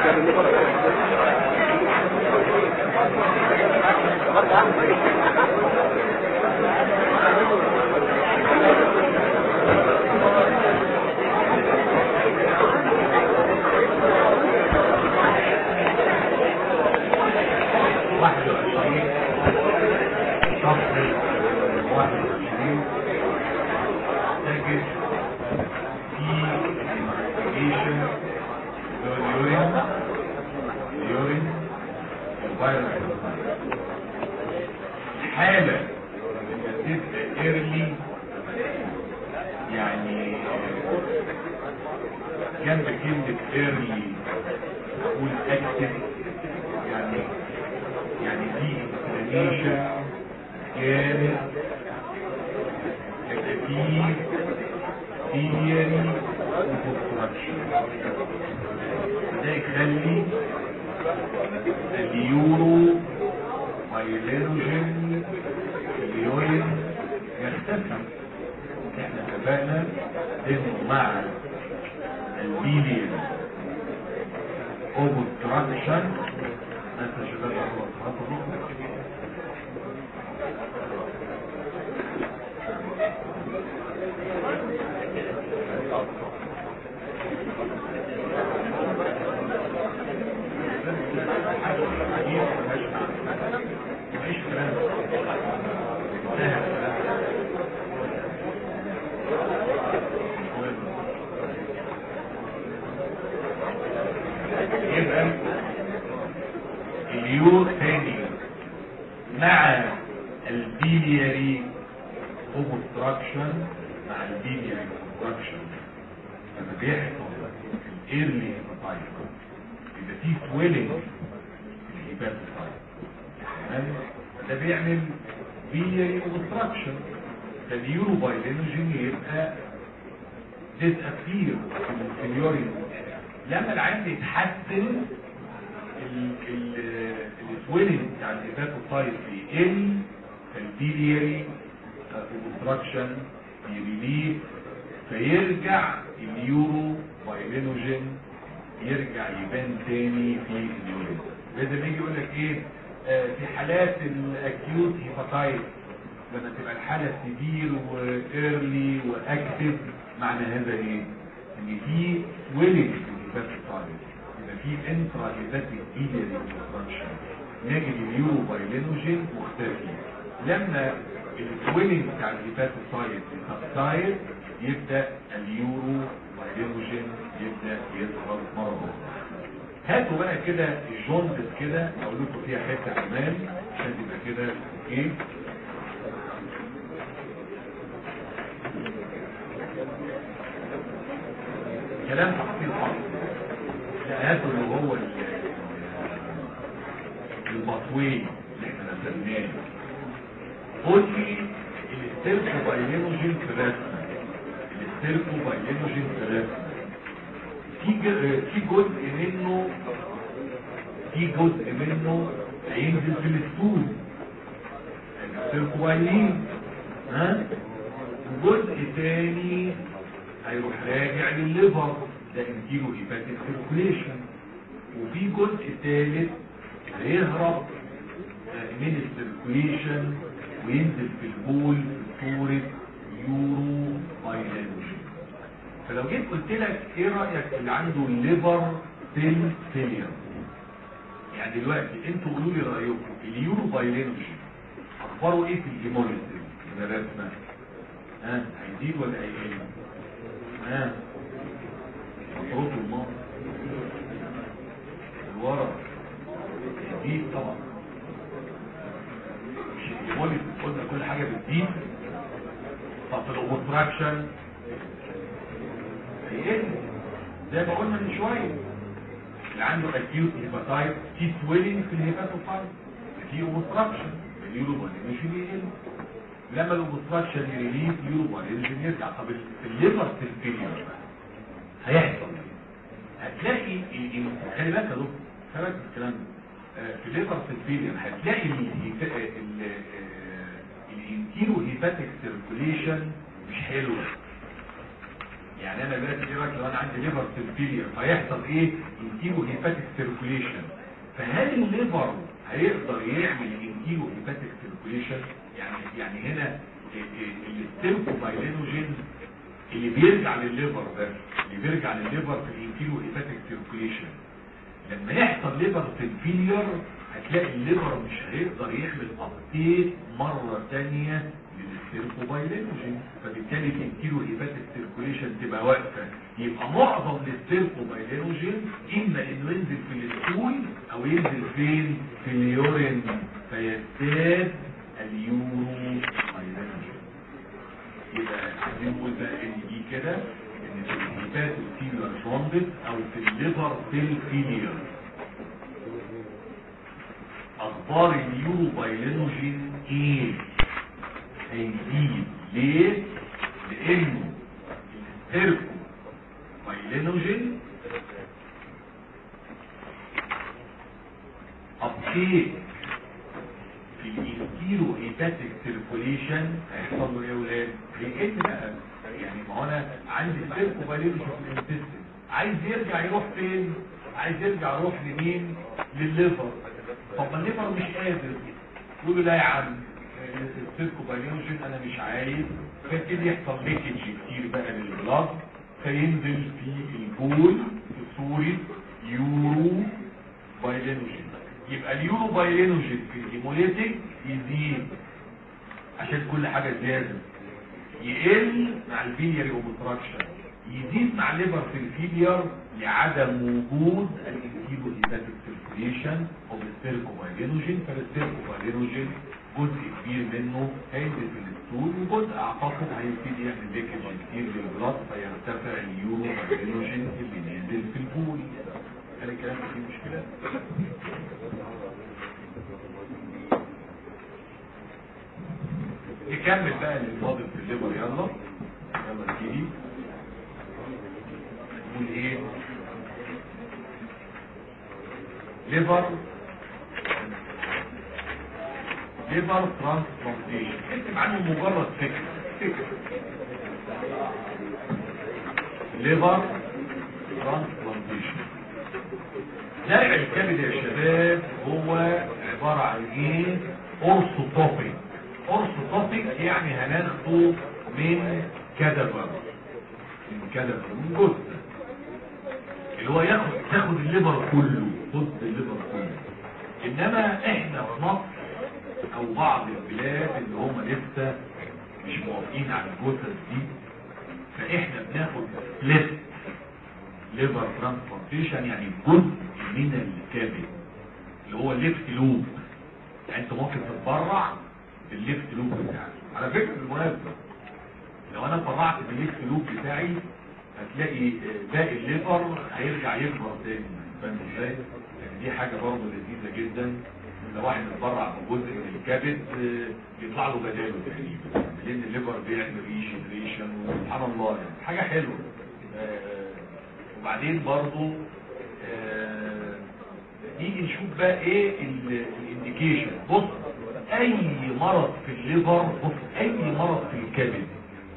واحد وعشرين صفحة واحد وعشرين تجد في investigation اليورين اليورين الفيروس حالة لما تبقى ايرلي يعني جنب كلمة ايرلي اقول اكتف يعني يعني دي انفلاميشن كانت تكتيف ثيري وكونستراكشن ده يخلي اليورو مايلينوجين اليورين يختفي احنا اتفقنا انه مع البيليان اوبستراكشن انت شباب اهو خطوه يبقى اليور ثاني مع البيلياري اوبستراكشن مع البيلياري اوبستراكشن لما بيحصل الايرلي هيباتايتس يبقى في سويلنج في الهيباتايتس تمام ده بيعمل بيلياري اوبستراكشن فاليورو بايلينوجين يبقى ديسابير في اليورين لما العين يتحسن السويلنج بتاع الهيباتوسايت يقل فالبيلياري اوبستراكشن يريليف فيرجع اليورو بايلينوجين يرجع يبان تاني في اليورين لازم يجي يقول لك ايه آه في حالات الاكيوت هيباتايت لما تبقى الحالة سيفير وايرلي واكتف معنى هذا ايه ان في سويلنج في الهيباتوسايت يبقى في انترا هيباتيك بيلياري اوبستراكشن نجد اليورو بايلينوجين مختفي لما السويلنج بتاع الهيباتوسايت سبسايد يبدا اليورو بايلينوجين يبدا يظهر مره اخرى هاتوا بقى كده الجوندس كده اقول لكم فيها حته كمان عشان تبقى كده اوكي كلام تحصيل حصل لا هاتوا اللي هو ال- المطوي اللي احنا نزلناه قول لي الاستيركو بايلينوجين في الرسمه الاستيركو بايلينوجين في الرسمه في ج- في جزء منه في جزء منه هينزل في الستول السيركوبايلين ها جزء تاني هيروح راجع للليفر ده انتيرو هيباتيك سيركوليشن وفي جزء ثالث هيهرب آه، من السيركوليشن وينزل في البول في صورة يورو بايلانوجين فلو جيت قلت لك ايه رأيك اللي عنده الليفر سيل فيلير يعني دلوقتي انتوا قولوا لي رأيكم اليورو بايلانوجين اخباره ايه في الهيموليزم من الرسمة ها هيزيد ولا هيقل ها مفروض الماء الورق يزيد طبعا مش الهيموليزم قلنا كل حاجة بتزيد طب في الاوبستراكشن هيقل زي ما قلنا من شوية اللي عنده acute hepatitis في swelling في الهيباتوسايت في اوبستراكشن اليورو بايلينوجين يقل لما الاوبستراكشن يريليف اليورو بايلينوجين يرجع طب في الليفر سيلفيلير هيحصل هتلاقي ال- ال- خلي بالك يا دكتور خلي بالك من الكلام ده آه، في الليفر سيلفيلير هتلاقي ال- ال- آه، الانتيرو هيباتيك سيركوليشن مش حلوه يعني انا دلوقتي ايه رايك لو انا عندي ليفر سيلفيليا فيحصل ايه انتيرو هيباتيك سيركوليشن فهل الليفر هيقدر يعمل انتيرو هيباتيك سيركوليشن يعني يعني هنا الستيركوبايلينوجين اللي بيرجع للليفر ده اللي بيرجع للليفر في الانتيرو هيباتيك سيركوليشن لما يحصل ليفر سيلفيلير هتلاقي الليفر مش هيقدر يعمل ابديت مرة تانية للسيركوبايلينوجين فبالتالي الانتيرو هيباتيك سيركوليشن تبقى واقفة يبقى معظم للسيركوبايلينوجين اما انه ينزل في الستول او ينزل فين في اليورين فيزداد اليورو بايلينوجين يبقى عايزين نقول بقى ان دي كده ان في الهيباتيك سيلر ترومبس او في الليفر سيل فيلير اخبار اليورو بايلينوجين ايه هيزيد ليه لانه السيركو بايلينوجين ابتيك في الانتيرو هيباتيك سيركوليشن هيحصل له ايه يا ولاد هيقل بقى يعني ما هو انا عندي السيركو بايلينوجين في الانتستين عايز يرجع يروح فين عايز يرجع يروح لمين للليفر طب ما الليفر مش قادر يقول له لا يا عم السيركو بايلينوجين انا مش عايز فيبتدي يحصل ليكج كتير بقى للبلاد فينزل في البول في صورة يورو بايلينوجين يبقى اليورو بايلينوجين في الهيموليتيك يزيد عشان كل حاجة زيادة يقل مع الفيلياري اوبستراكشن يزيد مع ليفر في الفيلير لعدم وجود الانتيبو هيباتيك سيركوليشن او السيركوبايلينوجين فالسيركوبايلينوجين جزء كبير منه هينزل في الستول وجزء اعتقد هيبتدي يعمل ليكج كتير للبلاد فيرتفع اليورو بايلينوجين اللي نازل في البول هل الكلام ده فيه مشكله؟ نكمل بقى اللي فاضل في الليفر يلا يلا نبتدي نقول ايه ليفر ليفر ترانسبلانتيشن اكتب عنه مجرد فكره فكره ليفر ترانسبلانتيشن زرع الكبد يا شباب هو عباره عن ايه اورثوتوبيك اورثوتوبيك يعني هناخده من كدبر من كدبر من جثه اللي هو ياخد تاخد الليفر كله خد الليفر كله انما احنا في مصر او بعض البلاد اللي هم لسه مش موافقين على الجثث دي فاحنا بناخد سبليت ليفر ترانسبلانتيشن يعني جزء من الكبد اللي هو الليفت لوب يعني انت ممكن تتبرع بالليفت لوب بتاعك على فكره بالمناسبه لو انا اتبرعت بالليفت لوب بتاعي هتلاقي باقي الليفر هيرجع يكبر تاني فاهم ازاي؟ يعني دي حاجه برضه لذيذه جدا لو واحد اتبرع بجزء من الكبد يطلع له بداله تقريبا لان الليفر بيعمل ريجنريشن وسبحان الله يعني حاجه حلوه وبعدين برضه نيجي نشوف بقى ايه الانديكيشن بص اي مرض في الليفر بص اي مرض في الكبد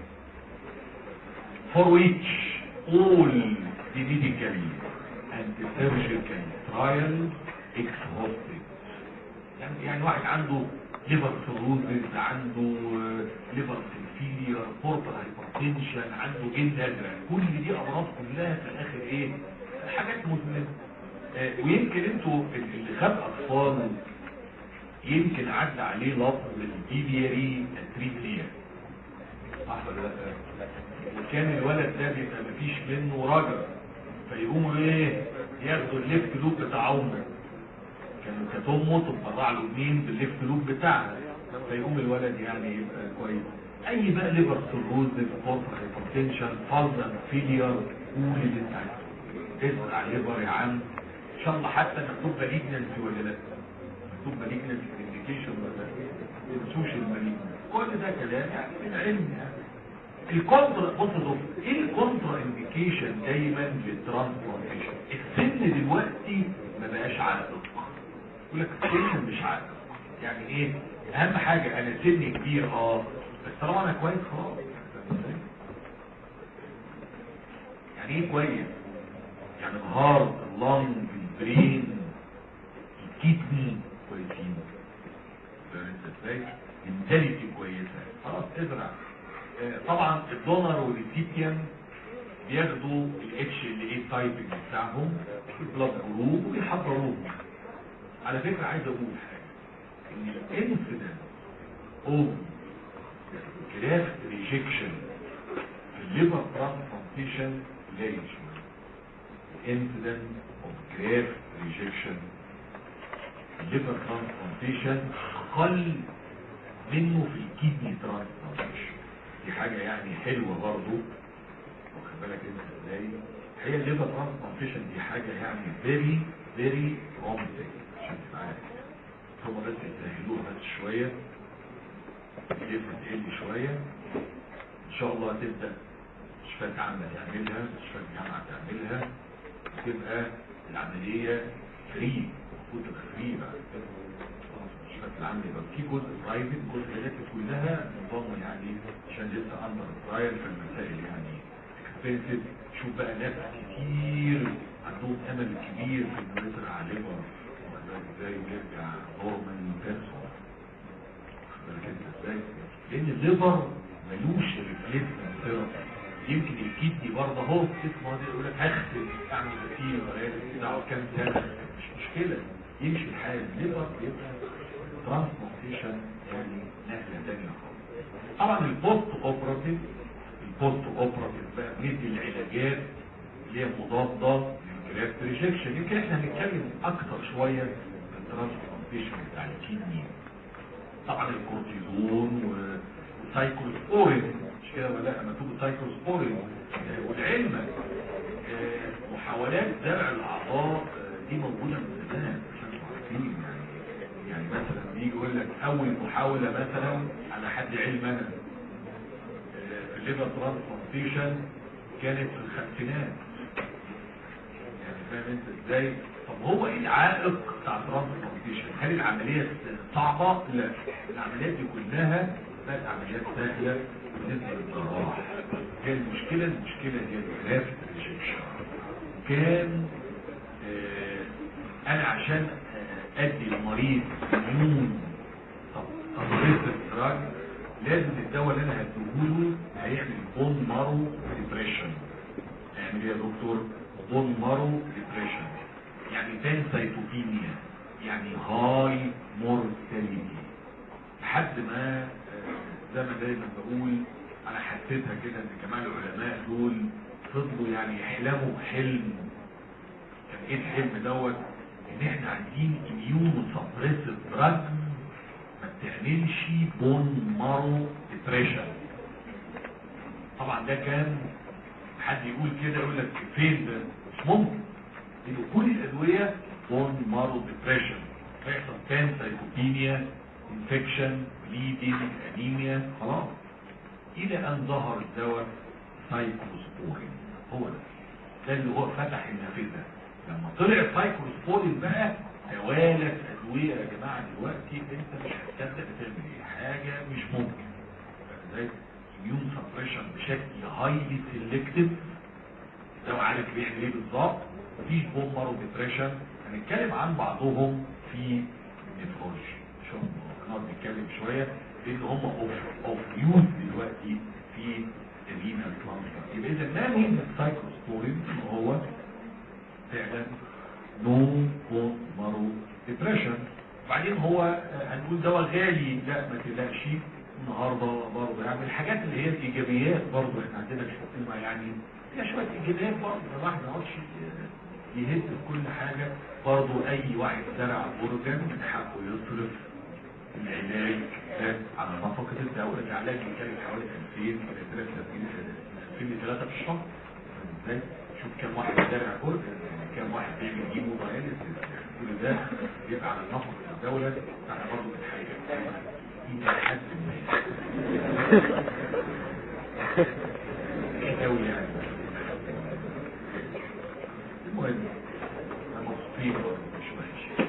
for which all the medical and the surgical trials exhausted يعني يعني واحد عنده ليفر سيروزز عنده ليفر سيلفيلير بورتال هايبرتنشن عنده جلد ازرق كل دي امراض كلها في الاخر ايه حاجات مزمنه آه ويمكن انتوا اللي خد اطفال يمكن عدى عليه لفظ البيبياري تريتليا صح ولا لا وكان الولد ده بيبقى مفيش منه رجل فيقوموا ايه ياخدوا الليفت لوب بتاع امه كان كانت امه تطلع له مين بالليفت لوب بتاعها فيقوم الولد يعني يبقى كويس اي بقى ليفر سيروز فورس هايبرتنشن فالزن فيلير قول اللي انت عايزه اسمع ليفر يا عم ان شاء الله حتى مكتوب مالجنسي ولا لا مكتوب مالجنسي انديكيشن ولا لا تنسوش المالجنسي كل ده كلام يعني من علم يعني الكونترا بص بص ايه الكونترا انديكيشن دايما للترانسبلانتيشن السن دلوقتي ما بقاش عائق يقول لك السن مش عائق يعني ايه اهم حاجة انا سني كبير اه بس طالما انا كويس خلاص يعني ايه كويس يعني الهارت اللنج البرين الكدني كويسين فاهم انت ازاي المنتاليتي كويسه خلاص ازرع آه، طبعا الدونر والريسيبيان بياخدوا الاتش ال اي تايبنج بتاعهم في البلاد جروب وبيحضروهم على فكره عايز اقول حاجه ان الانسيدنت اوف جرافت ريجكشن في الليفر ترانسبلانتيشن قليل شويه الانسيدنت اوف جرافت ريجكشن في الليفر ترانسبلانتيشن اقل منه في الكيدني ترانسبلانتيشن دي حاجه يعني حلوه برضه واخد بالك انت ازاي هي الليفر ترانسبلانتيشن دي حاجه يعني فيري فيري بروميسنج عشان تبقى عارف هم بس يسهلوها بس شويه الجسم تقل شويه ان شاء الله تبدا مستشفيات عامه تعملها مستشفيات جامعه تعملها تبقى العمليه فري المفروض تبقى فري بقى المستشفيات العامه يبقى في جزء برايفت جزء الكتريك كلها نظام يعني عشان لسه اندر ترايل في المسائل يعني اكسبنسيف شوف بقى ناس كتير عندهم امل كبير في انه يزرع ليفر ازاي ويرجع نورمال بيرسون بالك انت ازاي لان الليفر ملوش ريبليسمنت ثيرابي يمكن الكيدني برضه اهو اسمه ده يقول لك هغسل اعمل غسيل وغير كده اقعد كام سنه مش مشكله يمشي الحال الليفر بيبقى ترانسبلانتيشن يعني نقله ثانيه خالص طبعا البوست اوبراتيف البوست اوبراتيف بقى بندي العلاجات اللي هي مضاده للجرافت ريجكشن يمكن احنا هنتكلم اكتر شويه في الترانسبلانتيشن بتاع الكيدني طبعا الكورتيزون والسايكلوسبورين مش كده ولا لا مكتوب السايكلوسبورين آه، والعلم آه، محاولات زرع الاعضاء آه، دي موجوده من زمان عشان تبقوا عارفين يعني يعني مثلا بيجي يقول لك اول محاوله مثلا على حد علم انا آه، في الليفر ترانسبلانتيشن كانت في الخمسينات يعني فاهم انت ازاي طب هو ايه العائق بتاع الترانسبلانتيشن هل العمليه صعبه لا العمليات دي كلها بقت عمليات سهله بالنسبه للجراح هي المشكله المشكله هي الجرافت ريجكشن كان آه انا عشان آه ادي المريض ميون طب تمريض الدراج لازم الدواء اللي انا هديهوله هيعمل بون مارو ديبريشن هيعمل ايه يا دكتور بون مارو ديبريشن يعني بانسايتوبينيا يعني هاي مورتاليتي لحد ما آه، زي ما دايما بقول انا حسيتها كده ان جماعه العلماء دول فضلوا يعني يحلموا بحلم كان ايه الحلم دوت ان احنا عايزين اميون سبريسيف دراج ما بتعملش بون مارو ديبريشن طبعا ده كان حد يقول كده يقول لك فين ده مش ممكن لان كل الادويه بون مارو ديبريشن بيحصل كان سايكوبينيا انفكشن بليدنج انيميا خلاص الى ان ظهر الدواء سايكلوسبورين هو ده ده اللي هو فتح النافذه لما طلع سايكلوسبورين بقى توالت ادويه يا جماعه دلوقتي انت مش هتصدق بتعمل ايه حاجه مش ممكن ازاي اميون سبريشن بشكل هايلي سيلكتيف الدواء عارف بيعمل ايه بالظبط مفيش بوم مارو ديبريشن هنتكلم عن بعضهم في النيفرولوجي ان شاء الله هنقعد نتكلم شويه لان هم اوف اوف يوز دلوقتي في الرينال ترانسبلانت يبقى اذا ما مهم السايكلوسبورين ان هو فعلا نو بون مارو ديبريشن بعدين هو آه، هنقول دواء غالي لا ما تقلقش النهارده برضه يعني الحاجات اللي هي الايجابيات برضه احنا عندنا في الحكومه يعني فيها شويه ايجابيات برضه الواحد ما يقعدش يهد في كل حاجه برضه اي واحد زرع برجن من حقه يصرف العلاج ده على نفقه الدوله العلاج بيكلف حوالي 2000 الى 3000 في الشهر ازاي شوف كم واحد زارع برج كم واحد بيعمل جيمو داياليسيس كل ده بيبقى على نفقه الدوله احنا برضه بنحاجه الى حد ما مش قوي يعني المهم انا مبسوطين برضه مش وحش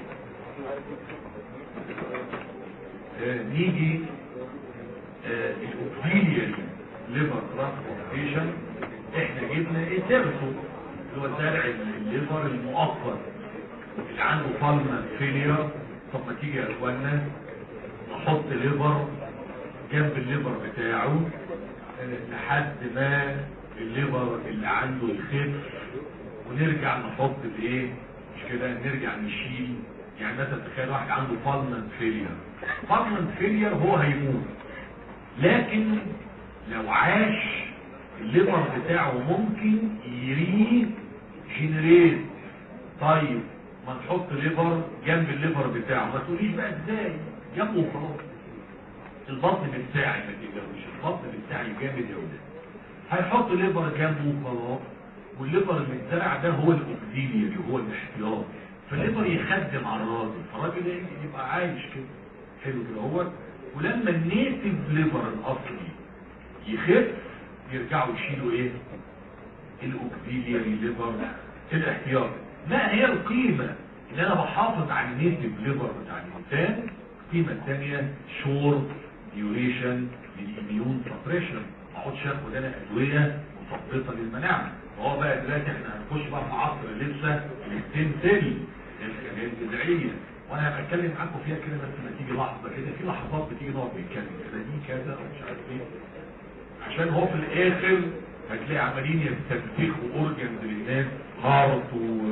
آه، نيجي الاوبيليال ليفر ترانسبورتيشن احنا جبنا ايه سيرسو اللي هو زرع الليفر المؤقت اللي عنده فالما فيلير طب ما تيجي يا اخوانا نحط ليفر جنب الليفر بتاعه لحد ما الليفر اللي عنده يخف ونرجع نحط الايه مش كده نرجع نشيل يعني مثلا تخيل واحد عنده فالمنت فيلير فالمنت فيلير هو هيموت لكن لو عاش الليفر بتاعه ممكن يري جنريت طيب ما نحط ليفر جنب الليفر بتاعه ما تقوليش بقى ازاي جنبه وخلاص البطن بتاعي ما تقدرش البطن بتاعي جامد يا ولاد هيحط ليفر جنبه وخلاص والليفر المتزرع ده هو الاوكسيلياري هو الاحتياط فالليفر يخدم على الراجل فالراجل يبقى عايش كده حلو كده هو ولما النيتف ليفر الاصلي يخف يرجعوا يشيلوا ايه الاوكسيلياري ليفر الاحتياط ما هي القيمة ان انا بحافظ على النيتف ليفر بتاع الانسان القيمة الثانية شور ديوريشن للإميون سبريشن ما اقعدش اخد انا ادوية مثبطة للمناعة وهو بقى دلوقتي احنا هنخش بقى في عصر لسه الستين سيل الحاجات الجذعية وانا هبقى اتكلم معاكم فيها كده بس ما تيجي لحظة كده في لحظات بتيجي نقعد نتكلم كده دي كذا ومش عارف ايه عشان هو في الاخر هتلاقي عمالين يستنتخوا اورجنز للناس هارت و...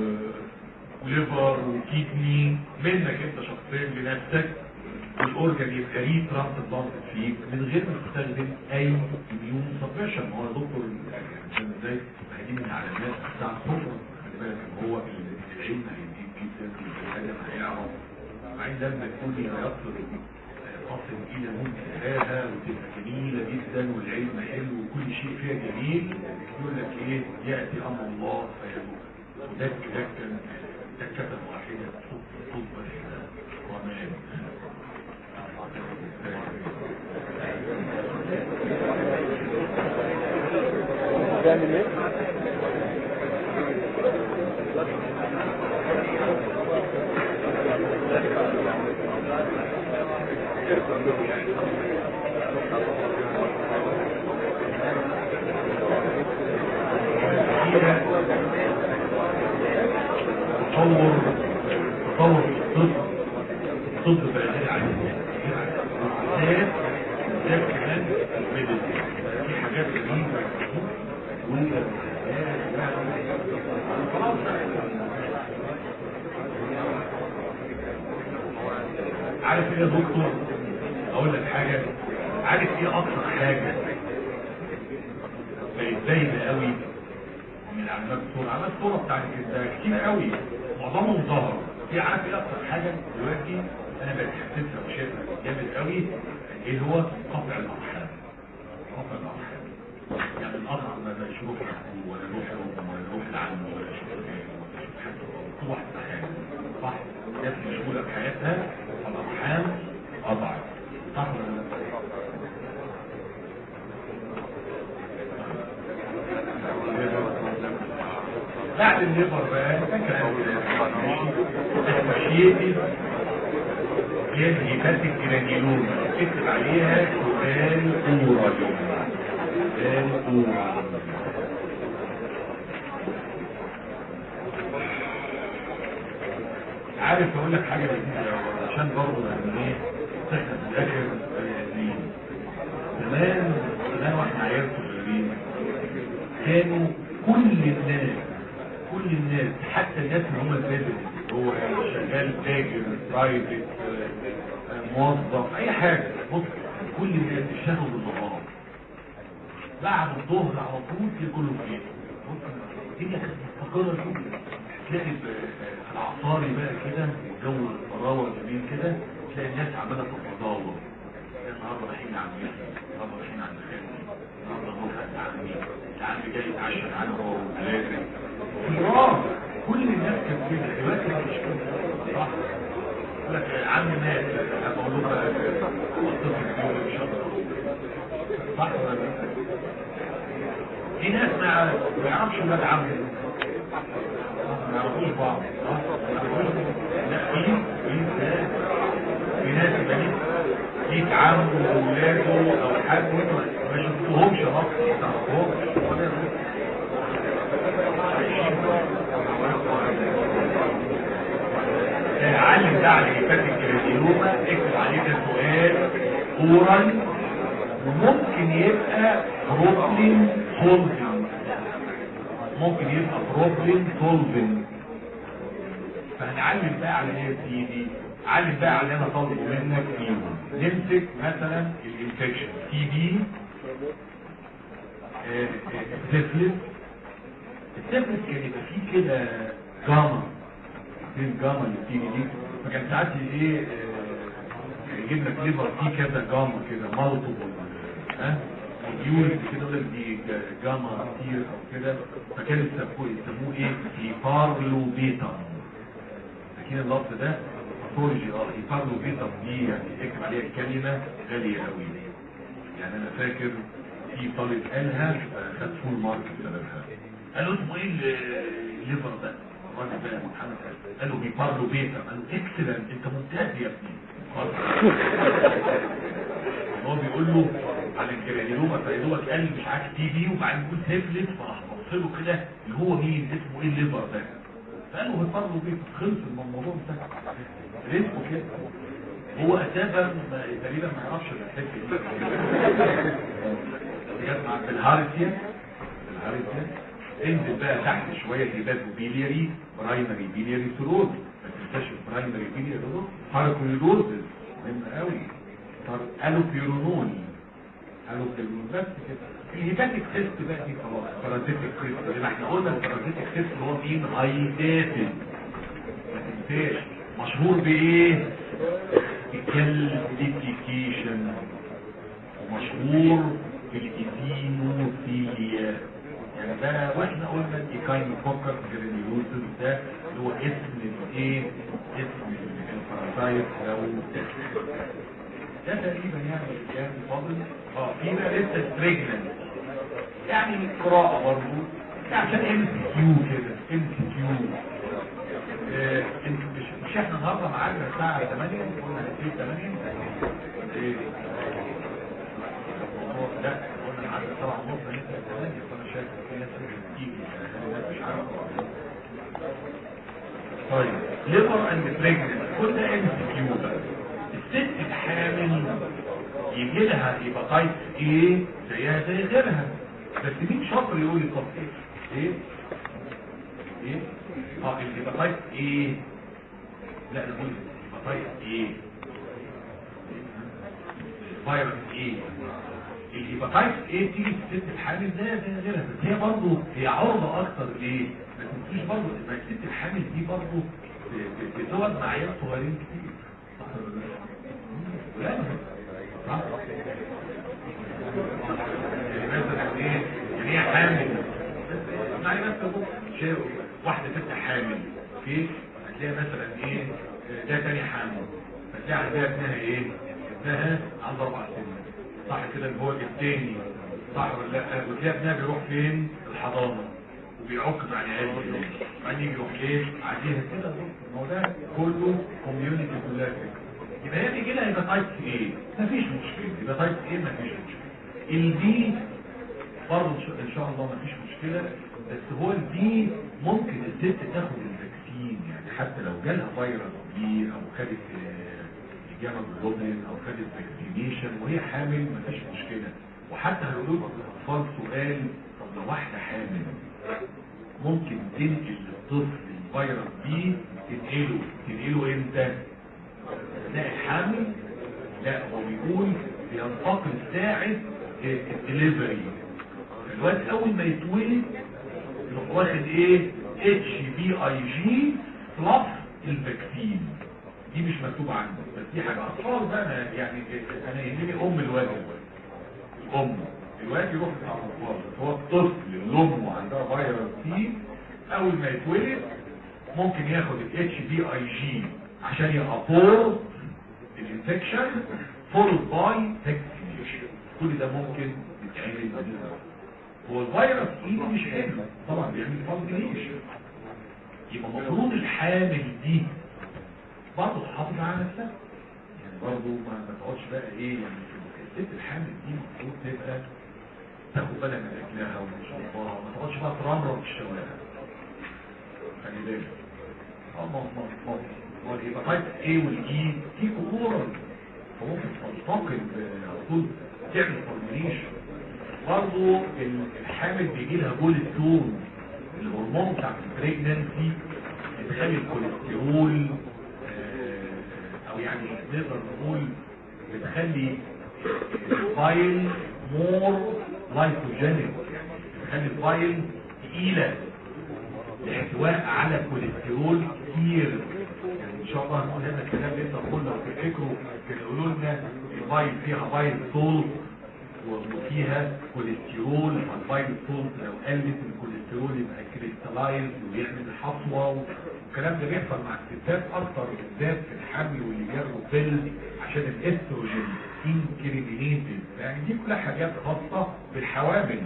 وليفر وكيدني منك انت شخصيا لنفسك والاورجن يبقى ليه ترانسبلانت فيك من غير ما تستخدم اي اميون سبريشن هو يا دكتور عشان ازاي ما هي دي من العلامات بتاع الكفر خلي بالك هو العلم هيديك جدا البني ادم هيعرف وبعدين لما تكون يصل تصل الى منتهاها وتبقى جميله جدا والعلم حلو وكل شيء فيها جميل يقول لك ايه ياتي امر الله فيموت ودك دكا دكة واحدة طب ومان تعمل ايه؟ تطور تطور في الطب الطب بقى غير عادي بالذات بالذات كمان الميديسين في حاجات غريبة وانت خلاص عارف ايه يا دكتور اقول لك حاجة عارف ايه اكتر حاجة بقت باينة قوي من علامات الصورة علامات الصورة بتاعت كده كتير قوي معظمهم ظهر في عارف ايه اكتر حاجة دلوقتي انا بقيت حسيتها وشايفها جامد قوي ايه هو قطع الارحام قطع الارحام يعني الأخ ما بقاش يروح لأخوه ولا يروح لأمه ولا يروح لعمه ولا يشوف خاله ولا يشوف حد كل واحد في حاله صح؟ ناس مشغولة بحياتها الأرحام قطعت صح ولا لا؟ بعد الليبر بقى associated هيباتيك جرانيلوم اكتب عليها سؤال اورال سؤال اورال عارف اقول لك حاجه لذيذه عشان برضه يعني ايه احنا في الاخر بني آدمين. زمان زمان واحنا عيال صغيرين كانوا كل الناس كل الناس حتى الناس اللي هم البيزنس هو شغال تاجر برايفت موظف اي حاجه بص كل الناس اشتغلوا بالنهار بعد الظهر على طول تلاقي كله في بيته بص الدنيا كانت مستقره شويه تلاقي في العصاري بقى كده جو الطراوه جميل كده تلاقي الناس عماله تتداول النهارده رايحين عند ميسي النهارده رايحين عند خالتي النهارده نروح عند عمي العم جاي يتعشى معانا هو وثلاثه فرار كل الناس كانت كده دلوقتي مش كده صح يقول لك يا عم مات انا بقول له بقى الطفل اليوم ان شاء الله صح ولا لا؟ في ناس ما ما يعرفش ولاد عم ما يعرفوش بعض صح؟ ما يعرفوش لا في في ناس في ناس بني ليك عم وولاده او حد ما شفتهمش اصلا ما تعرفهمش ولا بتاع الهيباتيك جرانيلوما اكتب عليه ده سؤال اورال وممكن يبقى بروبلم سولفنج ممكن يبقى بروبلم سولفنج فهنعلم بقى على ايه دي دي علم بقى على اللي انا طالبه منك فيهم نمسك مثلا الانفكشن تي بي السيفلس السيفلس كان يبقى فيه كده جاما فين جاما اللي بتيجي دي فكان ساعات ايه آه، يجيب لك ليفر فيه كذا جاما كده مالتيبل ها موديول كده يقول لك دي ج- جاما كتير او كده فكان يسموه يسموه ايه هيبارلو بيتا لكن اللفظ ده باثولوجي اه هيبارلو بيتا دي يعني اكتب عليها الكلمه غاليه قوي يعني انا فاكر في طالب قالها خد فول مارك بسببها قالوا اسمه ايه ال- الليفر ده الراجل ده محمد قال. قالوا بيبارلو بيتا قالوا اكسلنت انت ممتاز يا ابني خلاص. هو بيقول له على الجرانيلوما فيدوبك قال مش عارف تي بي وبعدين يقول سيفلت فراح بص له كده اللي هو مين اسمه ايه الليفر ده فقال له بيبارلو بيتا خلص الموضوع انتهى اسمه كده هو اساسا ما- تقريبا ما يعرفش الحته دي جت مع الهارسيا الهارسيا انزل بقى تحت شويه هيباتو بيلياري برايمري بيلياري سرود ما تنساش البرايمري بيلياري سرود فاركوليدوزز مهم قوي الوبيرونول الوبيرونول بس كده الهيباتيك سيست بقى دي خلاص بارازيتيك سيست زي ما احنا قلنا البارازيتيك سيست هو مين هايداتد ما تنساش مشهور بايه الكالسيفيكيشن ومشهور بالايزينوفيليا يعني ده واحنا قلنا الايكاين فوكر جرانيولوسيس ده اللي هو اسم الايه اسم البارازايت او ده تقريبا يعني كان فاضل اه في بقى لسه ستريجننت يعني قراءة برضه عشان ام سي كيو كده ام سي كيو آه، انت- مش مش احنا النهارده معانا الساعه 8 قلنا هنبتدي 8 ايه هو- لا قلنا معانا 7 ونص هنبدا 8 فانا شايف إن في ناس مش بتيجي يعني الناس مش عارفه طيب ليفر اند بريجننت كل ده ام سي كيو بقى الست الحامل يجي لها يبقى تايب ايه زيها زي غيرها بس مين شاطر يقول لي طب ايه ايه ايه اه الهيباتايت ايه لا نقول الهيباتايت ايه فيروس ايه الهيباتايت ايه تيجي في الست الحامل ده زي غيرها بس هي برضه هي عرضه اكتر ليه ما تنسيش برضه ما الست الحامل دي برضه ب- ب- بتقعد مع عيال صغيرين كتير صح ولا لا؟ لا صح يعني مثلا ايه يعني هي حامل معي مثلا شيء واحدة ست حامل اوكي هتلاقي مثلا ايه ده تاني حامل هتلاقي عندها ابنها ايه ابنها عنده اربع سنين صح كده اللي هو التاني صح ولا لا وتلاقي ابنها بيروح فين الحضانة وبيعق مع العيال كده بعدين يجي يروح ايه عاديها كده ما هو ده كله كوميونتي كلها كده يبقى هي بيجي لها يبقى تايب ايه مفيش مشكله يبقى تايب ايه مفيش مشكله البي برضه إن شاء- ان شاء الله مفيش مشكله بس هو البي ممكن الست تاخد الفاكسين يعني حتى لو جالها فيروس بي او خدت آه، جاما جلوبين او خدت فاكسينيشن وهي حامل مفيش مشكله وحتى هيقولوا لكم الاطفال سؤال طب لو واحده حامل ممكن تنقل للطفل الفيروس بي تنقله تنقله امتى؟ لا الحامل لا هو بيقول بينتقل ساعة الدليفري الواد اول ما يتولد يروح واخد ايه اتش بي اي جي بلس الفاكسين دي مش مكتوب عنده بس دي حاجة اطفال بقى أنا يعني انا يهمني ام الواد الام الواد يروح بتاع الاطفال بس هو الطفل اللي امه عندها فيروس سي اول ما يتولد ممكن ياخد الاتش بي اي جي عشان يأبور الانفكشن فولد باي فاكسينيشن كل ده ممكن يتعمل بالنسبة هو الفيروس ايده مش حلو طبعا بيعمل فاكسينيشن يبقى المفروض الحامل دي برضه تحافظ على نفسها يعني برضه ما ما تقعدش بقى ايه يعني الست الحامل دي المفروض تبقى تاخد بالها من اكلها ومن شربها وما تقعدش بقى ترمرم في الشوارع خلي بالك اه ما ما ما هو والهيباتايتس A والاي دي اورال فممكن تنتقل على طول تعمل فورميليشن برضه الحامل بيجي لها جول ستون الهرمون بتاع البريجننسي بتخلي الكوليسترول آه، او يعني نقدر نقول بتخلي الفايل مور لايفوجينيك بتخلي الفايل تقيله الاحتواء على كوليسترول كتير يعني ان شاء الله هنقول هذا الكلام اللي انت قلنا لو تفتكروا كانوا يقولوا لنا الفايل فيها فايل سولت وفيها كوليسترول فالفايل سولت لو قلت الكوليسترول يبقى كريستالايز ويعمل حصوه والكلام ده بيحصل مع الستات اكتر بالذات في الحمل واللي بياخدوا بيل عشان الاستروجين انكريمينيتد يعني دي كلها حاجات خاصه بالحوامل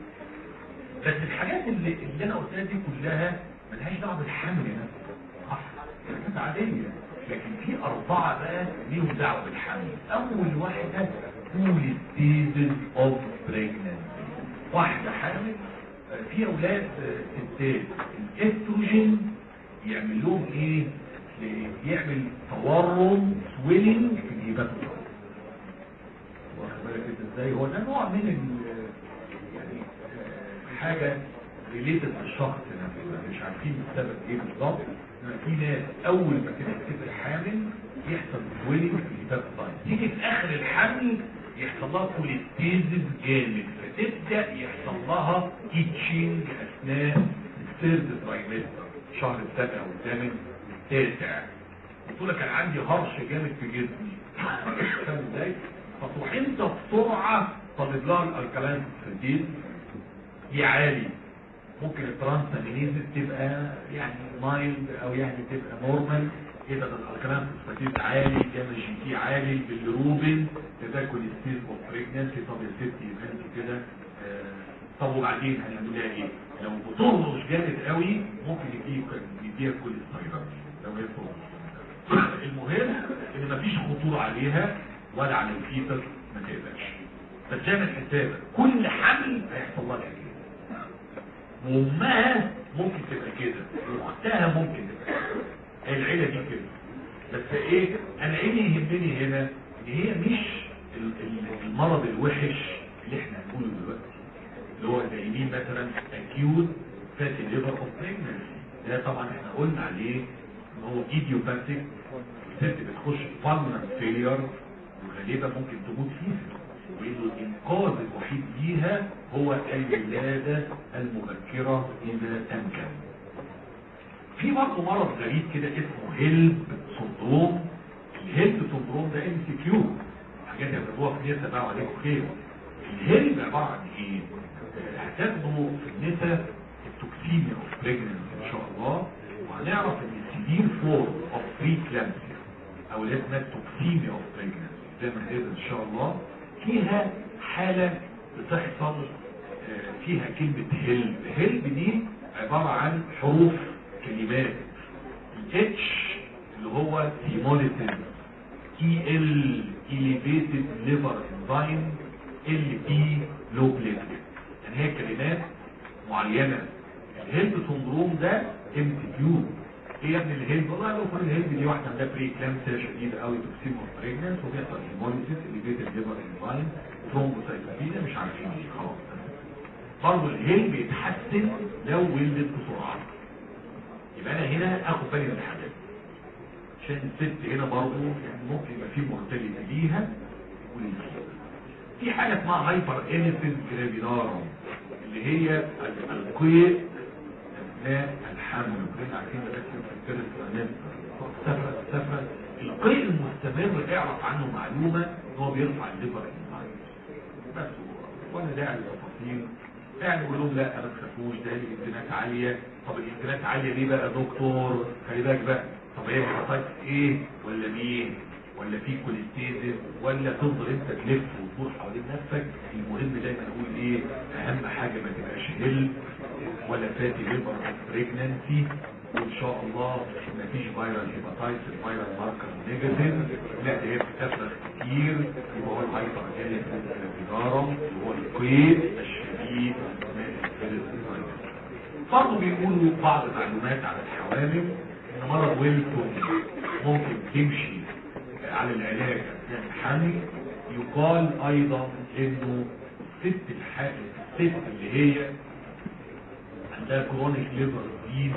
بس الحاجات اللي, اللي انا قلتها دي كلها ملهاش دعوه بالحمل نفسه صح حاجات عاديه لكن في اربعه بقى ليهم دعوه بالحمل اول واحده طول السيزون اوف بريجننسي واحده حامل آه، في اولاد آه، ستات الاستروجين يعمل لهم ايه يعمل تورم سويلنج في الهيباتوم واخد بالك انت ازاي هو ده نوع من ال يعني آه، حاجه ريليتد للشخص نفسه مش عارفين السبب ايه بالظبط إنما في ناس اول ما تبقى الحامل يحصل سويلنج في الهيباتوم تيجي في اخر الحمل يحصل لها كوليستيزز جامد فتبدا يحصل لها ايتشنج اثناء الثيرد ترايمستر شهر السابع والثامن والتاسع قلت لك كان عندي هرش جامد في جسمي فاهم ازاي؟ فتروح انت بسرعه طالب لها الالكالين سيدين دي عالي ممكن الترانسامينيز تبقى يعني مايلد او يعني تبقى نورمال يبقى الالكالين فوسفاتيز عالي جاما جي تي عالي بالروبين تاكل ستيز اوف بريجنسي طب يا ستي يبقى كده آه، طب وبعدين هنعملها ايه؟ لو بترمش جامد قوي ممكن يديك يديها كل السيرات لو هي بترمش المهم ان مفيش خطوره عليها ولا على الفيتس ما تقلقش بس تعمل حسابك كل حمل هيحصل لها كده وامها ممكن تبقى كده واختها ممكن تبقى كده هي العيله دي كده بس ايه انا ايه اللي يهمني هنا ان هي مش ال- ال- المرض الوحش اللي احنا هنقوله دلوقتي اللي هو زي مين مثلا acute fatty liver of pregnancy ده طبعا احنا قلنا عليه ان هو idiopathic الست بتخش pulmonary failure وغالبا ممكن تموت فيها وانه الانقاذ الوحيد ليها هو الولادة المبكرة اذا امكن في برضه مرض غريب كده اسمه هيلب سندروم الهيلب سندروم ده ام سي كيو حاجات يعملوها في النساء بقى وعليكم خير الهيلب عباره عن ايه؟ آه، هتاخدوا في النساء التوكسيميا اوف بريجننسي ان شاء الله وهنعرف ان السيفير فورم اوف بري كلامسيا او اللي اسمها التوكسيميا اوف بريجننسي زي ما هنقدر ان شاء الله فيها حاله بتحصل آه، فيها كلمه هيلب هيلب دي عباره عن حروف كلمات الاتش اللي هو هيموليسيس اي ال elevated liver enzyme ال بي low platelet يعني هي كلمات معينة الهيلب سندروم ده ام تي كيو ايه يا ابن الهيلب والله لو كل الهيلب دي واحده عندها بري كلامسيا شديده قوي توكسيم اوف بريجننس وبيحصل هيموليسيس elevated liver enzyme ثرومبوسايتوبينيا مش عارفين ايه خلاص برضه الهيلب يتحسن لو ولدت بسرعه يبقى انا هنا اخد بالي من الحاجات عشان الست هنا برضه يعني ممكن يبقى في مختلفه ليها وللفيها في حاجه اسمها هايبر انيسنس جرافيدارم اللي هي القيء اثناء الحمل وكلنا عارفين ده بس في الفيرست سفرة سفرة القيء المستمر اعرف عنه معلومة ان هو بيرفع الليفر انزايم بس ولا داعي للتفاصيل يعني يقول لهم لا ما تخافوش ده الانتنات عالية طب الانتنات عالية ليه بقى يا دكتور خلي بالك بقى طب هي هيباتايتس ايه ولا بي ولا في كوليستيزم ولا تفضل انت تلف وتدور حوالين نفسك المهم دايما اقول ايه اهم حاجة ما تبقاش هيل ولا فاتي ليبر بريجنانسي وان شاء الله مفيش فيروس هيباتايتس الفيروس ماركر نيجاتيف لا ده هي بتفرق كتير اللي هو الهايبر الجدارم اللي هو القيد الشديد من الفيروس برضه بيقولوا بعض المعلومات على الحوامل ان مرض ويلسون ممكن تمشي على العلاج اثناء الحمل يقال ايضا انه ست الحامل الست اللي هي عندها كرونيك ليفر ديز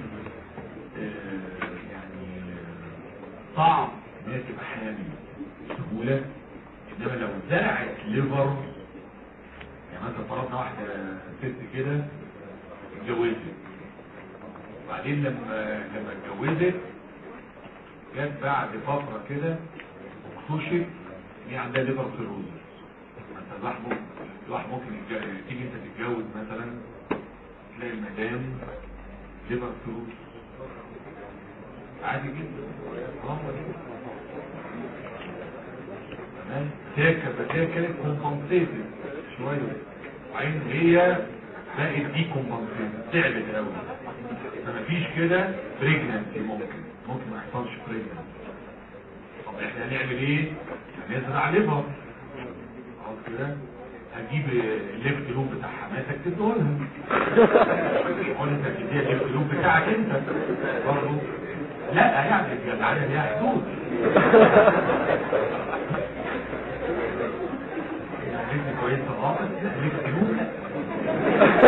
يعني صعب ان هي تبقى حامل بسهوله انما لو زرعت ليفر يعني مثلا فرضنا واحده ست كده اتجوزت وبعدين لما لما اتجوزت جت بعد فتره كده اكتشف ان هي عندها ليفر سيروز مثلا الواحد ممكن الواحد ممكن يتج- تيجي انت تتجوز مثلا تلاقي المدام ليفر سيروز عادي جدا اه تمام هي كانت بس هي كانت كومبنسيتد شويه وبعدين هي بقت دي كومبنسيتد تعبت قوي فمفيش كده بريجننسي ممكن ممكن ما يحصلش بريجننسي طب احنا هنعمل ايه؟ هنزرع ليفر خلاص كده هجيب الليفت لوب بتاع حماتك تديهولها قول انت تديها الليفت لوب بتاعك انت برضه لا يعني الجدعانه ليها حدود لسه كويسه خالص لا ليفت لوب لا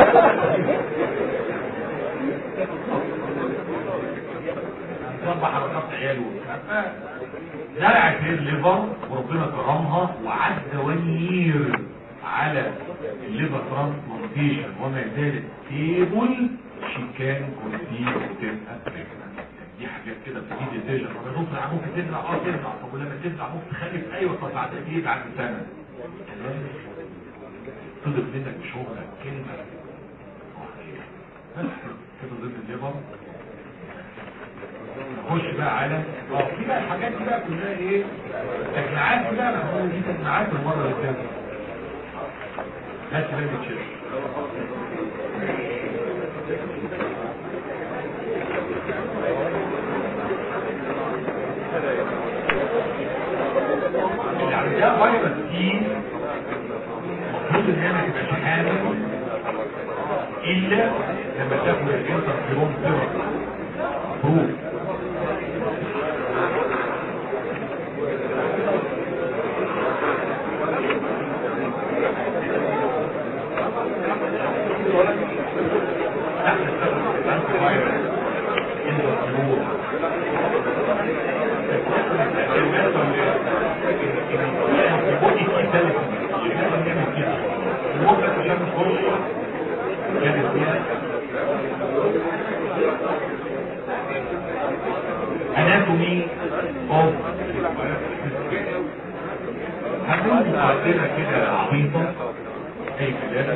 ضرب حركات عياله زرعت الليفر وربنا كرمها وعدى ونير على الليفر ترانسبلانتيشن وما زالت ستيبل شي كان كونتين وتبقى pregnant. دي حاجات كده بتيجي ديسيجن طب يا دكتور ممكن تزرع اه تزرع طب ولما تزرع ممكن تخلف ايوه طب بعد قد ايه بعد سنه طلب منك شغلك كلمه واحدة. بس كده ضد الليفر نخش بقى على اه في بقى الحاجات دي بقى كلها ايه تجمعات دي بقى احنا دي تجمعات المره اللي فاتت هات بقى تشيل اللي عندها فيروس سي المفروض ان هي ما تبقاش حامل الا لما تاخد الانترفيرون ثيرابي بروف anatomy of هنقول مقدمة كده عبيطة اي كلام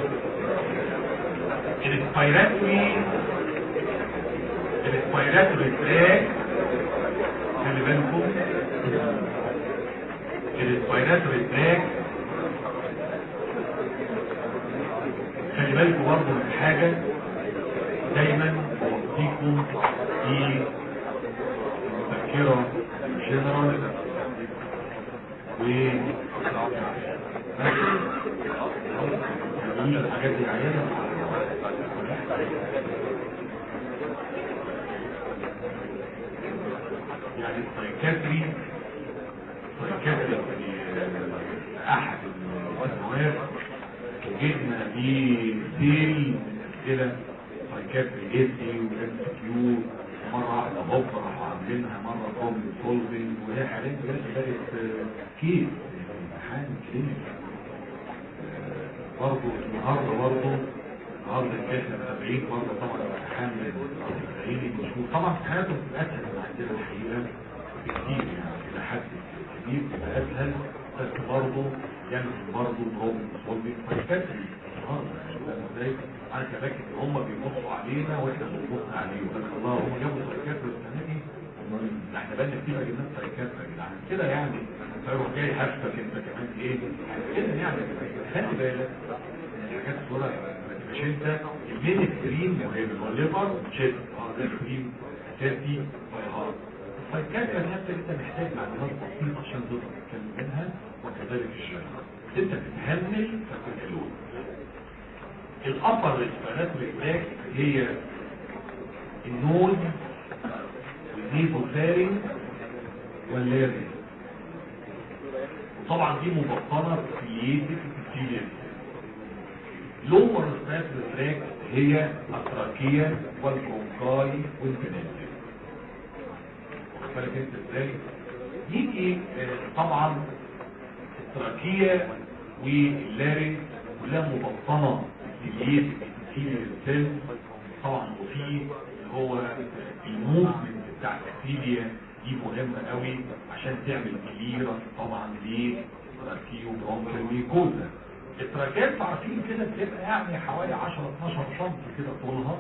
الاسبيراتوري الاسبيراتوري تراك خلي بالكم الاسبيراتوري تراك خلي بالكم برضه من حاجة دايما بوصيكم في مذكرة جنرال و ماشي الحاجات دي عينة يعني السايكاتري السايكاتري في احد السنوات وجدنا بسيل الى سايكاتري اي سي وام كيو مرة واحدة هوب راحوا عاملينها مرة بروبلم سولفنج وهي حاليا دلوقتي بقت كيس امتحان كلينيك برضه النهارده برضه النهارده الكاتب 70 برضه طبعا امتحان اسرائيلي مشهور طبعا امتحاناته بتبقى اسهل من عندنا الحقيقه بكتير يعني الى حد كبير بتبقى اسهل بس برضه يعمل برضه بروبلم سولفنج فالكاتب النهارده يعني فاهم ازاي؟ عارف الاماكن اللي هم بيبصوا علينا واحنا بنبص عليهم بس الله هم جابوا سايكاتري السنه دي ده احنا بقالنا كتير ما جبناش سايكاتري يا جدعان كده يعني فيروح جاي حاسبك انت كمان ايه كده يعني خلي بالك الحاجات الصوره ما تبقاش انت المين اكستريم مهم هو الليفر تشيست اه ده اكستريم اساسي فيهارد السايكاتري نفسك انت محتاج معلومات بسيطه عشان تقدر تتكلم منها وكذلك الشرح انت بتهمل فتتكلم الأبر ريسبيراتوري تراك هي النوز والنيزوفارين واللاري وطبعا دي مبطنة كرييتيف ابيثيليال لور سبات تراك هي التراكية والبرونكاي والبنادل واخد بالك انت ازاي يجي آه، طبعا التراكية واللارنج كلها مبطنة باليد بالتيليال سيل طبعا وفي اللي هو الموفمنت بتاع التكتيليا دي مهمة قوي عشان تعمل كليرة طبعا لتراكيو برونكال ميكوزا التراكيات عارفين كده بتبقى يعني حوالي 10 12 سم كده طولها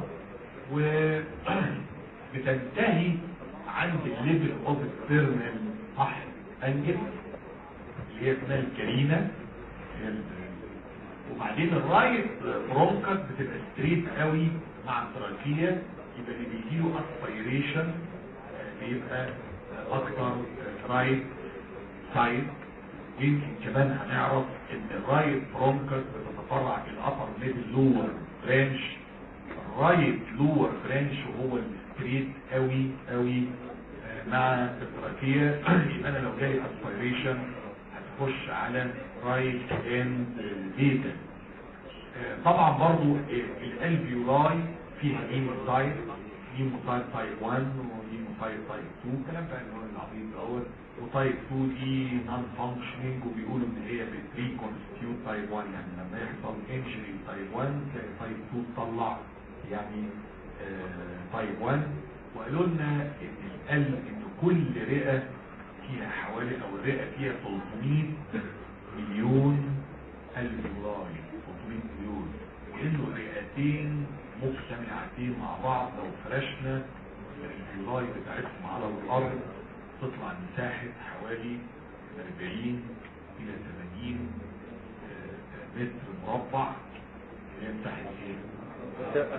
وبتنتهي عند الليفل اوف التيرمال صح انجل اللي هي اسمها الكرينة هي ال- وبعدين الرايت برونكس بتبقى ستريت قوي مع التراكية يبقى اللي بيجيله اسبيريشن بيبقى آه، اكتر رايت سايد يمكن كمان هنعرف ان الرايت برونكس بتتفرع الى الابر ليفل لور برانش الرايت لور برانش هو الستريت قوي قوي آه، مع التراكية يبقى انا لو جالي اسبيريشن هتخش على رايت اند بيتا طبعا برضو الالفيولاي فيها هيموتايب هيموتايب تايب 1 وهيموتايب تايب 2 الكلام بقى اللي هو العبيط دوت وتايب 2 دي نون فانكشنينج وبيقولوا ان هي بتري كونستيوت تايب 1 يعني لما يحصل انجري تايب 1 تلاقي تايب 2 تطلع يعني تايب 1 وقالوا لنا ان القلب ان كل رئه فيها حوالي او الرئه فيها 300 مليون الفيولاي 300 مليون وانه الرئتين مجتمعتين مع بعض لو فرشنا الفيولاي بتاعتهم على الارض تطلع مساحة حوالي 40 الى 80 آه، متر مربع اللي هي مساحة ايه؟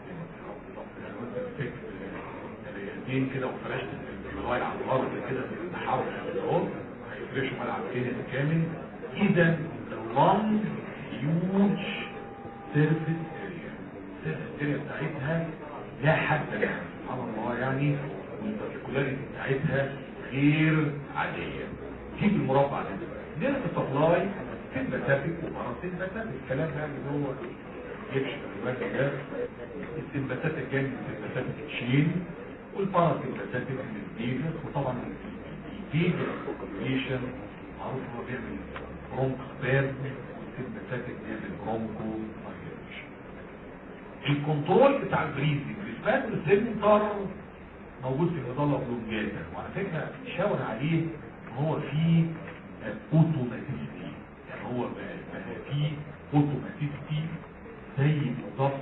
الرئتين كده وفرشت الفيولاي على الارض كده بحرف اهو هيفرشوا ملعب تنس كامل اذا اللنج هيوج سيرفيس اريا السيرفيس اريا بتاعتها لا حد لها سبحان الله يعني والبارتيكولاريتي بتاعتها غير عاديه جيب المربع ده نيرف سبلاي سمباتيك وباراسمباتيك الكلام ده اللي هو يكشف الوجه ده السمباتيك جاي من السمباتيك تشين والباراسمباتيك من الفيجاس وطبعا الفيجاس كومبليشن معروف هو بيعمل برونك سبيرم والسمباتيك بيعمل برونكو فايبريشن الكنترول بتاع البريزنج الاسبان سنتر موجود في العضله بلونجاتا وعلى فكره شاور عليه ان هو فيه اوتوماتيستي يعني هو بقى بقى فيه اوتوماتيستي زي بالظبط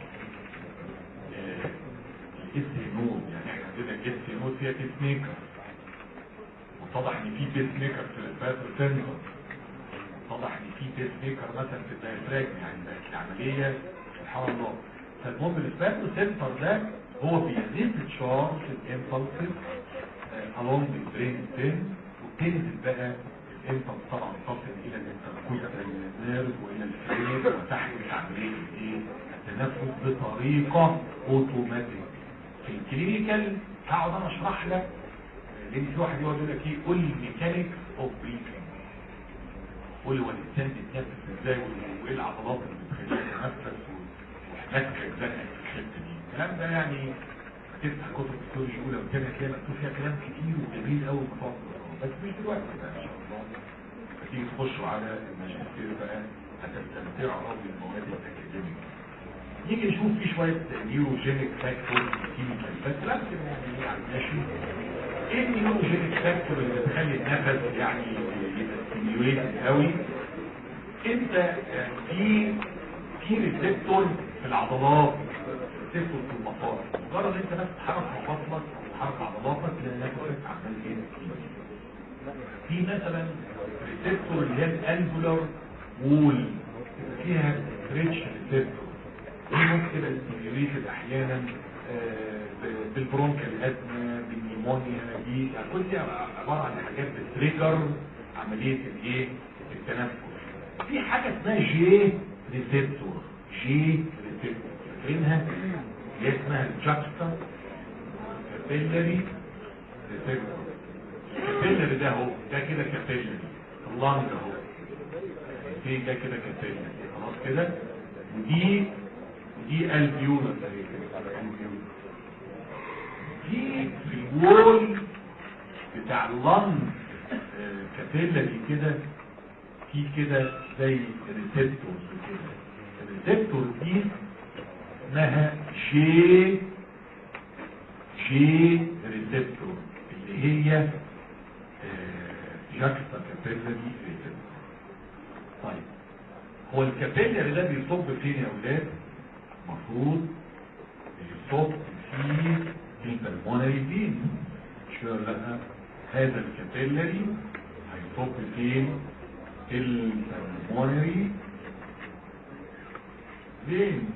الاس نود يعني احنا عندنا الاس نود فيها بيس ميكر واتضح ان في بيس ميكر في الاسبان سنتر اتضح ان في بيس ميكر مثلا في الدايفراجم يعني بقت العمليه سبحان الله فالمهم الاسبان سنتر ده هو بيزيد تشارج الامبلسز along the brain stem وبتنزل بقى الامبلس طبعا تصل الى الانتركوز النيرف والى الفريم وتحدث عمليه الايه التنفس بطريقه اوتوماتيك في الكلينيكال هقعد انا اشرح لك لان في واحد يقعد يقول لك ايه قول لي ميكانيكس اوف بريثنج قول لي هو الانسان بيتنفس ازاي وايه العضلات اللي بتخليه يتنفس وحاجات زنقت في الحته دي الكلام ده يعني هتفتح كتب السوري الاولى والثانيه هتلاقي مكتوب فيها كلام كتير وجميل قوي ومفصل بس مش دلوقتي بقى ان شاء الله هتيجي تخشوا على الماجستير بقى هتستمتعوا قوي بالمواد الاكاديميه نيجي نشوف في شويه نيوروجينيك فاكتورز كيميكال بس لازم يعني يعني ماشي ايه النيوروجينيك فاكتور اللي بتخلي النفس يعني يبقى ستيميوليتد قوي انت آه، في في ريسبتور في العضلات ريسبتور في المفاصل مجرد انت بس تحرك مفاصلك او تحرك عضلاتك تلاقي نفسك عمال ايه في مثلا ريسبتور اللي هي الانجولار وول فيها ستريتش ريسبتور دي ممكن تبقى ستيميوليتد احيانا آه، ب- بالبرونكال ازمه بالنيمونيا دي يعني كل دي عباره عن حاجات بتريجر عمليه الايه التنفس في حاجه اسمها جي ريسبتور جي ريسبتور فاكرينها اللي هي اسمها الجاكستا كابيلاري ريسبتور الكابيلر ده اهو ده كده كابيلر اللانج اهو في ده كده كابيلر خلاص كده ودي ودي الفيولر دي في الوول بتاع اللانج كابيلر كده في كده زي ريسبتورز كده الريسبتور دي اسمها جي جي ريسبتور اللي هي جاكستا كابيلاري ريسبتور طيب هو الكابيلاري ده بيصب فين يا اولاد المفروض بيصب في البلمونري فين مش كده لا هذا الكابيلاري هيصب فين البلمونري فين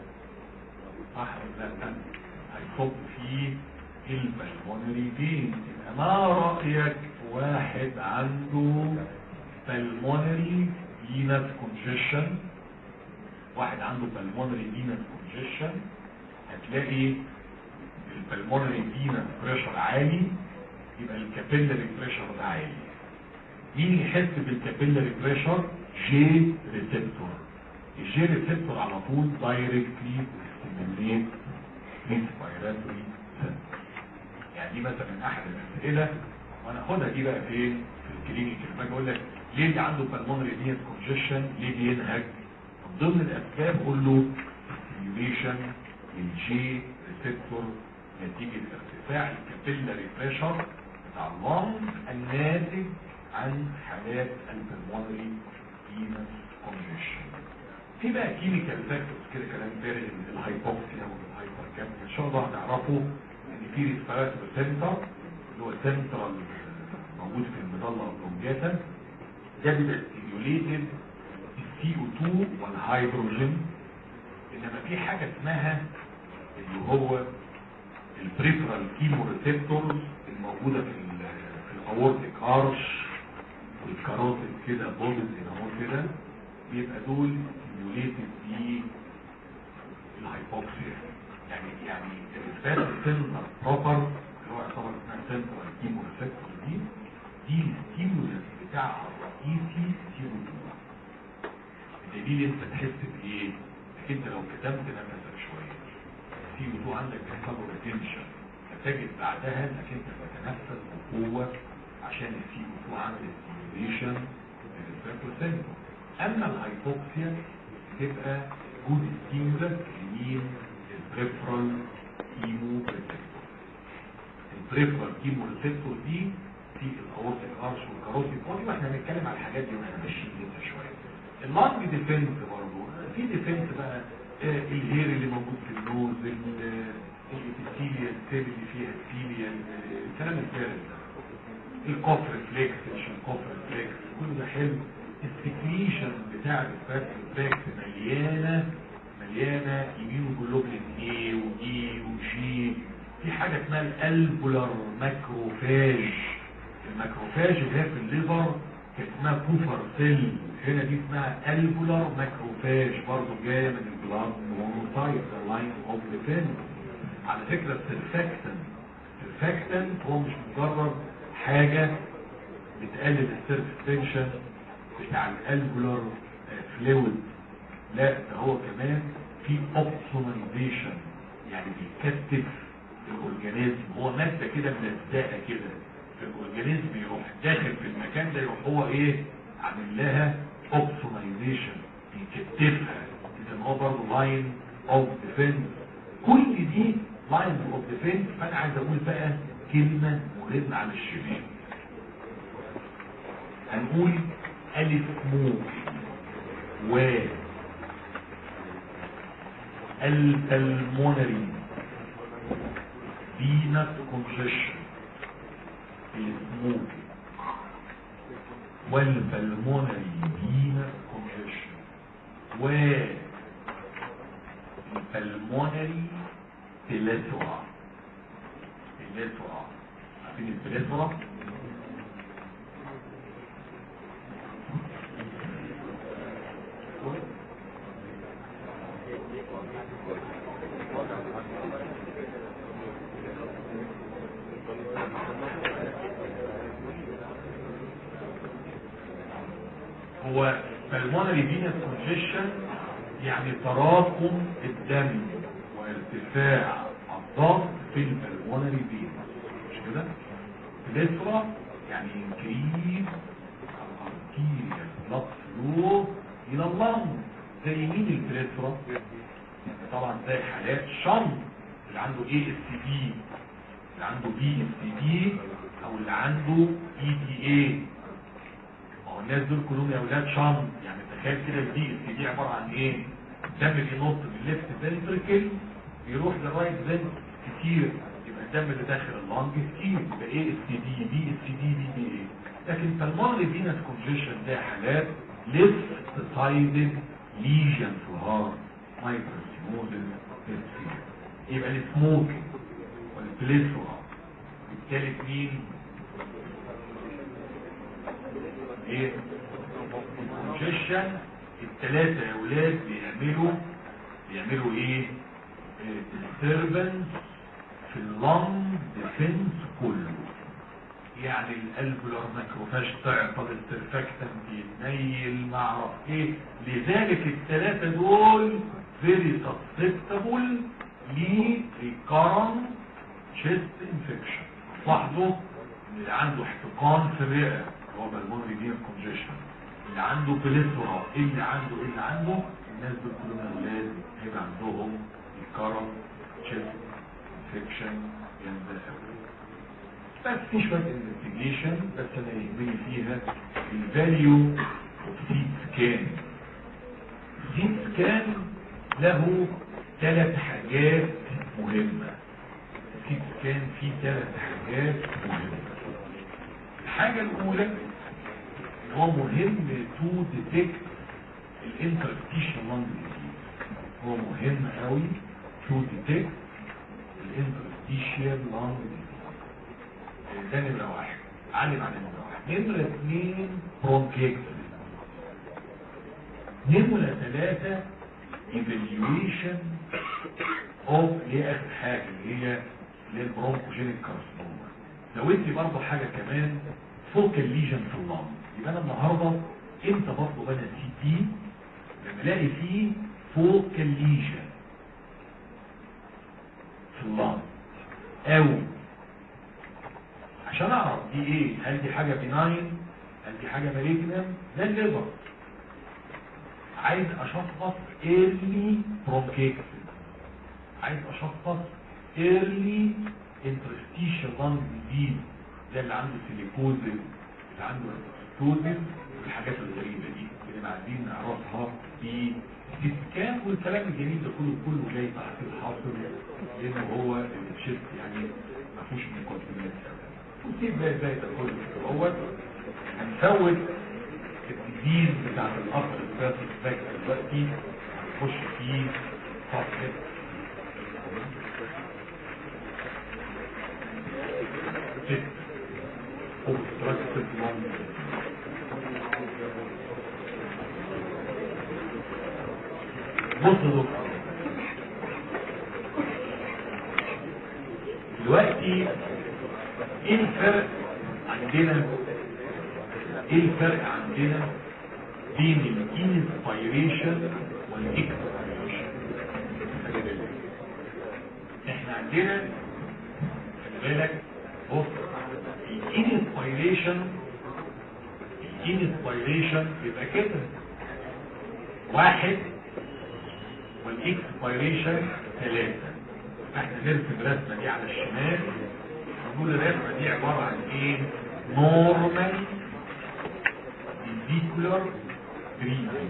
صح ولا لا هيصب فيه البلمونري فين ما رأيك واحد عنده بالمونري فينس كونجيشن واحد عنده بالمونري فينس كونجيشن هتلاقي البلمونري فينس بريشر عالي يبقى الكابيلاري بريشر ده عالي مين يحس بالكابيلاري بريشر جي ريسبتور الجي ريسبتور على طول دايركتلي ستيموليت ريسبيراتوري يعني دي مثلا احد الاسئله وانا اخدها دي بقى فين في الكلينيك لما اجي اقول لك ليه اللي عنده بالمونري فينس كونجيشن ليه بينهج من ضمن الاسباب قول له ستيميوليشن للجي ريسبتور نتيجه ارتفاع الكابيلاري بريشر بتاع اللنج الناتج عن حالات البلمونري فينس كونجيشن في بقى كيميكال فاكتورز كده كلام فارغ الهايبوكسيا والهايبر كابنيا ان شاء الله هتعرفوا ان في ريسبيراتوري سنتر اللي هو سنترال موجود في المظله اوبلونجاتا ده بيبقى ستيميوليتد السي او 2 والهيدروجين انما في حاجه اسمها اللي هو البريفرال كيمو ريسبتورز الموجوده في ال في الاورتيك ارش والكاروتيد كده بولز هنا اهو كده بيبقى دول ستيميوليتد ب الهايبوكسيا يعني يعني الفات سنتر بروبر اللي هو يعتبر اسمها سنترال كيمو ريسبتور دي دي الستيمولس بتاعها الرئيسي سي او 2 الدليل انت تحس بايه؟ انك انت لو كتمت نفسك شويه سي او 2 عندك بيحصل له ريتنشن فتجد بعدها انك انت تتنفس بقوه عشان السي او 2 عامل ستيميوليشن للريسبتور سنتر اما الهايبوكسيا تبقى جود ستيمولس لمين البريفرال كيمو ريسبتور البريفرال كيمو ريسبتور دي في الاورتيك ارش والكاروتيد بودي واحنا بنتكلم على الحاجات دي واحنا ماشيين لسه شويه اللانج ديفنس برضه في ديفنس بقى آه الهير اللي موجود في النوز الابيثيليا السيل اللي فيها السيليا الكلام الفارغ ده الكوف ريفلكس مش الكوف ريفلكس كل ده حلو السكريشن بتاع الفات ريفلكس مليانه مليانه ايميونوجلوبولين اي ودي وجي في حاجه اسمها الالبولار ماكروفاج الماكروفاج اللي هي في الليفر كانت اسمها كوفر سيل هنا دي اسمها البولار ماكروفاج برضه جايه من البلاد مونوسايت لاين اوف ديفنس على فكره السيرفاكتن السيرفاكتن هو مش مجرد حاجه بتقلل السيرفكتنشن بتاع الالبولار فلويد لا ده هو كمان في اوبسوناليزيشن يعني بيكتف الاورجانيزم هو ماده كده ملزقه كده في الاورجانيزم يروح داخل في المكان ده يروح هو ايه عامل لها اوبسوناليزيشن بيكتفها اذا هو برضه لاين اوف ديفنس كل دي لاين اوف ديفنس فانا عايز اقول بقى كلمه مهمه على الشباب هنقول الف مو و البلمونري فينس كونجيشن السموك والبلمونري فينس كونجيشن و البلمونري بليثورا بليثورا عارفين البليثورا هو pulmonary venous congestion يعني تراكم الدم وارتفاع الضغط في البلمونري فينس مش كده؟ بليترا يعني increase الارتيريال بلاد فلو الى اللنج زي مين البليترا؟ يعني طبعا زي حالات شنط اللي عنده اي اس دي اللي عنده بي اس دي او اللي عنده اي دي اي هو الناس دول كلهم يا اولاد شنط يعني تخيل كده البي اس دي عباره عن ايه؟ الدم بينط من الليفت فنتركل بيروح للرايت فنت كتير يبقى الدم اللي داخل اللنج كتير يبقى ايه اس دي بي اس دي بي دي ايه لكن بالمونري فينس كونجيشن ده حالات ليفت سايدد ليجن في الهارت مايكروسيموزس يبقى السموكينج والبليثرا الثالث مين ايه الكونجيشن الثلاثة يا ولاد بيعملوا بيعملوا ايه disturbance في اللنج ديفنس كله يعني الالفولار ماكروفاج تعطل السرفاكتنت يتنيل ما اعرف ايه لذلك الثلاثة دول very susceptible ل recurrent chest infection لاحظوا ان اللي عنده احتقان في الرئة هو بالمونري فين كونجيشن اللي عنده بليثرا ايه اللي عنده ايه اللي عنده الناس دول كلهم اولاد هيبقى عندهم الكرم تشيست انفكشن جامده قوي بس في شويه انفستيجيشن بس انا يهمني فيها الفاليو اوف سيت سكان السيت سكان له ثلاث حاجات مهمه السيت سكان فيه ثلاث حاجات مهمه الحاجه الاولى هو مهم تو ديتكت الانترستيشن لانج ديزيز هو مهم قوي تو ديتكت الانترستيشن لانج ديزيز ده نمرة واحد علم على نمرة واحد نمرة اثنين برونكيكس نمرة ثلاثة evaluation of اللي هي اخر حاجة اللي هي اللي هي البرونكوجينيك كارسنوما لو انت برضه حاجة كمان فوكال ليجن في اللنج يبقى انا النهارده امتى بطلب انا سي تي لما الاقي فيه فوكال ليجن في اللنج او عشان اعرف دي ايه هل دي حاجه بناين هل دي حاجه مالجنم ده الليفر عايز اشخص ايرلي برونكيكس عايز اشخص ايرلي انترستيشن لانج ديزيز ده اللي عنده سيليكوزز اللي عنده توزن والحاجات الغريبة دي اللي عايزين نعرفها في السكان والكلام الجميل ده كله كله جاي تحت الحاصل لانه هو الشيفت يعني ما فيهوش مقدمات ونسيب بقى ازاي ده كله دوت هنفوت الديزيز بتاعت القطر الفاسد باك دلوقتي هنخش فيه صفحة ست obstructed lung بص دكتور دلوقتي ايه الفرق عندنا ايه الفرق عندنا بين الانسبيريشن والاكسبيريشن احنا عندنا خلي بالك بص الانسبيريشن الانسبيريشن يبقى كده واحد والاكسبيريشن ثلاثة احنا نرسم الرسمة دي على الشمال نقول الرسمة دي عبارة عن ايه نورمال فيزيكولار بريزنج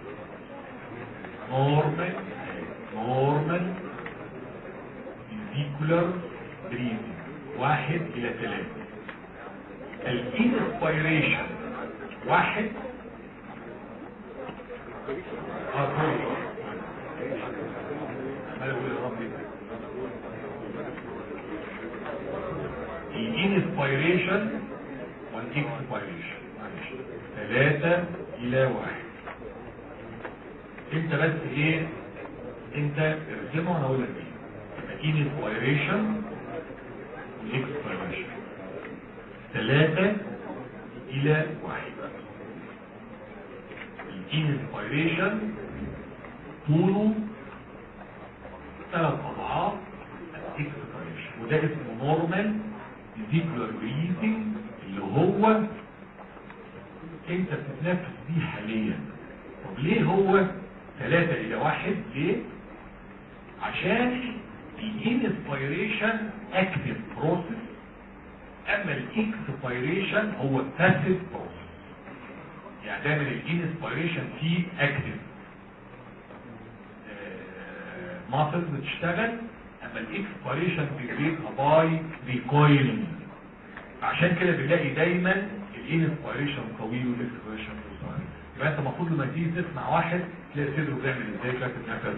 نورمال نورمال فيزيكولار بريزنج واحد الى ثلاثة الانسبيريشن واحد اه سوري عمال اقول يا ربي الانسبيريشن والاكسبيريشن معلش ثلاثة الى واحد انت بس ايه انت ارسمه وانا اقول لك ايه الانسبيريشن والاكسبيريشن ثلاثة الى واحد انسبيريشن طوله ثلاث اضعاف الاكسبيريشن وده اسمه نورمال فيزيكولار بريزنج اللي هو انت بتتنفس بيه حاليا طب ليه هو ثلاثة الى واحد ليه عشان الانسبيريشن اكتف بروسيس اما الاكسبيريشن هو باسيف بروسيس يعني دايما الانسبيريشن فيه اكتف ماسل بتشتغل اما الاكسبيريشن بيبقى باي ريكويلنج عشان كده بنلاقي دايما الانسبيريشن طويل والاكسبيريشن قصير يبقى انت المفروض لما تيجي تسمع واحد تلاقي صدره بيعمل ازاي شكل نفس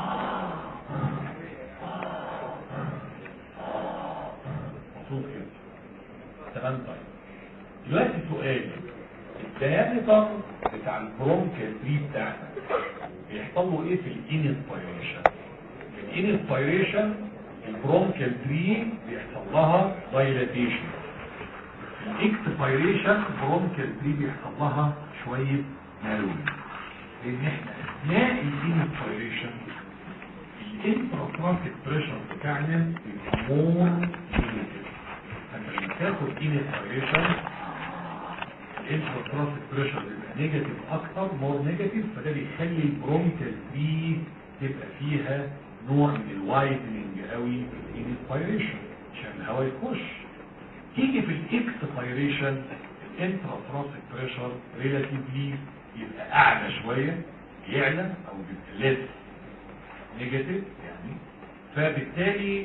مفروض كده تمام طيب دلوقتي سؤال الديامتر بتاع البرونكال تري بتاعنا بيحصل له ايه في الانسبيريشن الانسبيريشن البرونكال تري بيحصل لها دايلاتيشن الاكسبيريشن البرونكال تري بيحصل لها شويه نالوي لان احنا اثناء الانسبيريشن الانتراترافيك بريشر بتاعنا مور نيجاتيف فانت لما تاخد انسبيريشن الانتراترافيك بريشر بيبقى نيجاتيف اكتر مور نيجاتيف فده بيخلي البرونكال تري تبقى فيها نوع من الوايدنج قوي في الانسبيريشن عشان الهواء يخش تيجي في الاكسبيريشن الانتراترافيك بريشر ريلاتيفلي يبقى اعلى شويه يعلى او بيبقى ليس نيجاتيف يعني فبالتالي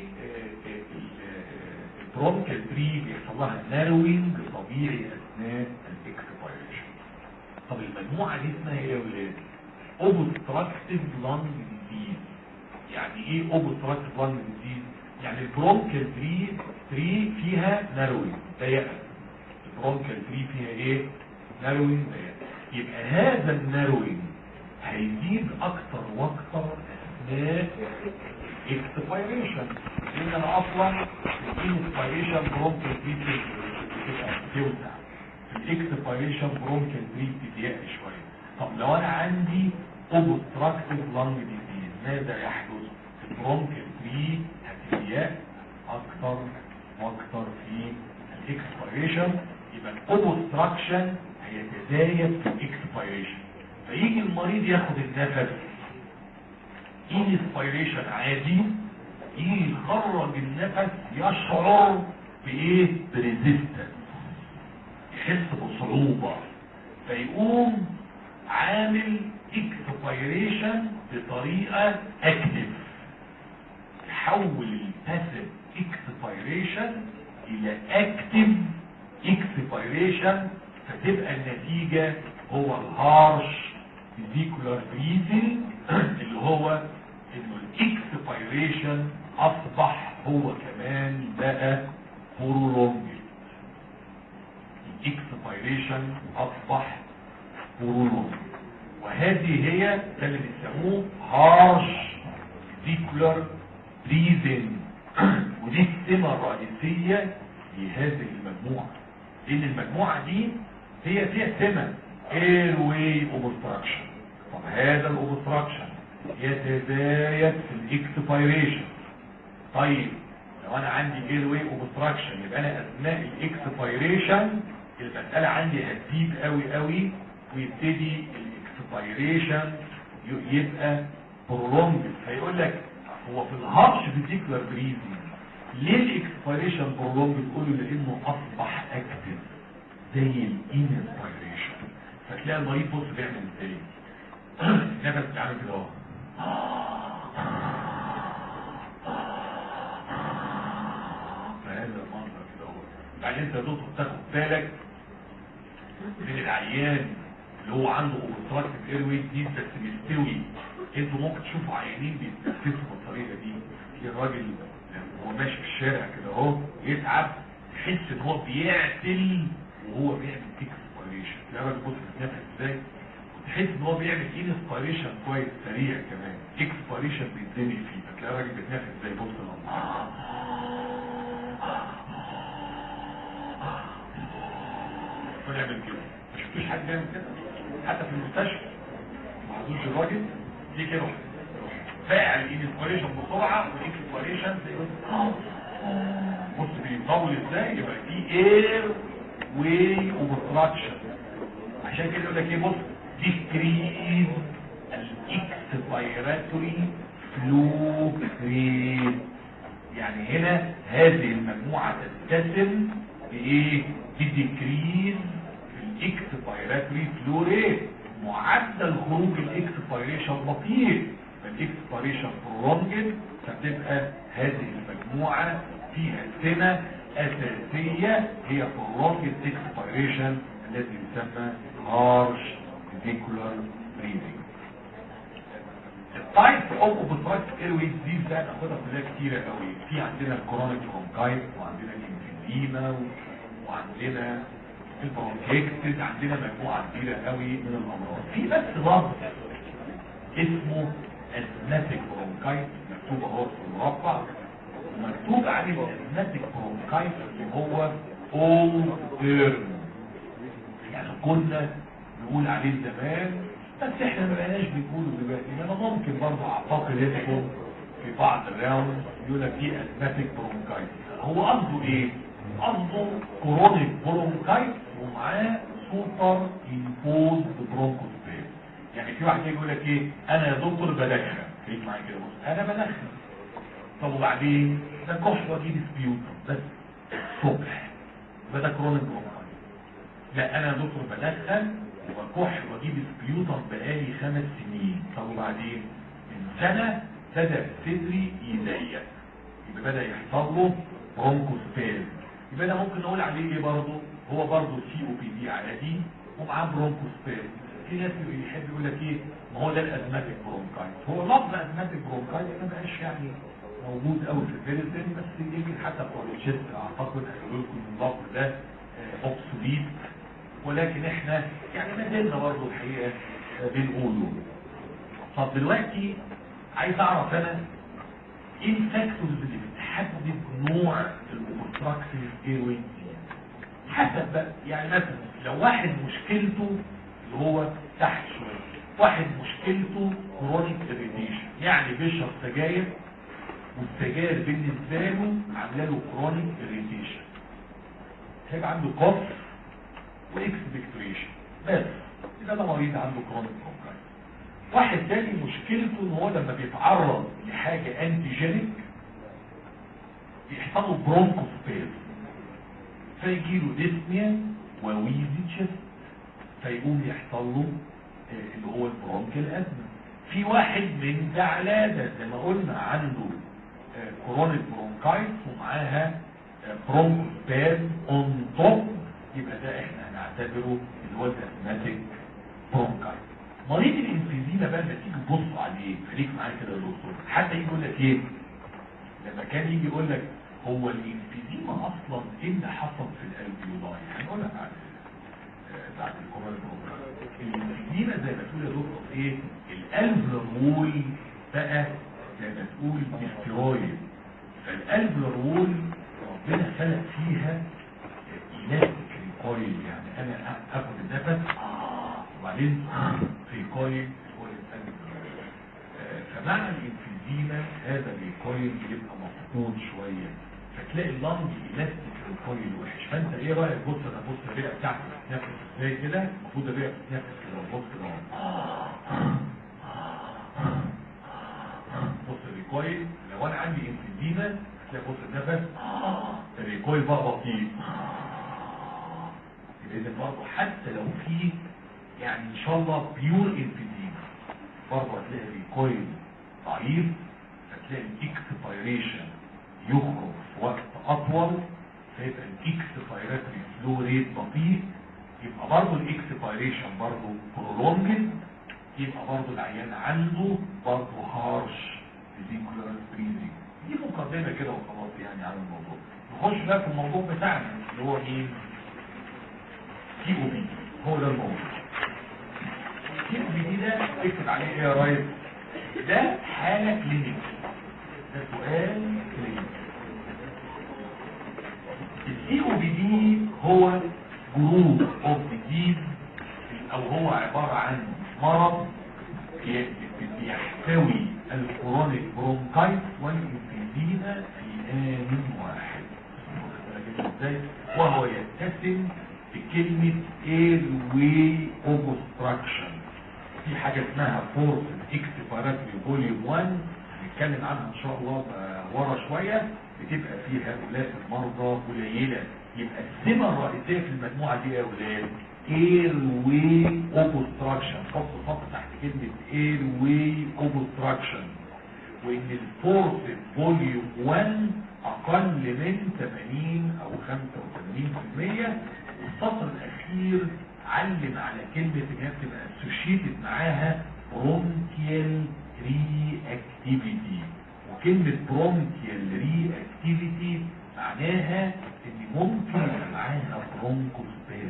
البرونكال تري بيحصل لها ناروينج طبيعي اثناء الاكسبيريشن طب المجموعه دي اسمها ايه يا ولاد؟ اوبستراكتيف لانج ديزيز يعني ايه اوبستراكتيف لانج ديزيز؟ يعني البرونكال تري تري فيها ناروينج ضيقه البرونكال تري فيها ايه؟ ناروينج ضيقه يبقى هذا الناروينج هيزيد اكتر واكتر اثناء اكسبيريشن لان انا اصلا الانسبيريشن برونكال تري بتبقى بتوسع في الاكسبيريشن برونكال تري بتضيق شويه طب لو انا عندي اوبستراكتيف لانج ديزيز ماذا يحدث في البرونكال تري هتضيق اكتر واكتر في الاكسبيريشن يبقى الاوبستراكشن هيتزايد في الاكسبيريشن فيجي المريض ياخد النفس انسبيريشن عادي يجي يخرج النفس يشعر بايه بريزيستنس يحس بصعوبة فيقوم عامل اكسبيريشن بطريقة اكتف يحول الباسيف اكسبيريشن الى اكتف اكسبيريشن فتبقى النتيجة هو الهارش فيزيكولار بريزنج اللي هو انه الاكسبيريشن اصبح هو كمان بقى برولونجد الاكسبيريشن اصبح برولونجد وهذه هي ده اللي بيسموه هارش فيزيكولار بريزنج ودي السمة الرئيسية لهذه المجموعة لان المجموعة دي هي فيها سمة airway obstruction طب هذا الاوبستراكشن يتزايد في الاكسبيريشن طيب لو انا عندي airway obstruction يبقى انا اثناء الاكسبيريشن المسألة عندي هتزيد قوي قوي ويبتدي الاكسبيريشن يبقى prolonged فيقول لك هو في الهارش فيزيكولار بريزنج ليه الاكسبيريشن prolonged تقول له لانه اصبح اكتف زي الانسبيريشن فتلاقي المريض بص بيعمل ازاي نفس بيعمل كده اهو فهذا المنظر كده اهو بعدين انت يا دكتور تاخد بالك من العيان اللي هو عنده اوبستراكتيف ايروي دي بس مستوي انتوا ممكن تشوفوا عيانين بيتنفسوا بالطريقه دي في الراجل وهو ماشي في الشارع كده اهو يتعب تحس ان هو بيعتل وهو بيعمل اكسبيريشن تلاقي الراجل بص بيتنفس ازاي وتحس ان هو بيعمل انسبيريشن كويس سريع كمان اكسبيريشن بيتزنق فيه فتلاقي الراجل بيتنفس ازاي بص ونعمل كده ما شفتوش حد بيعمل كده حتى في المستشفى عاوزوش الراجل دي كده فاعل الانسبيريشن بسرعه والاكسبيريشن بص بيطول ازاي يبقى في اير واي اوبستراكشن عشان كده يقول لك ايه بص ديكريز الاكسبيراتوري فلو ريت يعني هنا هذه المجموعة تتسم بايه بديكريز في الاكسبيراتوري فلو ريت معدل خروج الاكسبيريشن بطيء فالاكسبيريشن برولونجد فتبقى هذه المجموعة فيها سمة أساسية هي برولونجد اكسبيريشن الذي يسمى هارش فيكولار بريدنج التايب اوف اوبستراكت ايرويز دي بقى ناخدها كلها كتيره قوي في عندنا الكرونيك برونكايت وعندنا الانفيديما وعندنا البرونكيكتس عندنا مجموعه كبيره قوي من الامراض في بس لفظ اسمه ازماتيك برونكايت مكتوب اهو في المربع ومكتوب عليه الازماتيك برونكايت اللي هو اول تيرم يعني كنا نقول عليه زمان بس احنا ما بقيناش بنقوله دلوقتي انا ممكن برضه اعتقد انكم في بعض الراوند يقول لك في ازماتيك برونكايت هو قصده ايه؟ قصده كرونيك برونكايت ومعاه سوبر امبوز برونكوسبيل يعني في واحد يجي يقول لك ايه انا يا دكتور بدخن خليك معايا كده بص انا بدخن طب وبعدين ده كحل واجيب سبيوتر بس الصبح يبقى ده كرونيك برونكايت لا انا يا دكتور بدخن وكح واجيب سبيوتر بقالي خمس سنين طب وبعدين من سنة بدأ صدري يضيق يبقى بدأ يحصل له برونكوسباز يبقى انا ممكن اقول عليه ايه برضه هو برضه سي او بي دي عادي ومعاه برونكوسباز في ناس بيحب يقول لك ايه ما هو ده الازماتيك برونكايت هو لفظ ازماتيك برونكايت ما بقاش يعني موجود قوي في الفيرسن بس يمكن حتى بتوع الشيست اعتقد هيقولوا لكم اللفظ ده اوبسوليت ولكن احنا يعني ما زلنا برضه الحقيقه بنقوله طب دلوقتي عايز اعرف انا ايه الفاكتورز اللي بتحدد نوع الاوبستراكتيف ايروي حسب بقى يعني مثلا لو واحد مشكلته اللي هو تحت شويه واحد مشكلته كرونيك اريتيشن يعني بيشرب سجاير والسجاير بالنسبه له عامله له كرونيك اريتيشن هيبقى عنده كوف واكسبكتريشن بس يبقى ده مريض عنده كرونيك برونكايت واحد تاني مشكلته ان هو لما بيتعرض لحاجه انتيجينيك بيحصل له برونكوسبيز فيجي له ديسنيا وويزي تشست فيقوم يحصل له آه، اللي هو البرونكيال ازمه في واحد من ده على ده زي ما قلنا عنده آه، كرونيك برونكايت ومعاها برونكوسباز اون توب يبقى ده احنا هنعتبره اللي هو الازماتيك برونكايت مريض الانفيزيما بقى لما تيجي تبص عليه خليك معايا كده يا دكتور حتى يجي يقول لك ايه لما كان يجي يقول لك هو الانفيزيما اصلا ايه اللي حصل في الالفيولاي هنقولها بعد آه، بعد الكورونا برونكايت الانفيزيما زي ما تقول يا دكتور ايه الالفيولار وول بقى زي ما تقول استرويد فالالفيولار وول ربنا خلق فيها الاستيك ريكويل يعني انا اخد النفس وبعدين ريكويل هو الانسان فمعنى الانفيزيما هذا الريكويل بيبقى مفقود شويه فتلاقي اللنج الاستيك ريكويل وحش فانت ايه رايك بص انا بص الرئه بتاعتي بتتنفس ازاي كده المفروض الرئه بتتنفس كده بص كده بص الريكويل لو انا عندي انفيزيما هتلاقي بص النفس الريكويل بقى بطيء اذا برضه حتى لو في يعني ان شاء الله بيور انفيديما برضه هتلاقي الريكويل ضعيف هتلاقي الاكسبيريشن يخرج في وقت اطول فيبقى الاكسبيراتوري فلو ريت بطيء يبقى برضه الاكسبيريشن برضه برولونجد يبقى برضه العيان عنده برضه هارش فيزيكولار بريزنج دي مقدمه كده وخلاص يعني عن الموضوع نخش بقى في الموضوع بتاعنا اللي هو ايه تي او بي هو ده الموضوع تي او بي دي ده اكتب عليه ايه يا ريس ده حالة كلينيك ده سؤال كلينيك التي او بي دي هو جروب اوف ديزيز او هو عبارة عن مرض بيحتوي الكرونيك برونكايت والانفيزيما في آن واحد ازاي وهو يتسم بكلمة airway obstruction في حاجة اسمها فورس اكسبيراتوري فوليوم 1 هنتكلم عنها ان شاء الله ورا شوية بتبقى فيها اولاد المرضى قليلة يبقى السمة الرئيسية في المجموعة دي يا اولاد airway obstruction خط خط تحت كلمة airway obstruction وان الفورس فوليوم 1 اقل من 80 او 85% والسطر الاخير علم على كلمة ان هي بتبقى اسوشيتد معاها برونكيال ري اكتيفيتي وكلمة برونكيال ري اكتيفيتي معناها ان ممكن يبقى معاها برونكوسباز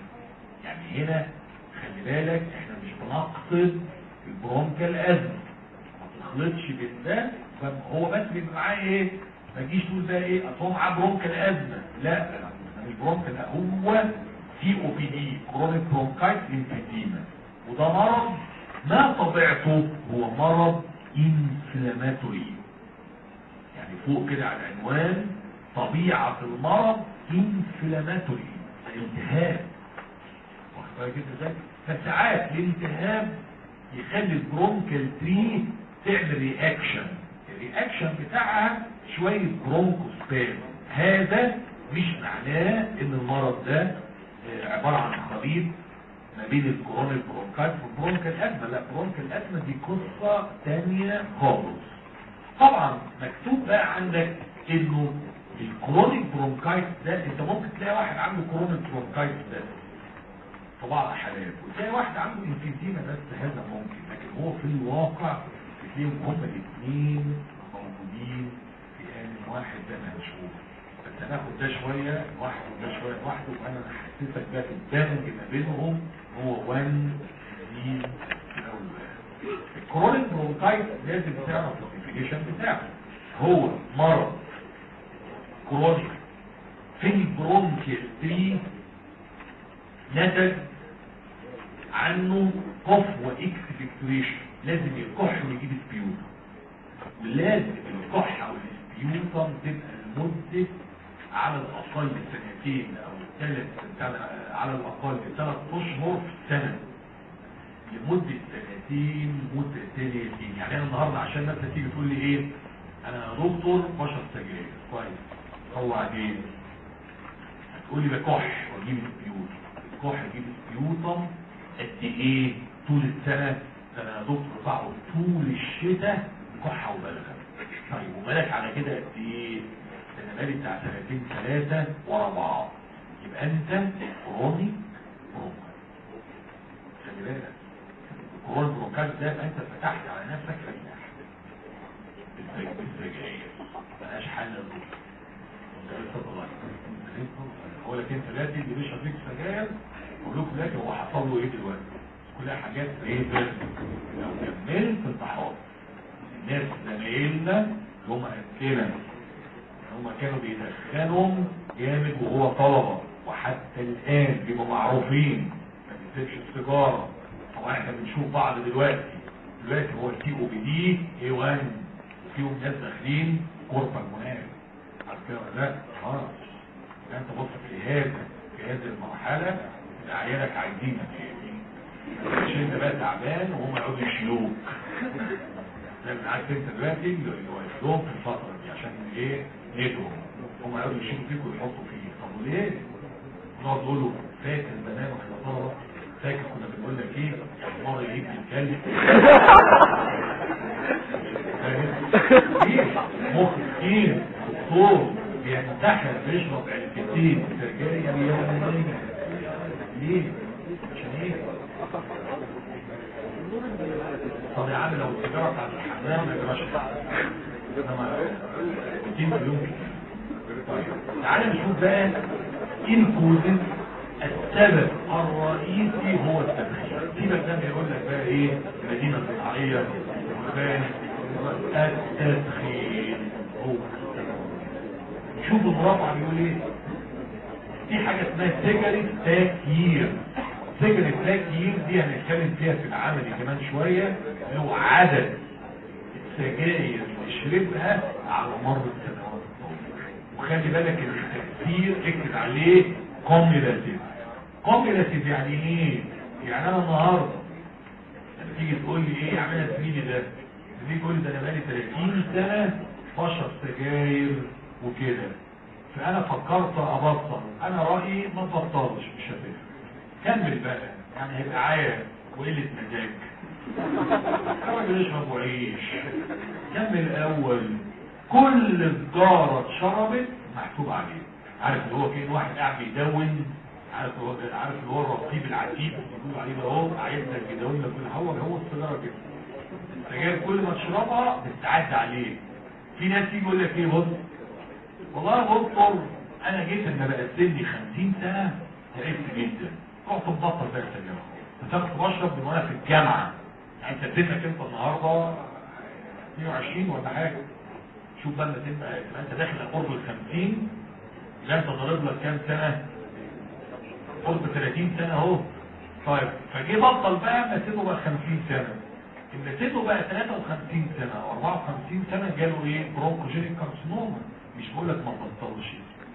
يعني هنا خلي بالك احنا مش بنقصد البرونكيال ازمة ما تخلطش بين ده هو بس بيبقى معاه ايه ما تجيش تقول بقى ايه اصل هو معاه برونكيال ازمة لا مش برونكيال هو سي او بي دي كرونيك برونكايت انفيديما وده مرض ما طبيعته هو مرض انفلاماتوري يعني فوق كده على العنوان طبيعة المرض انفلاماتوري الالتهاب واخد بالك انت ازاي فساعات الالتهاب يخلي البرونكال تري تعمل رياكشن الرياكشن بتاعها شوية برونكوسبام هذا مش معناه ان المرض ده عبارة عن خليط ما بين الكورونيك برونكايت والبرونكال ازمة لا برونكال ازمة دي قصة تانية خالص طبعا مكتوب بقى عندك انه الكرونيك برونكايت ده انت ممكن تلاقي واحد عنده كرونيك برونكايت ده في بعض الحالات وتلاقي واحد عنده انفيزيما بس هذا ممكن لكن هو في الواقع بتلاقيهم هما الاثنين موجودين في آن واحد ده ما هنشوف بس هناخد ده شوية واحد وده شوية واحد وانا حسيتك بقى في الدمج ما بينهم هو وان دي الاول الكرونيك برونكايت لازم تعرف الديفينيشن بتاعه هو مرض كرونيك في البرونكيال 3 نتج عنه قف واكسبكتوريشن لازم يكح ويجيب سبيوت ولازم الكح او السبيوتم تبقى لمدة على الاقل سنتين او ثلاث على الاقل ثلاث اشهر في السنة لمدة سنتين متتاليتين يعني انا النهاردة عشان مثلا تيجي تقول لي ايه انا دكتور بشر سجاير كويس هو بعدين هتقول لي بكح واجيب سبيوت الكح يجيب سبيوتم قد ايه طول السنة ده انا دكتور بقعد طول الشتاء كحة وبلغة طيب ومالك على كده قد ايه ده انا بالي بتاع سنتين ثلاثة ورا بعض يبقى انت كروني برونكايت خلي بالك الكروني برونكايت ده يبقى انت فتحت على نفسك رجاح بالسجاير ملهاش حل الدكتور هو لك انت دلوقتي اللي بيشرب فيك سجاير اقول لكم دلوقتي هو حصل له ايه دلوقتي كلها حاجات ايه بس لو كملت انت حاضر الناس زمايلنا اللي هم امثله هم كانوا بيدخنهم جامد وهو طلبه وحتى الان بيبقوا معروفين ما بيسيبش السيجاره طبعا احنا بنشوف بعض دلوقتي دلوقتي هو التي او بي دي اي 1 وفيهم ناس داخلين غرفه المناخ عارف كده ولا لا؟ خلاص انت بص في هذا في هذه المرحله عيالك عايزينك مش انت بقى تعبان وهم يقعدوا يشيلوك لازم عارف انت دلوقتي اللي واقف في الفتره دي عشان ايه نيتهم هم يقعدوا يشيلوا فيك ويحطوا فيك طب وليه؟ نقعد نقول له فاكر زمان واحنا طلبه فاكر كنا بنقول لك ايه حمار يجيب الكلب مخ كتير دكتور بينتحر بيشرب علبتين سجاير يوميا ليه؟ عشان ايه؟ طب يا عم لو السيجاره بتاعت الحمام ما يجراش انما روتين في اليوم طيب تعالى نشوف بقى ايه الكوزن السبب الرئيسي هو التدخين سيبك ده بيقول لك بقى ايه المدينه الصناعيه التدخين هو شوف المرافع بيقول ايه في حاجة اسمها سيجاري تاكير سيجرت لاك يير دي هنتكلم فيها في العملي كمان شوية اللي هو عدد السجاير اللي شربها على مر السنوات الطويلة وخلي بالك ان التأثير اكتب عليه كوميلاتيف كوميلاتيف يعني ايه؟ يعني انا النهارده لما تيجي تقول لي ايه عملها زميلي ده تيجي تقول لي ده انا بقالي 30 سنة بشرب سجاير وكده فانا فكرت ابطل انا رأيي ما تبطلش مش هتفرق كمل بقى يعني هيبقى عيا وقلة مزاج الراجل يشرب وعيش كمل الاول كل سجارة اتشربت محسوب عليه عارف اللي هو كان واحد قاعد بيدون عارف هو عارف اللي هو الرقيب العتيب بيقولوا عليه ده اهو عايزك يدون لك كل هو هو السيجاره كده السجاير كل ما تشربها بتعدي عليه في ناس يجي يقول لك ايه بص والله يا دكتور انا جيت لما بقى سني 50 سنه تعبت جدا رحت مبطل بقى السجاير بس انا كنت بشرب من وانا في الجامعه يعني تديتك انت النهارده 120 ولا حاجه شوف بقى لما تبقى تبقى انت داخل قرب ال 50 لا انت ضارب لك كام سنه قرب 30 سنه اهو طيب فجه بطل بقى مسيته بقى 50 سنه مسيته بقى 53 سنه او 54 سنه جاله ايه برونكوجينيك كارسينوما مش بقول لك ما تبطلش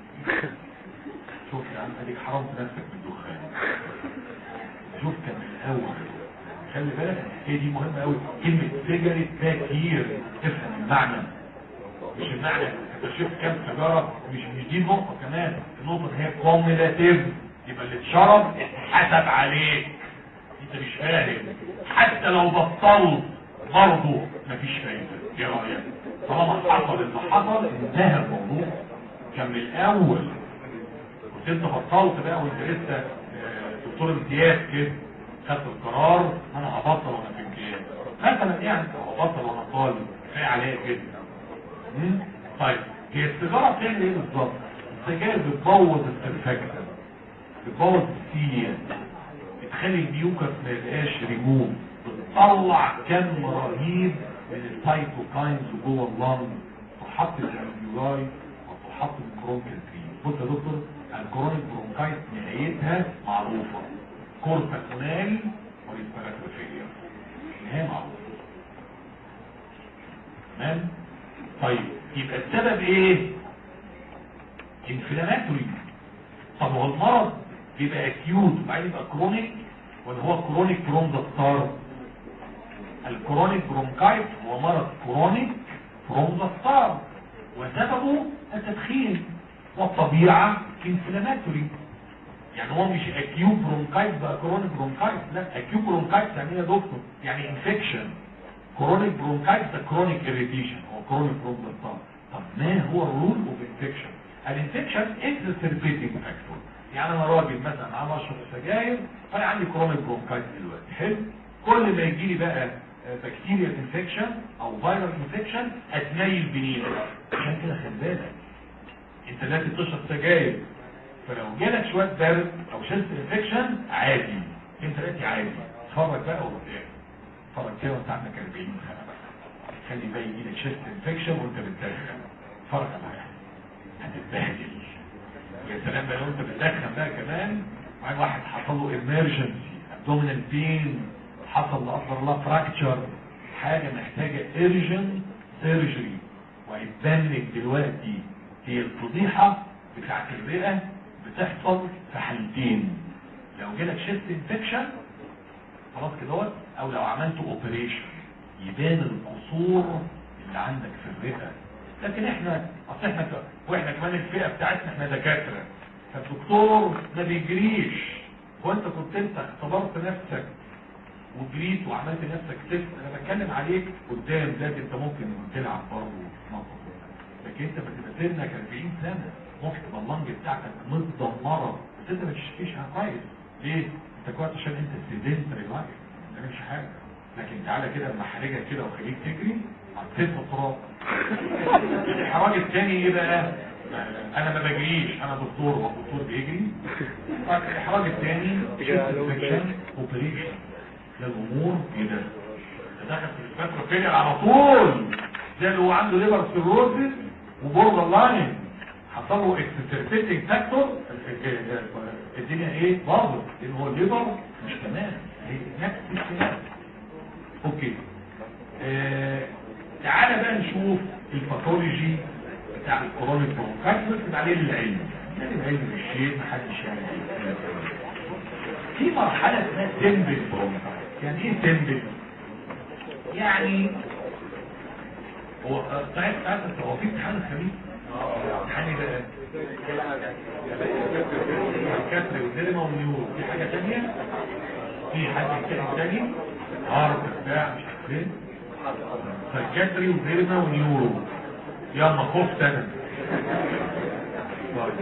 شوف يا عم اديك حرمت نفسك من الدخان شوف كان من الاول خلي بالك هي دي مهمه قوي كلمه سيجاره تاكير تفهم المعنى مش المعنى انت شفت كام سيجاره مش مش دي النقطه كمان النقطه ان هي كوميلاتيف يبقى اللي اتشرب اتحسب عليه انت مش فاهم حتى لو بطلت برضه مفيش فايده ايه رايك طالما حصل اللي حصل انتهى الموضوع كان من الاول كنت انت بطلت بقى وانت لسه آه، دكتور امتياز كده خدت القرار انا هبطل وانا في امتياز مثلا يعني هبطل وانا طالب كفايه عليا كده مم؟ طيب هي السيجاره بتعمل ايه بالظبط؟ السجاير بتبوظ السرفكتن بتبوظ السيليا بتخلي الميوكس ما يبقاش ريموف بتطلع كم رهيب من السايتوكاينز جوه اللنج تحط الالفيولاي وتحط الكرونكال بص يا دكتور الكرونيك برونكايت نهايتها معروفه كورتا كونال وريسبيراتوري فيلير نهايه معروفه تمام طيب يبقى السبب ايه انفلاماتوري طب هو المرض بيبقى اكيوت وبعدين يبقى كرونيك ولا هو كرونيك برونزستار الكرونيك برونكايت هو مرض كرونيك برونزستار وسببه التدخين والطبيعة انفلاماتوري يعني هو مش اكيوت برونكايت بقى كرونيك برونكايت لا اكيوت برونكايت يعني ايه يا دكتور يعني انفكشن كرونيك برونكايت ده كرونيك اريتيشن هو كرونيك برونكايت طب ما هو الرول اوف انفكشن الانفكشن اكزاسربيتنج فاكتور يعني انا راجل مثلا عم اشرب سجاير فانا عندي كرونيك برونكايت دلوقتي حلو كل ما يجي لي بقى بكتيريا انفكشن او فيروس انفكشن اتنيل بنينه عشان كده خلي بالك انت لازم تشرب سجاير فلو جالك شويه برد او شلت انفكشن عادي انت دلوقتي عادي اتفرج بقى وبتاع اتفرج كده وانت عندك 40 سنه بقى خلي بقى يجي لك شلت انفكشن وانت بتدخن اتفرج على هتتبهدل يا سلام بقى لو انت بتدخن بقى كمان معاك واحد حصل له emergency abdominal pain حصل لا قدر الله فراكتشر حاجه محتاجه urgent surgery وهيتبان لك دلوقتي هي الفضيحه بتاعت الرئه بتحصل في حالتين لو جالك شيست انفكشن خلاص كده او لو عملت اوبريشن يبان القصور اللي عندك في الرئه لكن احنا اصل احنا ك- واحنا كمان الفئه بتاعتنا احنا دكاتره فالدكتور ما بيجريش وانت كنت انت اختبرت نفسك وجريت وعملت نفسك تست انا بتكلم عليك قدام ده انت ممكن تلعب برضه نقص لكن انت بتبقى سنك 40 سنه ممكن تبقى اللنج بتاعتك متدمره بس انت ما تشتكيش كويس ليه؟ انت كويس عشان انت سيدنتري لايف ما بتعملش حاجه لكن تعالى كده لما حرجك كده وخليك تجري هتسيب تراب الحراج الثاني ايه بقى؟ انا ما بجريش انا دكتور والدكتور بيجري طيب الحراج الثاني اوبريشن ده الامور كده دخل في الفتره فيلير على طول ده اللي هو عنده ليبر سيروزس وبوردر لاين حصل له اكسسربيتنج فاكتور الدنيا ايه باظت لان هو الليبر مش تمام هي نفس الكلام اوكي آه تعالى بقى نشوف الباثولوجي بتاع الكورونيك برونكايتس نكتب عليه العلم يعني العلم الشيء محدش يعمل ايه في مرحلة اسمها تمبل برونكايتس يعني ايه تمبل؟ يعني هو طيب تعرف هو في امتحان الخميس؟ امتحان ايه بقى؟ كسر وسينما ونيورو في حاجة تانية؟ في حاجة كده تاني؟ عرض بتاع مش عارف فين؟ سايكاتري وسينما ونيورو يلا خفت انا طيب.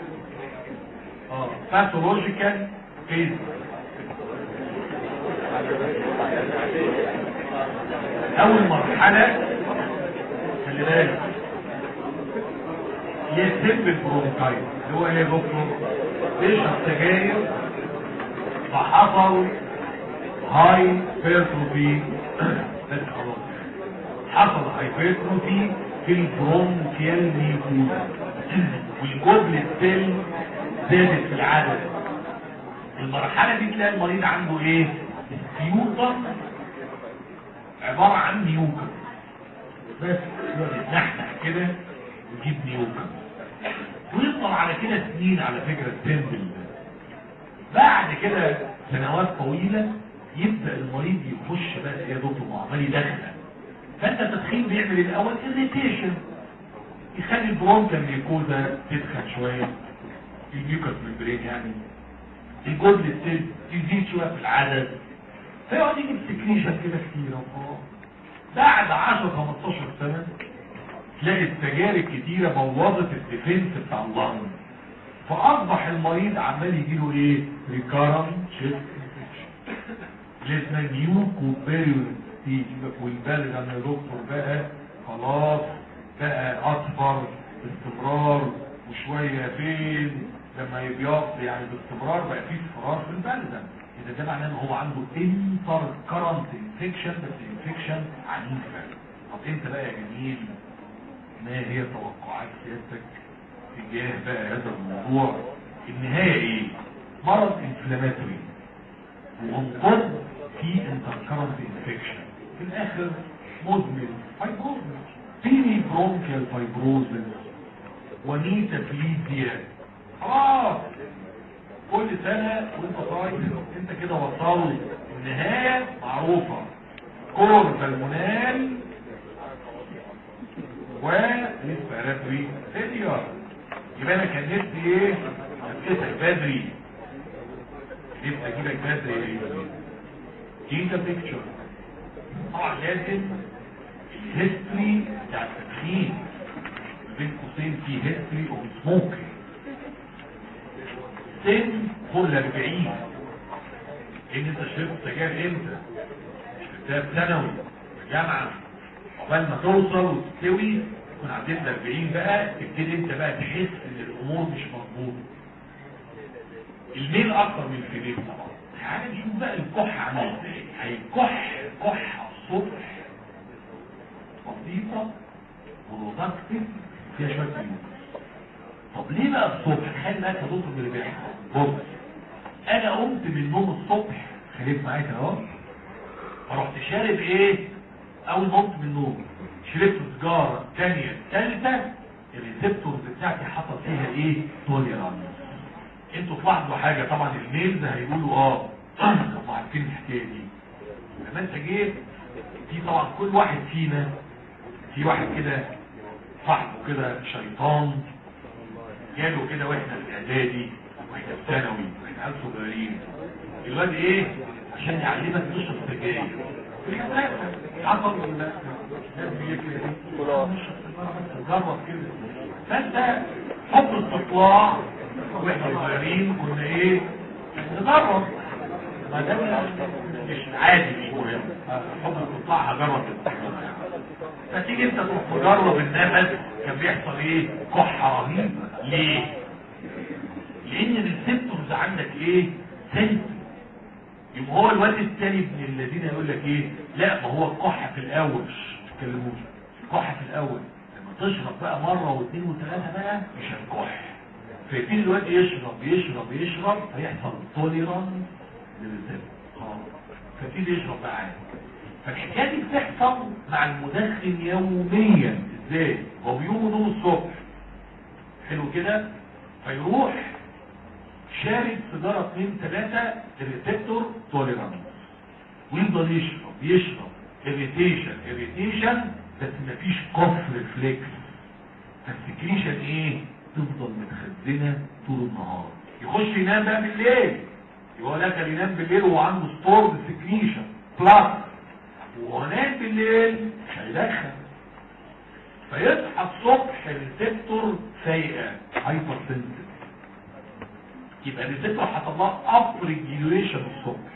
اه باثولوجيكال فيز اول مرحلة خلي بالك يسب البرونكايت اللي هو ايه يا دكتور بيشرب سجاير فحصل هاي بيرتروفي بس خلاص حصل هاي بيرتروفي في البرونكيال ميكوزا والجبل السيل زادت في العدد المرحلة دي تلاقي المريض عنده ايه سيوطة عبارة عن نيوكا بس يتنحنح كده ويجيب نيوكا ويفضل على كده سنين على فكرة التندل بعد كده سنوات طويلة يبدأ المريض يخش بقى يا دكتور وعمال يدخل فانت التدخين بيعمل الاول irritation يخلي البرونكا ميكوزا تدخل شوية الميوكس ممبرين يعني الجزء السيل يزيد شوية في العدد فيقعد يجيب سكريشن كده كتير وخلاص بعد 10 15 سنة تلاقي التجارب كتيرة بوظت الديفنس بتاع اللنج فاصبح المريض عمال يجيله ايه ريكارم شيست اللي اسمها نيوكوبيريون والبالغ يا دكتور بقى خلاص بقى اصفر باستمرار وشوية فين لما يبيض يعني باستمرار بقى فيه اصفرار في البلدة اذا ده معناه ان هو عنده انتر كرنت انفكشن بس انفكشن عنيفة طب انت بقى يا جميل ما هي توقعات سيادتك تجاه بقى هذا الموضوع النهاية ايه مرض انفلاماتوري وانقض في انتركرنت انفكشن في الاخر مدمن فايبروزن بيني برونكيال فايبروزن ونيتافليزيا خلاص كل سنة وانت طاير انت كده وصلت النهاية معروفة كور بالمونال وريسبيراتوري فيلير يبقى انا كان نفسي ايه نفسك بدري نفسي اجيبك بدري ايه جيتا بيكتشر طبعا لازم الهيستوري بتاع التدخين بين قوسين في هيستوري اوف سموكينج سن كل 40 ان انت شربت سجاير امتى شربتها في ثانوي في جامعه عقبال ما توصل وتستوي تكون عديت 40 بقى تبتدي انت بقى تحس ان الامور مش مظبوطه الميل اكتر من الفيميل طبعا تعالى نشوف بقى الكح عامل ازاي هيكح كح الصبح بسيطه ورودكتيف فيها شويه فيوز طب ليه بقى الصبح تخيل بالك يا دكتور اللي بيحصل بص انا قمت من النوم الصبح خليك معايا كده اهو فرحت شارب ايه اول ما قمت من النوم شربت سيجاره ثانيه ثالثه الريسبتورز بتاعتي حصل فيها ايه توليرانس انتوا تلاحظوا حاجه طبعا الميلز هيقولوا اه هم عارفين الحكايه دي لما انت جيت في طبعا كل واحد فينا في واحد كده صاحبه كده شيطان جاله كده واحنا في الاعدادي واحنا في ثانوي واحنا عيال صغيرين الواد ايه عشان يعلمك تشرب سجاير في المدرسه عطل الناس جرب كده فانت حب الاستطلاع واحنا صغيرين كنا ايه نجرب ما ده مش عادي مش مهم حب الاستطلاع هجرب فتيجي انت تروح تجرب النفس كان بيحصل ايه كحة رهيب ليه لان السيمتومز عندك ايه سنت يبقى هو الواد التاني من الذين يقول لك ايه لا ما هو الكحة في الاول تكلموش الكحة في الاول لما تشرب بقى مرة واثنين وثلاثة بقى مش هتكح فيبتدي الواد يشرب يشرب يشرب هيحصل توليرانس للريسبتور خلاص فيبتدي يشرب بقى عادي فالحكايه دي بتحصل مع المدخن يوميا ازاي هو بيقوم نوم الصبح حلو كده فيروح شارب سيجاره 2 3 الريسبتور توليرانس ويفضل يشرب يشرب اريتيشن اريتيشن بس مفيش كف ريفلكس فالسكريشن ايه تفضل متخزنه طول النهار يخش ينام بقى بالليل يقول لك ينام بالليل وهو عنده ستورد سكريشن بلس وهو نام بالليل هيدخن فيصحى الصبح الريسبتور فايقه هايبر سنسيتيف يبقى الريسبتور هتطلع اب ريجيوليشن الصبح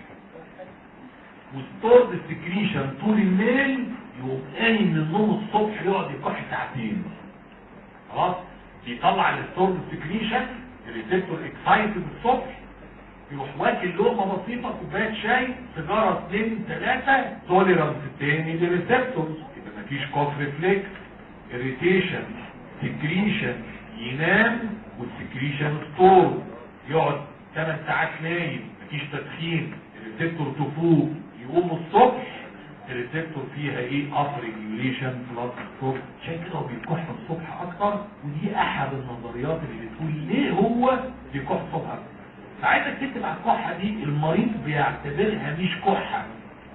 وستورد سكريشن طول الليل يقوم قايم من النوم الصبح يقعد يكح ساعتين خلاص بيطلع الستورد سكريشن الريسبتور اكسايتد الصبح يروح واكل لقمه بسيطه كوبايه شاي سيجاره 2 3 توليرانس تاني للريسبتورز يبقى مفيش كوف ريفلكس اريتيشن سكريشن ينام والسكريشن ستور يقعد 8 ساعات نايم مفيش تدخين الريسبتور تفوق يقوم الصبح الريسبتور فيها ايه اب ريجوليشن بلس ستور عشان كده هو بيكح الصبح اكتر ودي احد النظريات اللي بتقول ليه هو بيكح الصبح اكتر فعايزك تكتب على الكحه دي المريض بيعتبرها مش كحه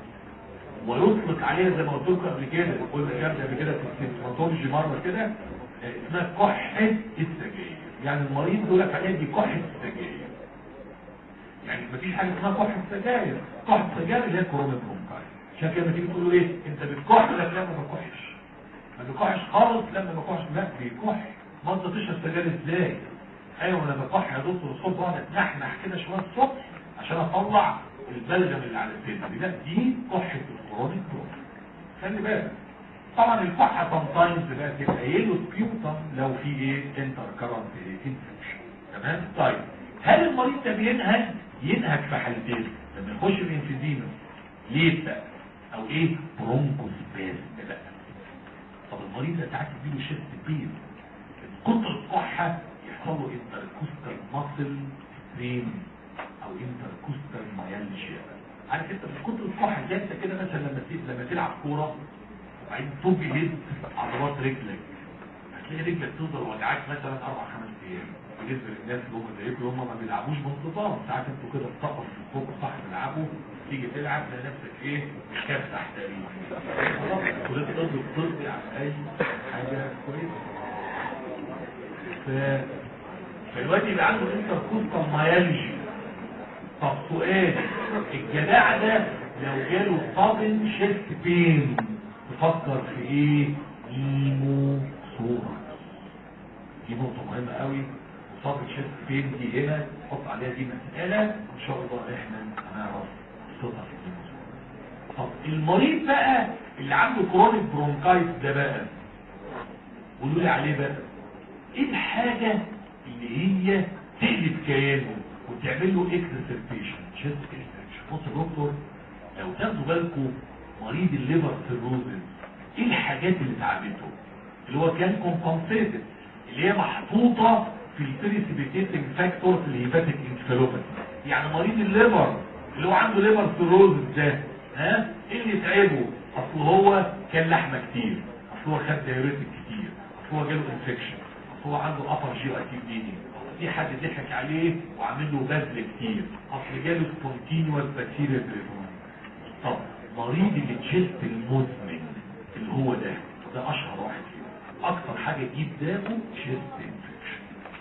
ويطلق عليها زي ما قلت لكم قبل كده قلنا الكلام ده قبل كده في السيمتوماتولوجي مره كده آه، اسمها كحه السجاير يعني المريض بيقول لك عليها دي كحه السجاير يعني مفيش حاجه اسمها كحه السجاير كحه السجاير اللي هي كورونا برونكايت عشان كده لما تيجي تقول له ايه انت بتكح لا لا ما بكحش ما بكحش خالص لا ما بكحش لا بيكح ما انت تشرب سجاير ازاي ايوه انا بكح يا دكتور الصبح واقعد اتنحنح كده شويه الصبح عشان اطلع البلغم اللي على الصدر لا دي كحه الكورونيك برونكايت خلي بالك طبعا الكحه sometimes بقى تبقى يلو سبيوتم لو في ايه انتر كرنت انفكشن تمام طيب هل المريض ده بينهج ينهج في حالتين لما يخش الانفيزيما ليه بقى او ايه برونكوسبازم بقى طب المريض ده ساعات يجيله شيست بين كتر الكحه يحصل له انتركوستال ماسل سترين او انتركوستال مايالجيا عارف انت من كتر الكحه زي انت كده مثلا لما ت- لما تلعب كوره وبعدين تجهد عضلات رجلك هتلاقي رجلك تفضل وجعاك مثلا اربع خمس ايام بالنسبه للناس اللي هم زيكم اللي هم ما بيلعبوش بانتظام ساعات انتوا كده بتقف في الفوق صح تلعبوا تيجي تلعب تلاقي نفسك ايه كافح تقريبا خلاص ولازم تفضل ترضي على اي حاجه كويسه ف... فالواد يبقى عنده انتركوستال مايالجي طب سؤال الجدع ده لو جاله صابن شيست بين تفكر في ايه ايمو صورة دي نقطة مهمة قوي صابن شيست بين دي هنا تحط عليها دي مسألة ان شاء الله احنا هنعرف صوتها في الايمو صورة طب المريض بقى اللي عنده كرونيك برونكايت ده بقى قولوا لي عليه بقى ايه الحاجة اللي هي تقلب كيانه وتعمل له اكسسربيشن شيست انفكشن بص يا دكتور لو تاخدوا بالكم مريض الليفر سيروزز ايه الحاجات اللي تعبته اللي هو كان كومبنسيتد اللي هي محطوطه في البريسيبيتيتنج فاكتور في الهيباتيك انفلوباثي يعني مريض الليفر اللي هو عنده ليفر سيروزز ده ها ايه اللي تعبه اصل هو كان لحمه كتير اصل هو خد دايوريتك كتير اصل هو جاله انفكشن اصل هو عنده ابر جي اكيد بليدنج في حد ضحك عليه وعامل له بذل كتير اصل جاله سبونتينيوس بكتيريا بريفون طب مريض التشيست المزمن اللي هو ده ده اشهر واحد فيهم اكتر حاجه تجيب دمه تشيست انفكشن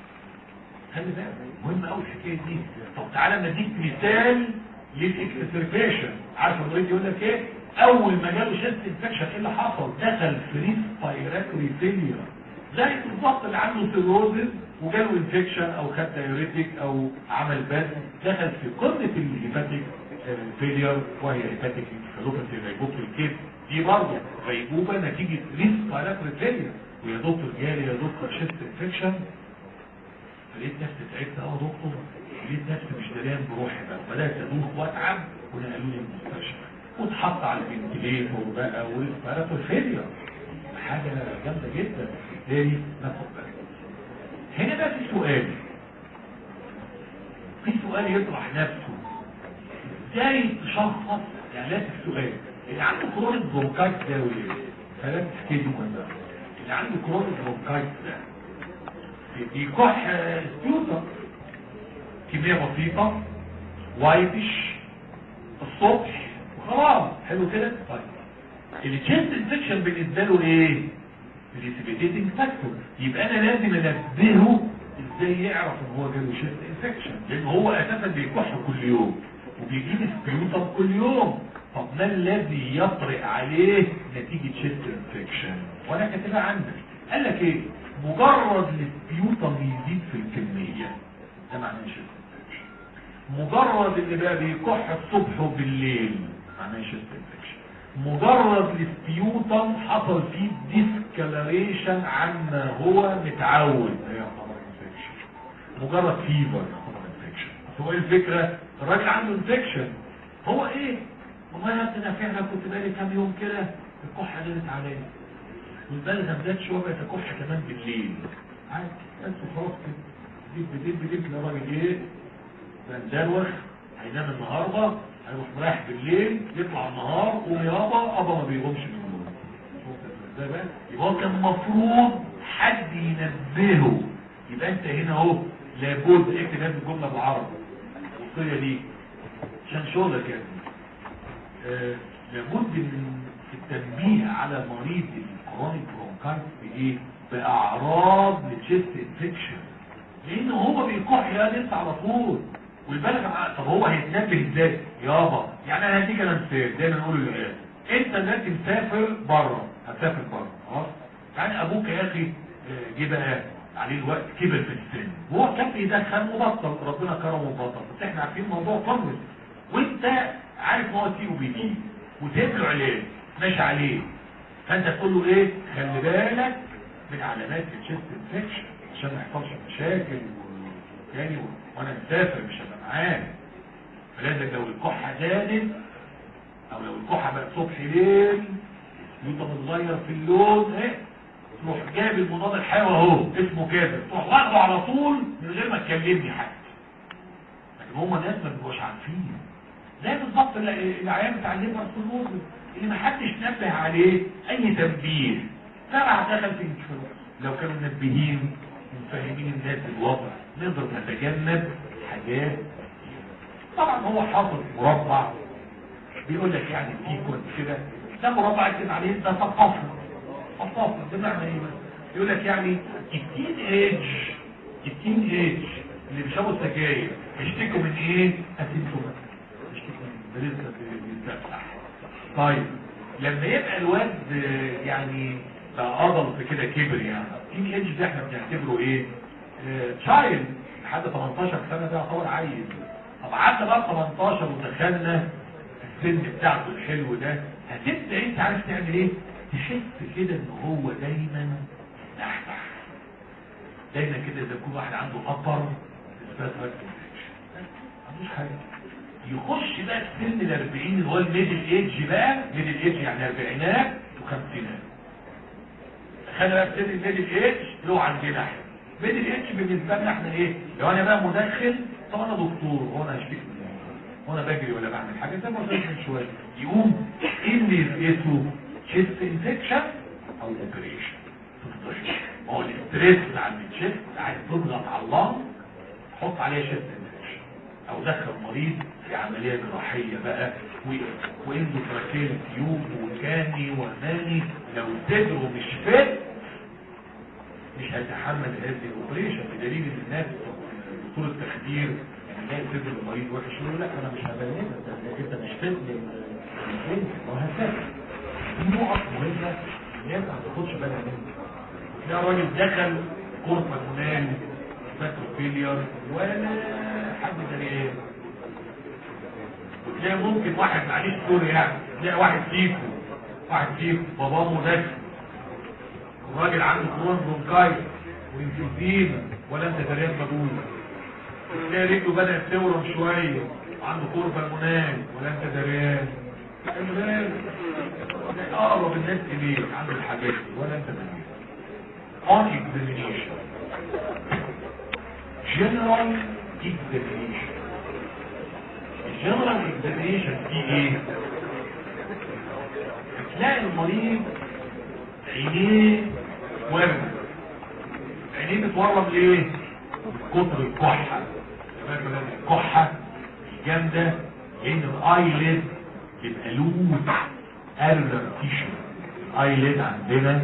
خلي بالك مهم قوي الحكايه دي طب تعالى نديك مثال للاكسسربيشن عارف المريض يقول لك ايه اول ما جاله شيست انفكشن ايه اللي حصل دخل في ريسبيراتوري فيلير زي بالظبط اللي عنده سيروزز وجاله انفكشن او خد دايوريتك او عمل بس دخل في قمه الهيباتيك فيلير وهي هيباتيك انفلوباثي غيبوبه الكبد دي برضه غيبوبه نتيجه ريسبيراتوري فيلير ويا دكتور جالي يا دكتور شيست انفكشن فلقيت نفسي تعبت قوي يا دكتور لقيت نفسي مش دريان بروحي بقى بدات ادوخ واتعب ونقلوا لي المستشفى واتحط على الفنتليتور بقى وريسبيراتور فيلير حاجه جامده جدا بالتالي ناخد بالك هنا بقى في سؤال سؤال يطرح نفسه ازاي تشخص يعني لازم سؤال اللي عنده كرونيك برونكايت ده وايه فلازم تحكي ولا اللي عنده كرونيك برونكايت ده بيكح سبيوتر كمية بسيطة وايتش الصبح وخلاص حلو كده طيب التشيست انفكشن بالنسبه له ايه الانتبيتيتنج فاكتور يبقى انا لازم انبهه ازاي يعرف ان هو جاله شيست انفكشن لان هو اساسا بيكح كل يوم وبيجيب سبيوتر كل يوم طب ما الذي يطرق عليه نتيجة شيست انفكشن وانا كاتبها عندك قال لك ايه مجرد السبيوتر يزيد في الكمية ده معناه شيست انفكشن مجرد اللي بقى بيكح الصبح وبالليل معناه شيست انفكشن مجرد السبيوتم حصل فيه ديسكالريشن عما هو متعود ده يعتبر انفكشن مجرد فيفر يعتبر انفكشن هو ايه الفكرة الراجل عنده انفكشن هو ايه والله يا ابني انا فعلا كنت بقالي كام يوم كده الكحة جرت عليا والبلغم زاد شويه بقت الكحة كمان بالليل عادي بس خلاص كده ديب ديب ديب ده راجل ايه بندروخ هينام النهارده هيروح رايح بالليل يطلع النهار قوم يابا ابا ما بيقومش من النوم ده بقى يبقى هو كان المفروض حد ينبهه يبقى انت هنا اهو لابد اكتب هذه الجمله بالعربي الوصيه دي عشان شغلك يا ابني آه لابد من التنبيه على مريض الكرونيك برونكايت بايه باعراض لتشيست انفكشن لان هو بيكح يا لسه على طول والبلغ طب هو هيتنبه ازاي يابا يعني انا هديك انا مثال دايما نقول للعيال انت دلوقتي مسافر بره هتسافر بره خلاص يعني ابوك يا اخي آه، جه بقى عليه الوقت كبر في السن وهو كان بيدخن وبطل ربنا كرمه وبطل بس احنا عارفين الموضوع طول وانت عارف ان هو تي وبي دي وسايب له علاج ماشي عليه فانت تقول له ايه خلي بالك من علامات الشيست انفكشن عشان ما يحصلش مشاكل تاني وانا مسافر مش هبقى معاك فلازم لو الكحة زادت او لو الكحة بقت صبح ليل يوتا متغير في اللون ايه تروح جايب المضاد الحيوي اهو اسمه كده تروح واخده على طول من غير ما تكلمني حتى لكن هما ناس ما بيبقوش عارفين زي بالظبط ال- العيان بتاع الليبرسلوز اللي ما حدش نبه عليه اي تنبيه سبع دخل في الانفلونزا لو كانوا منبهين ومفهمين الناس الوضع نقدر نتجنب حاجات طبعا هو حاطط مربع بيقول لك يعني سيكونس كده ده مربع اكتب عليه ده ثقافه ثقافه بمعنى ايه بس؟ يقول لك يعني التين ايج التين ايج اللي بيشربوا السجاير بيشتكوا من ايه؟ اسيمتومات بيشتكوا من رزقه بيتفتح طيب لما يبقى الواد آه، يعني بقى اضل في كده كبر يعني التين ايج ده احنا بنعتبره ايه؟ تشايلد لحد 18 سنه ده يعتبر عيل طب قعدنا بقى 18 ودخلنا السن بتاعته الحلو ده هتبدا انت عارف تعمل ايه تحس كده ان هو دايما نحنح دايما كده اذا يكون واحد عنده ابر اثبات مفيش حاجه يخش بقى في سن ال 40 اللي هو الميدل ايدج بقى ميدل ايدج يعني اربعينات وخمسينات خلي بقى في سن الميدل ايدج اللي هو عندنا احنا ميدل ايدج بالنسبه لنا احنا ايه لو انا بقى مدخن طب انا دكتور هو انا هشتكي من إيه؟ وانا بجري ولا بعمل حاجه زي ما قلت لك من شويه يقوم ايه اللي يقيسه تشيست انفكشن او اوبريشن ما هو الاستريس بتاع التشيست عايز تضغط على اللنج حط عليها شيست انفكشن او دخل مريض في عمليه جراحيه بقى و- واندوتراكيل تيوب وكاني وماني لو صدره مش فات مش هيتحمل هذه الاوبريشن بدليل ان الناس دكتور التخدير يعني لا صدر المريض وحش يقول له لا انا مش هبينك انت مش فاهم وهكذا دي نقط مهمه الناس ما تاخدش بالها منها تلاقي راجل دخل كورس مجنون فاتو فيلير ولا حد دريان وتلاقي ممكن واحد معلش سوري يعني تلاقي واحد فيكو واحد فيكو باباه مدخن الراجل عنده كرون برونكايت وانفيزيما ولا انت دريان مجهول تلاقي رجله بدأت تورم شوية وعنده كوربا المنال ولا انت دريان المنال اقرب الناس اليك عنده الحاجات دي ولا انت دريان on examination general examination الجنرال اكزامينيشن فيه ايه تلاقي المريض عينيه ورد عينيه بتورم ليه من كتر الكحه مثلا الكحه الجامده لان الايلid يبقى لوز ارلر تيشو الايلid عندنا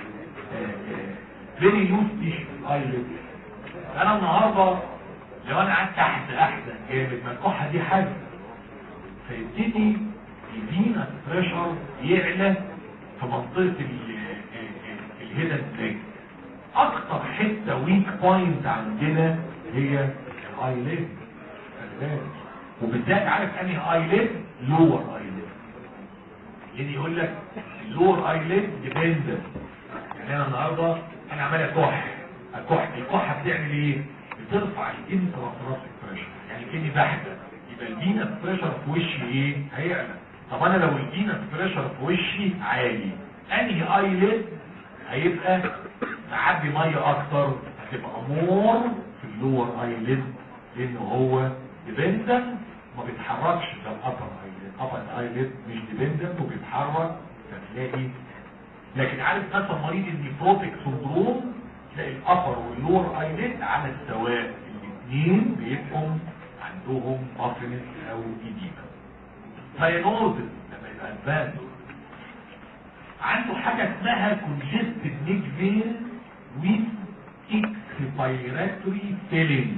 فيري لوز تيشو الايلid انا النهارده لو انا قعدت تحت احسن جامد ما الكحه دي حاجه فيبتدي يدينا بريشر يعلى في منطقه الهيدن بريك اكتر حته ويك بوينت عندنا هي الايليد وبالذات عارف انهي ايليد لور ايليد يعني يقول لك اللور ايليد ديبندنت يعني انا النهارده انا عمال اكح اكح الكحه بتعمل ايه بترفع الانترافراسيك بريشر يعني كاني بحده يبقى الفينس بريشر في وشي ايه هيعلى طب انا لو الفينس بريشر في وشي عالي انهي ايليد هيبقى معدي ميه اكتر هتبقى مور في اللور ايليد لان هو ديبندنت ما بيتحركش زي الابر ايليد الابر ايليد مش ديبندنت وبيتحرك فتلاقي لكن عارف مثلا مريض النيفروتيك سندروم تلاقي الابر واللور ايليد على السواء الاثنين بيبقوا عندهم مافنس او ايديما فينوزل لما يبقى البان عنده حاجة اسمها congested neck vein with expiratory filling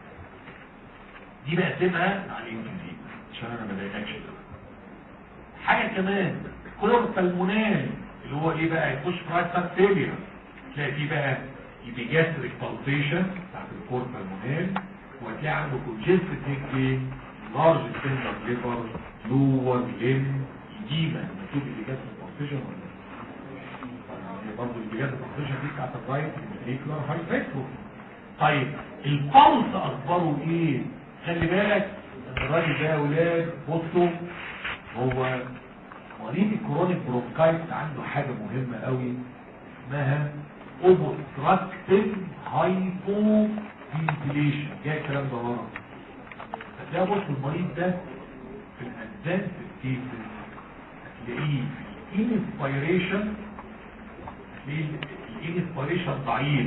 دي بقسمها على الانجليزي عشان انا ما ضايقكش حاجة كمان كورتالمونال اللي هو ايه بقى يخش في رايت فيلير تلاقي فيه بقى epigastric pulsation بتاعت الكورتالمونال وهتلاقي عنده congested neck vein large tender liver lower limb edema مكتوب epigastric pulsation ولا برضه البجاد البروفيشن دي بتاعت الرايت الفيكولار هايبريترو طيب البلس اخباره ايه خلي بالك الراجل ده يا اولاد بصوا هو مريض الكرونيك بروفكايت عنده حاجه مهمه قوي اسمها اوبستراكتيف هايبو فنتيليشن جاي الكلام ده ورا هتلاقي بص المريض ده في الادفانس كيسز هتلاقيه في الانسبيريشن الانسبيريشن ضعيف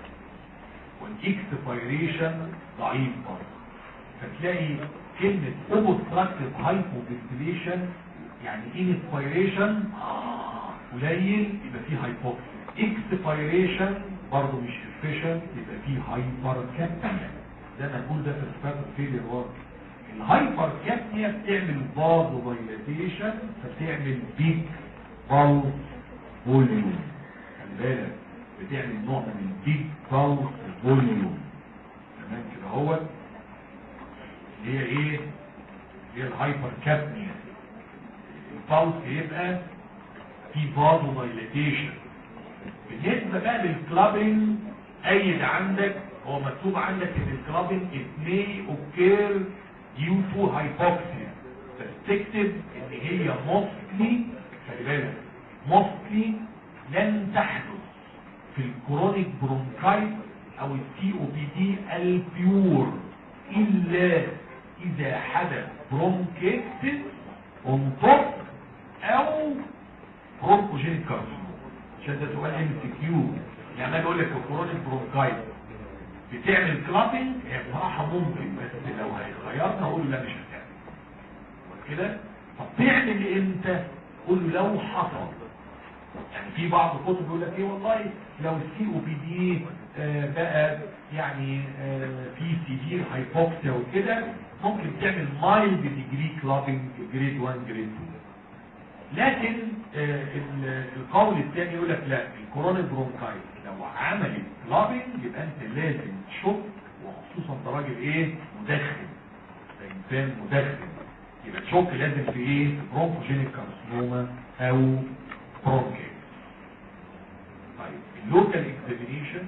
والاكسبيريشن ضعيف برضه فتلاقي كلمة اوبستراكتيف هايبوفنتيليشن يعني انسبيريشن قليل يبقى فيه هايبوكسيا اكسبيريشن برضه مش افيشنت يبقى فيه هايبر كابنيا ده انا اقول ده في السبب فيلير وارد الهايبر كابنيا بتعمل فازو دايلاتيشن فتعمل بيك بالز فوليوم بالك بتعمل نوع من البيج بالز فوليوم تمام كده هو اللي هي ايه اللي هي الهايبر كابنيا البالز يبقى في فازو دايلاتيشن بالنسبه بقى للكلابنج ايد عندك هو مكتوب عندك ان الكلابنج it may occur due to hypoxia بس تكتب ان هي mostly خلي بالك mostly لن تحدث في الكرونيك برونكايت او السي او بي دي البيور الا اذا حدث برونكيتس اون توب او برونكوجينيك كارسينوم عشان ده سؤال ام سي كيو يعني انا بقول لك الكرونيك برونكايت بتعمل كلابنج هي بصراحه ممكن بس لو هيغيرنا اقول لا مش هتعمل كده طب تعمل امتى؟ قول له لو حصل يعني في بعض الكتب بيقول لك ايه والله لو السي او بي دي بقى يعني آه في سيفير هايبوكسيا وكده ممكن تعمل مايلد ديجري كلابنج جريد 1 جريد 2 لكن آه القول الثاني يقول لك لا الكورونا برونكايت لو عملت كلابنج يبقى انت لازم تشك وخصوصا انت راجل ايه مدخن انسان مدخن يبقى تشك لازم في ايه برونكوجينيك كارسينوما او برونكيت طيب اللوكال اكزامينيشن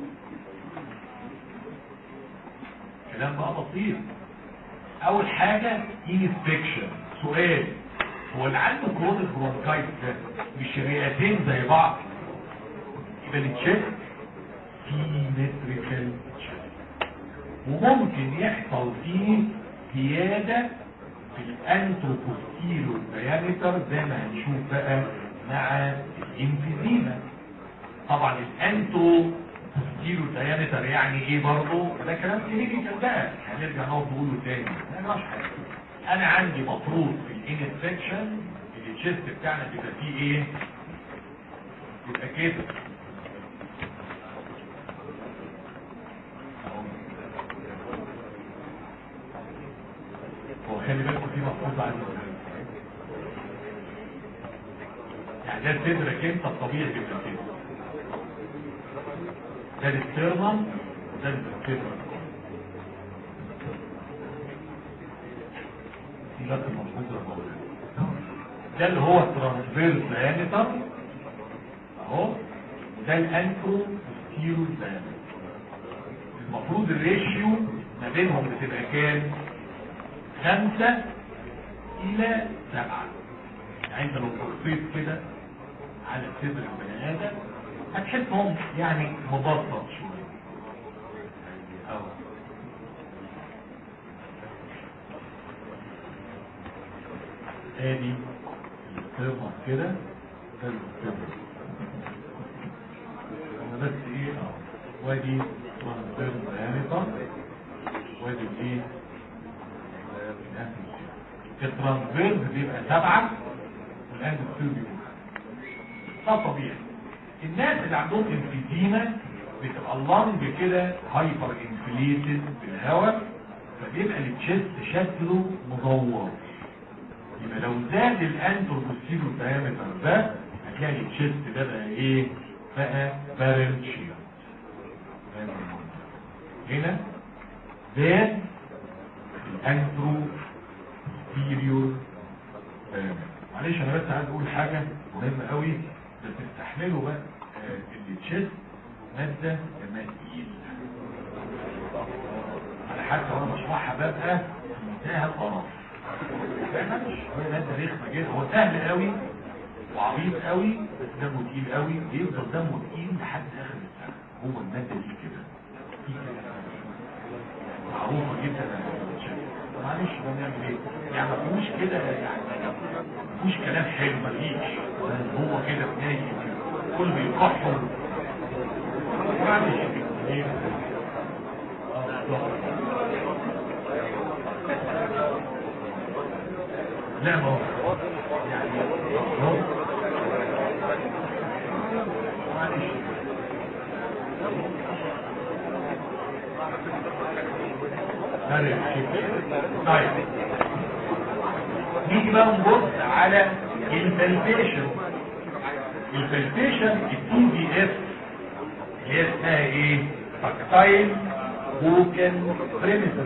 كلام بقى بسيط اول حاجه انسبكشن سؤال هو اللي عنده كرونيك برونكايت ده مش رئتين زي بعض يبقى التشيست سيمتريكال وممكن يحصل فيه زياده في الانتروبوستيرو دايمتر زي ما هنشوف بقى مع الانفيزيما طبعا الانترو بوستيرو دايمتر يعني ايه برضه ده كلام كلينيكال بقى هنرجع نقعد نقوله تاني ما يجراش حاجه انا عندي مفروض في الانفكشن التشيست بتاعنا بيبقى فيه ايه يبقى كده هو خلي بالكم دي مفروض على يعني ده صدرك انت الطبيعي بيبقى كده ده الاسترنم وده الصدر دي لك المفروض الموضوع ده اللي هو الترانسفيرس دايمتر اهو ده الانترو ستيرو دايمتر المفروض الريشيو ما بينهم بتبقى كام خمسة الى سبعة يعني انت لو بصيت كده على صدر البني ادم هتحسهم يعني مبسط شوية اهو ادي الكيرفر كده ده الكيرفر انا بس ايه اه وادي ترانسفيرس دايمتر وادي الايه الترانسفيرس بيبقى سبعة والان الكير بيبقى ده طبيعي الناس اللي عندهم انفيديما بتبقى اللنج كده هايبر انفليتد بالهواء فبيبقى التشيست شكله مدور يبقى لو زاد الانتر بوستيرو دايمتر ده هتلاقي التشيست ده بقى ايه بقى بارل شير هنا زاد الانترو بوستيريور دايمتر معلش انا بس عايز اقول حاجه مهمه قوي بس تستحملوا بقى آه التشيست ماده دمها تقيل على حتى وانا بشرحها ببقى في منتهى القرف فاهمش هو مادة رخمة جدا هو سهل قوي وعبيط قوي بس دمه تقيل قوي يفضل دمه تقيل لحد اخر السنة هو المادة دي كده دي كده معروفة جدا معلش ده نعمل ايه يعني ما فيهوش كده يعني ما فيهوش كلام حلو ما فيش هو كده بنايم كل بيكحوا معلش ايه لا ما هو يعني هو معلش طيب نيجي بقى نبص على الفلتيشن الفلتيشن التي بي اف اللي هي اسمها ايه تاكتايل بوكن بريمتر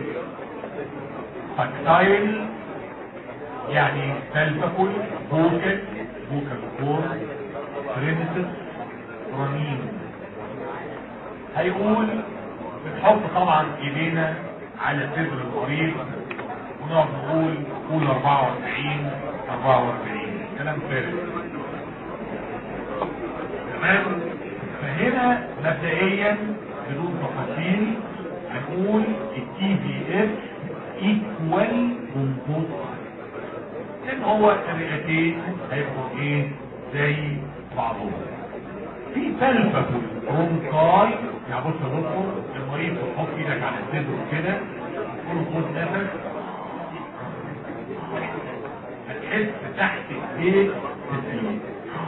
تاكتايل يعني تلفكل بوكل بوكل كور بريمتر رنين هيقول بنحط طبعا ايدينا على صدر المريض ونقعد نقول قول 44 44 كلام فارغ تمام فهنا مبدئيا بدون تفاصيل هنقول التي بي اف ايكوال كومبوت لان هو الرئتين هيبقوا ايه زي بعضهم في فلسفه برونكاي يعني بص يا دكتور المريض تحط ايدك على صدره كده تقول خد نفس هتحس تحت ايديك تسليم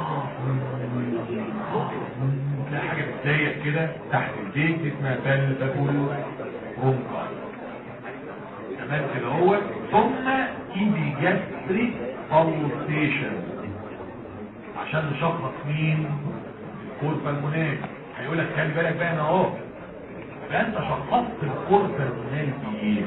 تلاقي حاجه بتضايق كده تحت ايديك اسمها فلسفه برونكاي تمام كده هو ثم ايدي جاستريك بالوتيشن عشان نشخص مين الكور بالمونات هيقول لك خلي بالك بقى انا اهو يبقى انت شخصت الكور بالمونات بايه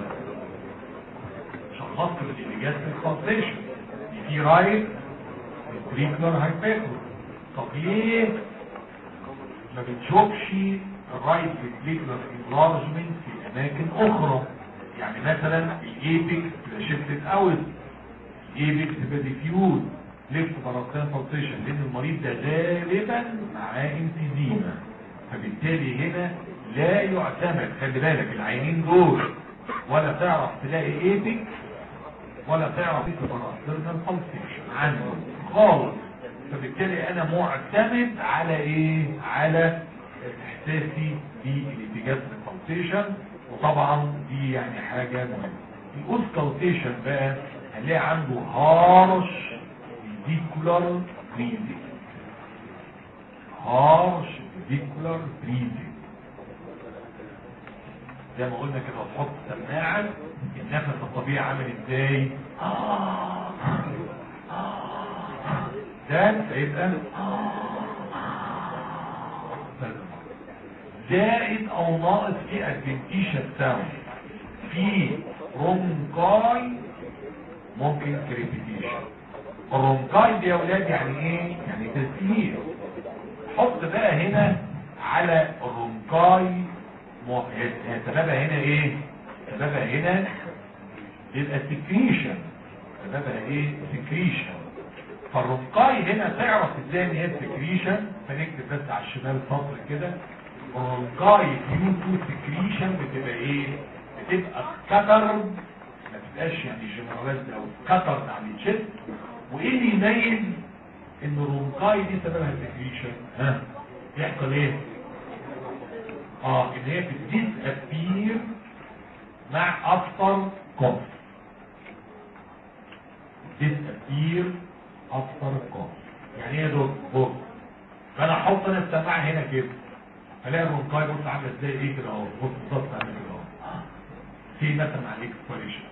شخصت بالايجاستريك بالوتيشن في رايت التريكلر هايباتو طب ليه ما بتشوفش الرايت التريكلر انلارجمنت في اماكن اخرى يعني مثلا الايبكس شيفتد اوت الايبكس بديفيوز ليفت باراتان فالتيشن لان المريض ده غالبا معاه انتزيما فبالتالي هنا لا يعتمد خلي بالك العينين دول ولا تعرف تلاقي ايبكس ولا تعرف الباراسيرنال بالسيشن عنده خالص فبالتالي انا معتمد على ايه على احساسي بالاتجاه البالسيشن وطبعا دي يعني حاجة مهمة الاوسكالتيشن بقى هنلاقي عنده هارش فيديكولار بريزنج هارش فيديكولار بريزنج زي ما قلنا كده تحط سماعة النفس الطبيعي عامل ازاي ده هيبقى زائد او ناقص في ادفنتيشن ساوند في رونكاي ممكن كريبيتيشن الرونكاي دي يا ولاد يعني ايه يعني تسهيل حط بقى هنا على الرونكاي مو- هي- هي سببها هنا ايه سببها هنا يبقى سكريشن سببها ايه سكريشن فالرونكاي هنا تعرف ازاي ان هي سكريشن فنكتب بس على الشمال سطر كده الرونكاي ديو تو سكريشن بتبقى ايه بتبقى كتر ما تبقاش يعني جنراليزد او كتر على الشيست وايه اللي يميز ان الرونكاي دي سببها سكريشن ها يحصل ايه اه ان هي بتديس ابير مع افتر كوف ديس ابير افتر كوف يعني ايه دول بص فانا احط انا السماعه هنا كده الاقي الرونكاي بص عامله ازاي ايه كده اهو بص بالظبط عامله كده اهو في مثلا على الاكسبيريشن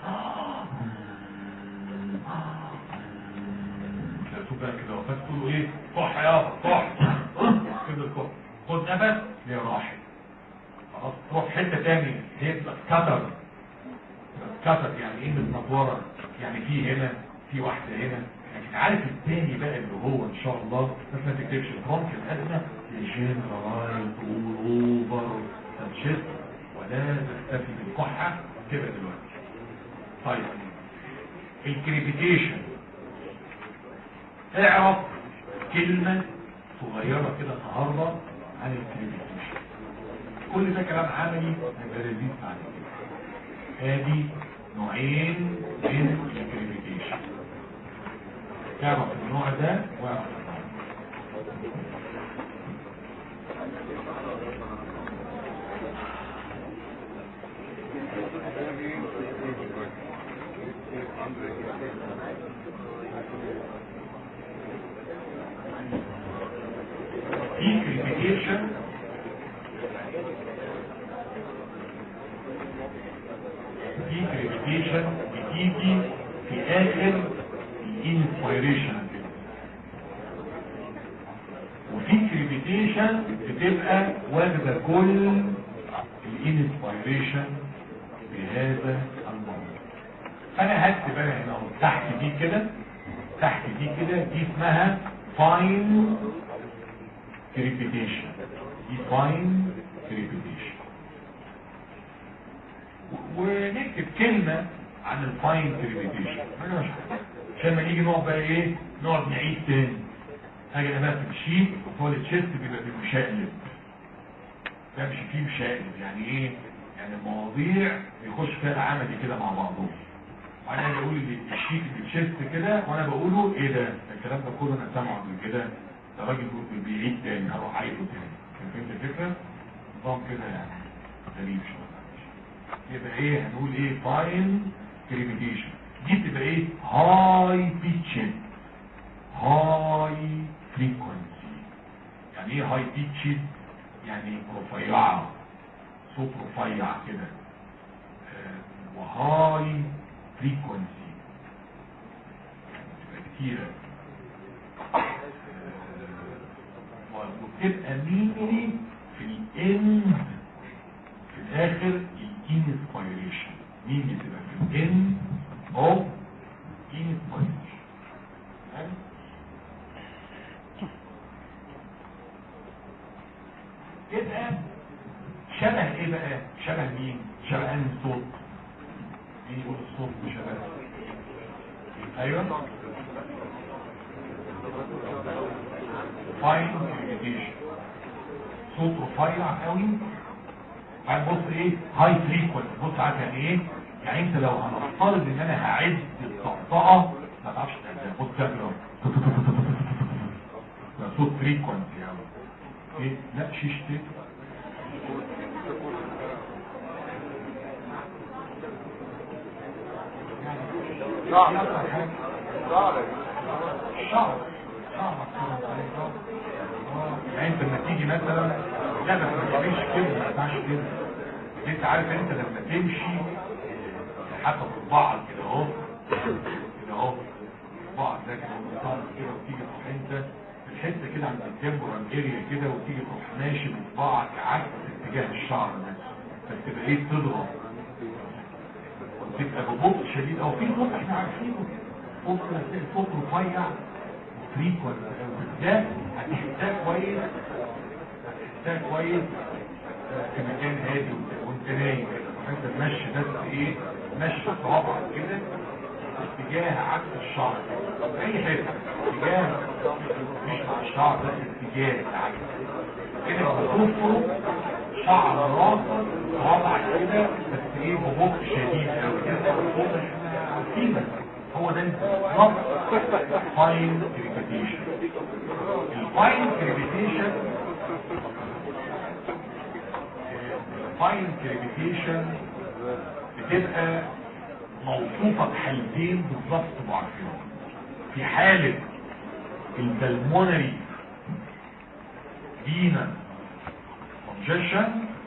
تشوف بقى كده اهو فتقولوا ايه كح يابا كح كده الكح خد نفس هي راحت خلاص تروح حته ثانيه هي تبقى كتر كتر يعني ايه متنطوره يعني في هنا في واحده هنا لكن عارف الثاني بقى اللي هو ان شاء الله بس ما تكتبش الفرونك الازمه جنرالايز اول اوفر تشيست ولا تكتفي بالكحه كده دلوقتي طيب الكريبيتيشن اعرف كلمة صغيرة كده النهاردة عن الكريبيتيشن كل ده كلام عملي هيبقى لذيذ عليك ادي نوعين من الكريبيتيشن تعرف النوع ده واعرف النوع ده. في كريبيتيشن في كريبيتيشن بتيجي في اخر الانسبيريشن وفي كريبيتيشن بتبقى واخده كل الانسبيريشن بهذا الموضوع انا هكتب انا هنا اهو تحت دي كده تحت دي كده دي اسمها فاين كريبيتيشن define كريبيتيشن ونكتب كلمة عن الفاين كريبيتيشن عشان ما نيجي نقعد بقى ايه نقعد نعيد تاني هاجي انا بقى في الشيت وفوق التشيست بيبقى في مشقلب ده مش فيه مشقلب يعني ايه يعني المواضيع بيخش فيها العملي كده مع بعضهم وانا اجي اقول اللي الشيت اللي التشيست كده وانا بقوله ايه ده الكلام ده كله انا سامعه قبل كده ده راجل بيعيد تاني هروح عايده تاني فهمت الفكره نظام كده يعني غريب شويه يبقى ايه هنقول ايه فاين كريميتيشن دي بتبقى ايه هاي بيتشن هاي فريكونسي يعني ايه هاي بيتشن يعني رفيعه صوت رفيع كده آه، وهاي فريكونسي بتبقى كتيره وبتبقى مينلي في الاند في الاخر الانسبيريشن مين بتبقى في الاند اوف انسبيريشن يبقى شبه ايه بقى شبه مين شبه انهي صوت مين يقول الصوت شبه ايوه فاين كوميونيكيشن صوت رفيع قوي بعد بص ايه هاي فريكوينت بص عارف يعني ايه يعني انت لو هنفترض ان انا هعد الطقطقه ما تعرفش تعدها خد تعمل ده صوت فريكونسي يعني ايه لا شيشتين صعب صعب شعر شعر يعني انت لما تيجي مثلا لا بس ما تعملش كده ما ينفعش كده انت عارف انت لما تمشي حتى صباعك كده اهو كده اهو صباعك ده كده وتعرف كده وتيجي تروح انت في الحته كده عند التمبرال اريا كده وتيجي تروح ماشي بصباعك عكس اتجاه الشعر ده فتبقى ايه تضغط وتبقى ببطء شديد او في بطء احنا عارفينه بطء هتلاقي صوت رفيع فريكوال ده هتحسها كويس هتحسها كويس في مكان هادي وانت نايم انت تمشي بس ايه مشي صوابعك كده اتجاه عكس الشعر في اي حته اتجاه مش مع الشعر ده اتجاه العكس كده بتوفروا شعر راسك صوابعك كده بس ايه ببطء شديد قوي كده ببطء احنا عارفينه هو ده بالظبط فاين كريبيتيشن الفاين كريبيتيشن الفاين كريبيتيشن بتبقى موصوفة بحالتين بالظبط تبقوا عارفينهم في حالة البلمونري فينا congestion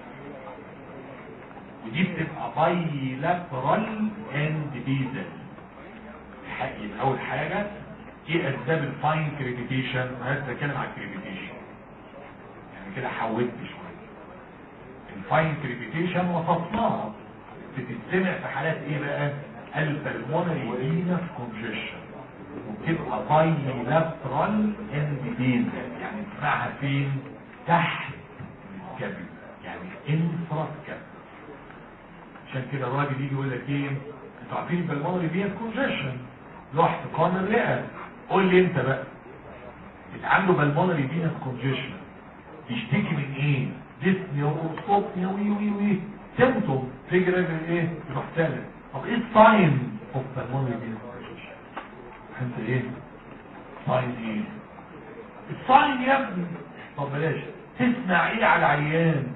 ودي بتبقى بايلاترال اند بيزل يبقى اول حاجة ايه اسباب الفاين كريبيتيشن انا بتكلم على الكريبيتيشن يعني كده حودت شوية الفاين كريبيتيشن وصفناها بتتسمع في حالات ايه بقى البلمونري فينس كونجيشن وبتبقى بايلاترال اند بيزل يعني تسمعها فين تحت الكبد يعني انفرا كبد عشان كده الراجل يجي يقول لك ايه انتوا عارفين البلمونري فينس كونجيشن له احتقان الرئه قول لي انت بقى اللي عنده بالمونري فينس كونجيشن بيشتكي من ايه ديسنيا وصوتنيا وي وي وي سيمتوم فكرة من ايه يروح تالت طب ايه الساين اوف بالمونري فينس كونجيشن انت ايه ساين ايه الساين يا ابني طب بلاش تسمع ايه على العيان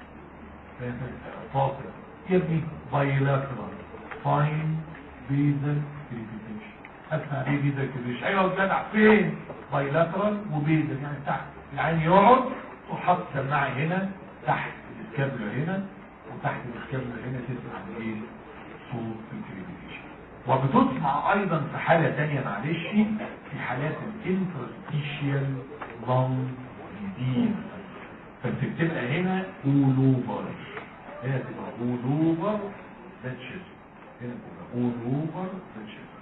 فاصل يا ابني بايلاترال فاين بيزل كريبيتيشن اسمع ايه بيزل كريبيتيشن ايوه جدع فين بايلاترال وبيزل يعني تحت العين يقعد وحط سماعه هنا تحت الكابلة هنا وتحت الكابلة هنا تسمع ايه صوت الكريبيتيشن وبتسمع ايضا في حالة تانية معلش في حالات الانترستيشيال لونج ديزيز بس بتبقى هنا اول اوفر هنا تبقى اول اوفر ده تشيست هنا تبقى اول اوفر ده تشيست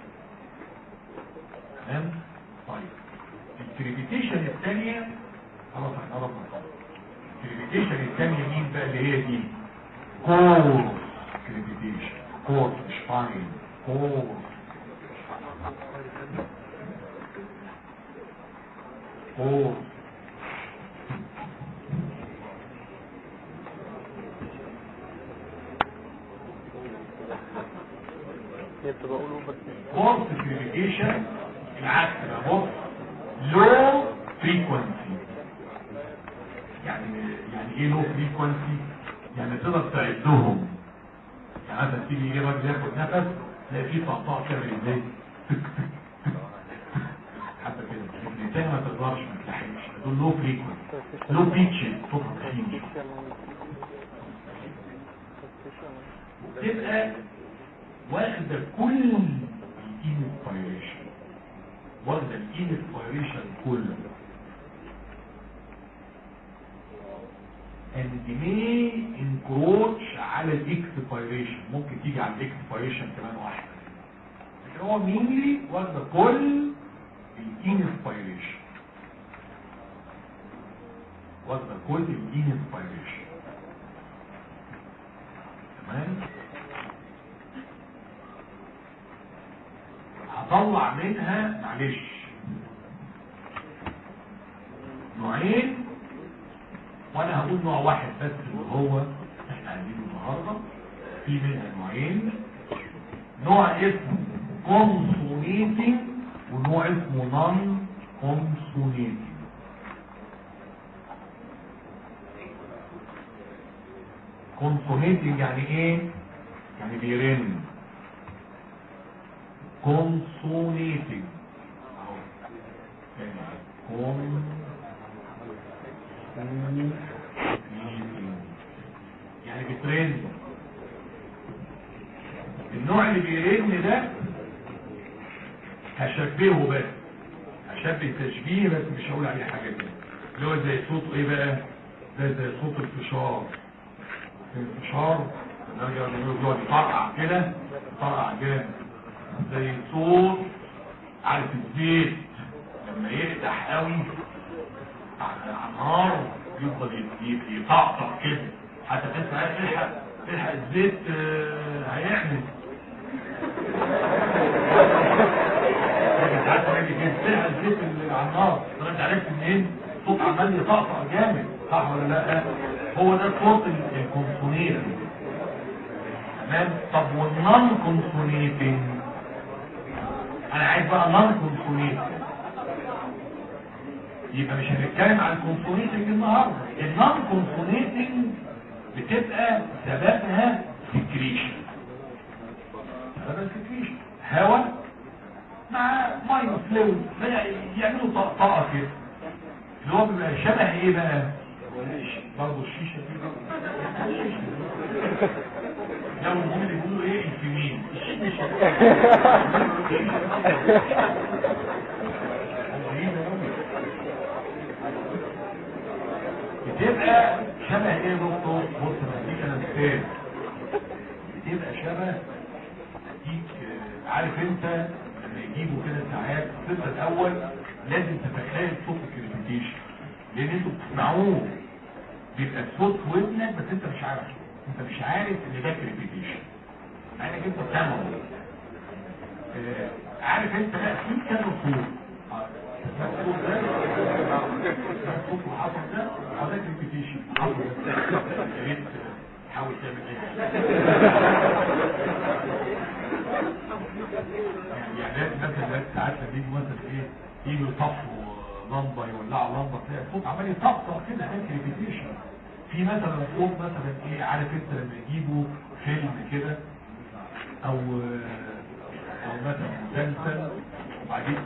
تمام طيب الكريبيتيشن الثانية خلاص احنا قربنا خلاص الكريبيتيشن الثانية مين بقى اللي هي دي كورس كريبيتيشن كورس مش فاين كورس كورس هي بتبقى قولوا بس كورس كريبيتيشن العكس بقى بص لو فريكونسي يعني يعني ايه لو فريكونسي يعني تقدر تعدهم يعني مثلا تيجي ايه راجل ياخد نفس تلاقي فيه طقطقه كده ازاي تك تك تك حتى كده الانسان ما تقدرش ما تلحقش دول لو فريكونسي لو بيتش صوت خفيف تبقى واخده كل الانسبيريشن واخده الانسبيريشن كله and may encroach على الاكسبيريشن ممكن تيجي على الاكسبيريشن كمان واحده لكن هو مينلي واخده كل الانسبيريشن واخده كل الانسبيريشن تمام هطلع منها معلش نوعين وانا هقول نوع واحد بس اللي هو احنا عايزينه النهارده في منها نوعين نوع اسمه كونسونيتنج ونوع اسمه نون كونسونيتنج كونسونيتنج يعني ايه يعني بيرن كونسونيتنج اهو كونسونيتنج يعني بترن النوع اللي بيرن ده هشبهه بس هشبه تشبيه بس مش هقول عليه حاجه كده اللي هو زي صوت ايه بقى ده زي صوت الفشار الفشار نرجع يقعد يطرقع كده يطرقع جامد زي صوت عارف الزيت لما يقدح قوي على النار يفضل يطقطق كده حتى تحس عايز تلحق تلحق الزيت آه، هيعمل لكن ساعات تلاقي كده تلحق الزيت اللي على النار طب انت عرفت منين صوت عمال يطقطق جامد صح ولا لا هو ده صوت ال- الكونسونيت تمام طب والنون كونسونيتنج انا عايز بقى نون كونسونيت يبقى مش هنتكلم عن الكونسونيتنج النهارده النون كونسونيتنج بتبقى سببها سكريشن سببها سكريشن هواء مع ميه فلويد يعملوا طقطقه كده اللي هو بيبقى شبه ايه بقى برضه الشيشه دي لو هم اللي بيقولوا ايه الفيمين الشيشه بتبقى شبه ايه يا دكتور بص بديك انا مثال بتبقى شبه ديك آه، عارف انت لما يجيبوا كده ساعات الصفر الاول لازم تتخيل صوت الكريبيتيشن لان انتوا بتسمعوه بيبقى الصوت في ودنك بس انت مش عارف انت مش عارف ان ده كريبيتيشن مع انك انت بتسمعه آه، عارف انت بقى في كذا صوت آه، ده الصوت ده ده الصوت اللي حصل ده اه ده كريبيتيشن حصل يا ريت تحاول تعمل ايه يعني لازم مثلا لازم ساعات لما يجوا مثلا ايه يجوا يطفوا لمبه يولعوا لمبه تلاقي الصوت عمال يطفطف كده ده كريبيتيشن في مثلا صوت مثلا ايه عارف انت لما يجيبوا فيلم كده او او مثلا مسلسل وبعدين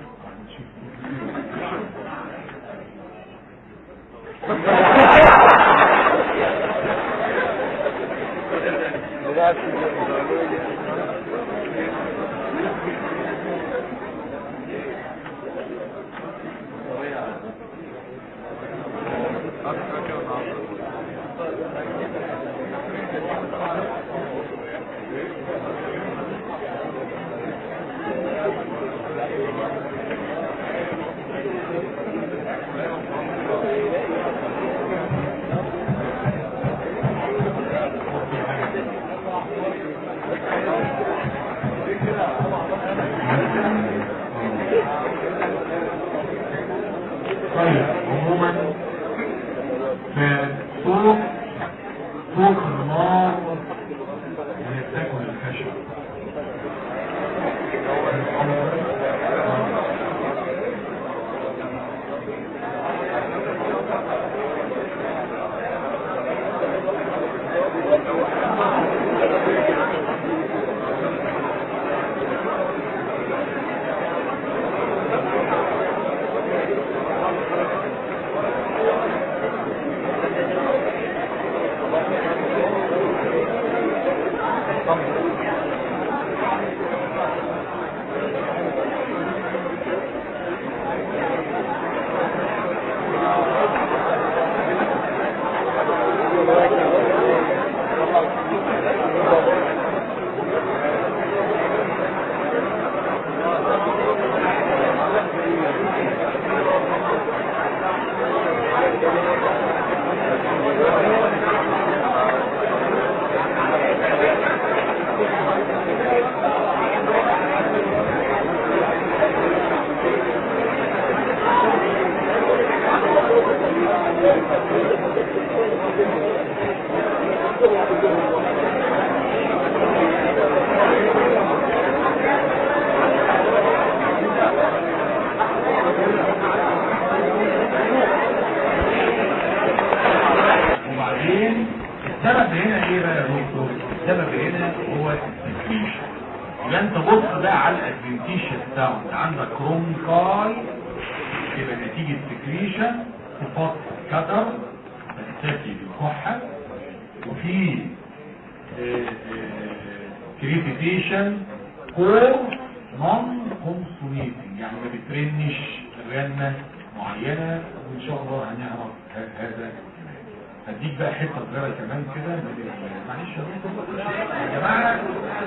طيب عموما فصوت صوت النار اللي بتاكل الخشب السبب هنا هو السكريشن يبقى انت بص بقى على الادفنتيشن ساوند عندك رونكاي يبقى نتيجة سكريشن صفات كتر اساسي بالكحة وفي كريتيفيشن كور نون كونسوميتنج يعني ما بترنش رنة معينة وان شاء الله هنعرف ه- هذا هديك بقى حته صغيره كمان كده من ال- معلش يا دكتور. يا جماعه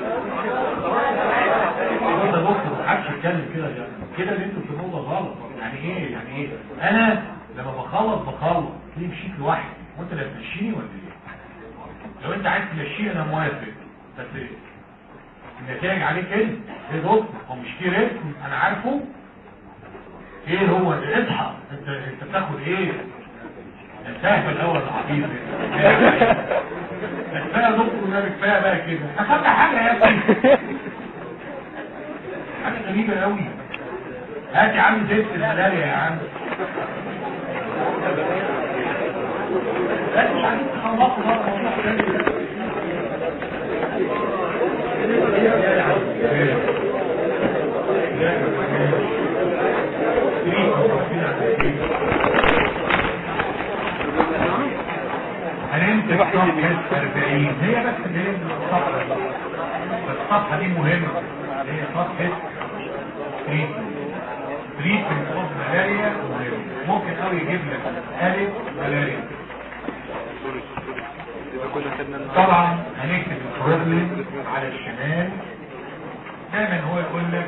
ده بص ما حدش يتكلم كده يا جماعه كده اللي انتوا بتقولوه ده غلط يعني ايه يعني ايه انا لما بخلص بخلص ليه مشيت لوحدي وانت اللي هتمشيني ولا ايه لو انت عايز تمشيني انا موافق بس النتائج عليك انت ايه دكتور هو مش في رسم انا عارفه ايه هو اصحى انت انت بتاخد ايه الفهم الاول العبيط كفايه دكتور ده كفايه بقى كده اخدت حاجه يا ابني حاجه غريبه قوي هات يا عم زيت الملاريا يا عم لا مش عايزين تخلصوا بقى الموضوع ده. هنمسك صفحة 40 هي بس اللي هي الصفحة دي. الصفحة دي مهمة اللي هي صفحة تريتمنت تريتمنت اوف ملاريا مهم ممكن قوي يجيب لك ألف ملاريا يبقى كنا خدنا النهارده طبعا هنكتب البروبلم على الشمال دايما هو يقول لك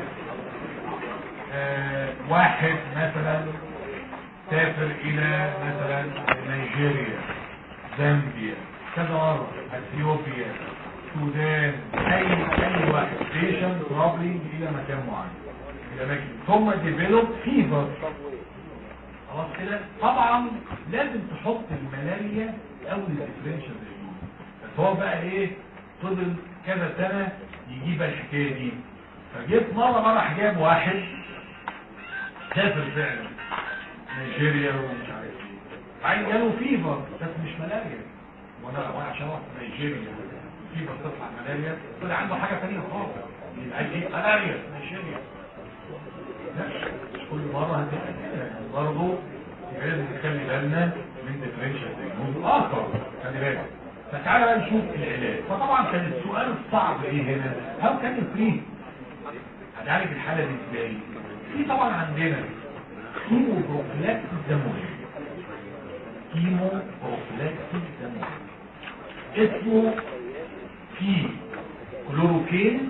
آه واحد مثلا سافر الى مثلا نيجيريا زامبيا كذا مرة اثيوبيا السودان اي اي واحد ستيشن ترابلينج الى مكان معين الى مكان ثم ديفلوب فيفر خلاص كده طبعا لازم تحط الملاريا اول الديفرنشال بس هو بقى ايه فضل كذا سنة يجيب الحكاية دي فجيت مرة مرة راح جاب واحد سافر فعلا نيجيريا ومش عارف ايه بعدين جاله فيفر بس مش ملاريا وانا وانا عشان رحت نيجيريا فيفر تطلع ملاريا طلع عنده حاجة تانية خالص يبقى ايه ملاريا نيجيريا لا مش كل مرة هتبقى كده يعني برضه يبقى لازم نخلي بالنا من ديفرنشال ديجنوز اخر خلي بالك فتعالى بقى نشوف العلاج فطبعا كان السؤال الصعب ايه هنا هل كان الفري هنعالج الحالة دي ازاي في طبعا عندنا كيمو بروفلاكسيس ده مهم كيمو بروفلاكسيس ده مهم اسمه في كلوروكين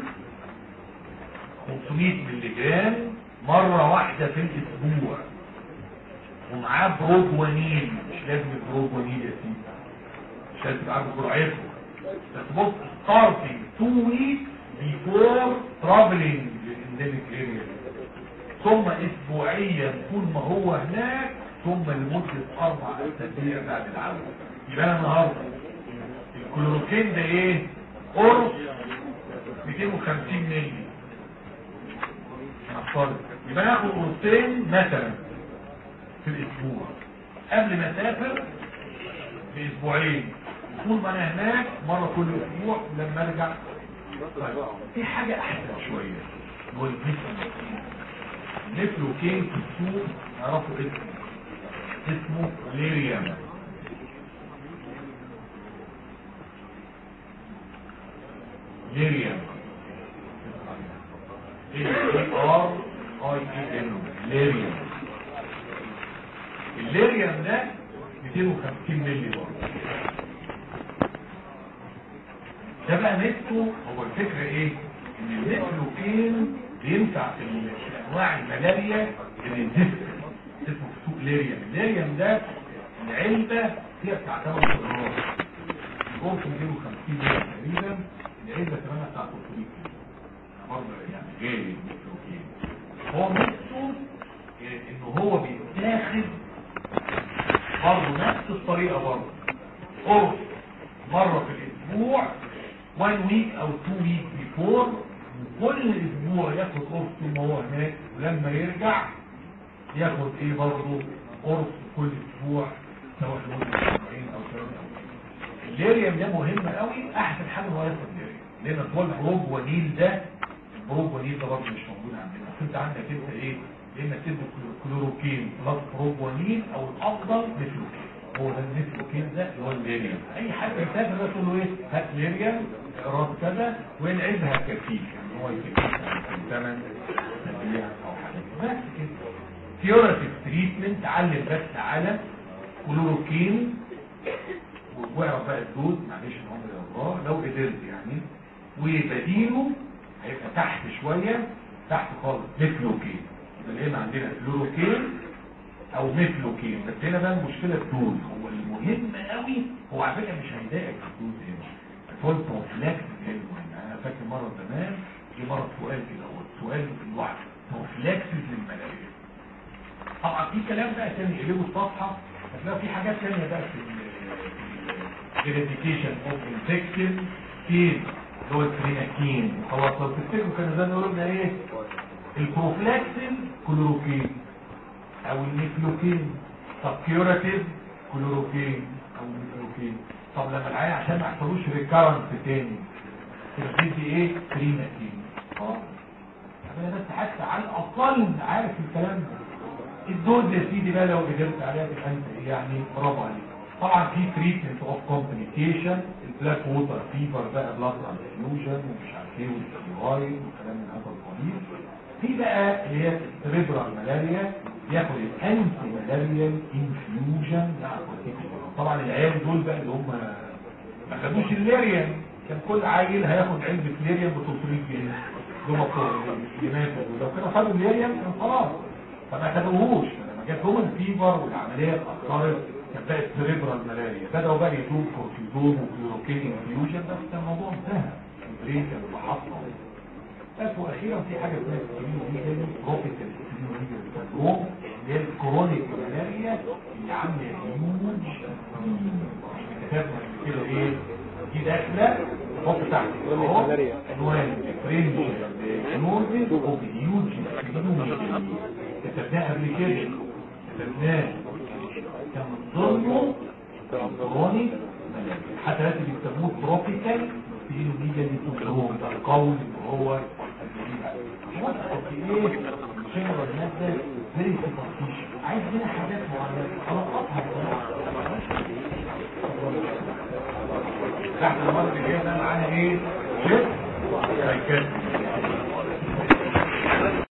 500 مللي جرام مرة واحدة في الاسبوع ومعاه بروجوانين مش لازم البروجوانين يا سيدي مش لازم تبقى عارف جرعته بس بص starting two weeks before traveling للانديميك اريا ثم اسبوعيا طول ما هو هناك ثم لمدة اربع اسابيع بعد العودة يبقى انا النهارده الكلوروكين ده ايه؟ قرص 250 مللي نفترض يبقى ناخد قرصين مثلا في الاسبوع قبل ما اسافر باسبوعين طول ما انا هناك مره كل اسبوع لما ارجع طيب في حاجه احسن شويه هو الفيتامين نفلوكين في السوق يعرفوا اسمه اسمه ليريام ليريام ار اي اي ان ليريام الليريام ده 250 مللي برضه ده بقى نفسه هو الفكرة ايه ان النفلوكين بينفع في ال- في انواع الملاريا اللي الدفء اسمه في سوق ليريام الليريام ده العلبة فيها بتاع 8 دولار القرص 250 مللي تقريبا العلبة ثمنها بتاع 300 برضه يعني غالي النفلوكين هو نفسه إيه، ان هو بيتاخد برضه نفس الطريقة برضه قرص مرة في الاسبوع 1 week او 2 week before كل اسبوع ياخد قرص طول ما هو هناك ولما يرجع ياخد ايه برضه قرص كل اسبوع سواء لمدة اسبوعين او ثلاثة الليريم ده مهم قوي احسن حاجه هو ياخد ليريم لان هو البروب ونيل ده البروب ونيل ده برضه مش موجود عندنا بس انت عندك انت ايه يا اما تدي كلوروكين بلس بروب ونيل او الافضل ميثلوكين هو ده الميثلوكين ده اللي هو الليريم اي حد يسافر ده تقول له ايه هات ليريم راس كذا والعيبها كفيك يعني هو يكفيك في الثمن تبيع او حاجه بس كده كيوراتيف تريتمنت علم بس على كلوروكين واعرف بقى الدوز معلش الامر يا الله لو قدرت يعني وبديله هيبقى تحت شويه تحت خالص ميثلوكين يبقى هنا عندنا فلوروكين او ميثلوكين بس هنا بقى المشكله الدوز هو المهم قوي هو على فكره مش هيضايقك في الدوز هنا بس هو البروفلاكس المهم انا فاكر مره زمان جه مره سؤال كده هو سؤال في الوعي بروفلاكسس للملاريا طبعا في كلام بقى تاني يقلبوا الصفحه هتلاقي في حاجات تانية بقى في الريديكيشن اوف انفكشن في اللي هو الكريناكين وخلاص لو تفتكروا كانوا زي ما قلنا ايه البروفلاكسين كلوروكين او الميثلوكين طب كيوراتيف كلوروكين او ميثلوكين طب لما العيان عشان ما يحصلوش ريكارنت تاني تبتدي ايه كريناكين اه انا بس حتى على الاقل عارف الكلام ده الدوز يا سيدي بقى لو قدرت عليها تبقى انت إيه يعني برافو عليك طبعا في تريتمنت اوف كومبليكيشن البلاك ووتر فيفر بقى بلاد انفيوجن ومش عارف ايه والستيرويد وكلام من هذا القبيل في بقى اللي هي السريبرال ملاريا ياخد الانتي ملاريال انفيوجن مع كورتيكوستيرويد طبعا العيال دول بقى اللي هم ما خدوش الليريان كان كل عيل هياخد علبه ليريان ب 300 جنيه دول مطلوب ولو كانوا خدوا الليريان كان خلاص فما خدوهوش لما جت لهم الفيفر والعمليه اتاخرت كانت بقت سريبرال ملاريا بداوا بقى يدوم كورتيزون وكلوروكين انفيوجن بس كان الموضوع انتهى البرين كان محطه بس واخيرا في حاجه اسمها سكرين تروبيكال سكرين سندروم اللي هي الكرونيك ملاريا اللي عامله هيوج كتبنا كده ايه دي داخله حط تحت اهو عنوان فرنج نوزي وبيوج كتبناها قبل كده كتبناه كان من ضمنه كرونيك حتى لازم يسموه تروبيكال سكرين ميديا دي سندروم ده القول ان هو ايه شنو المادة زي التفتيش عايز منها حاجات معينة خلقاتها تحت المرة اللي جاية ده معانا ايه؟ شيء هيكتب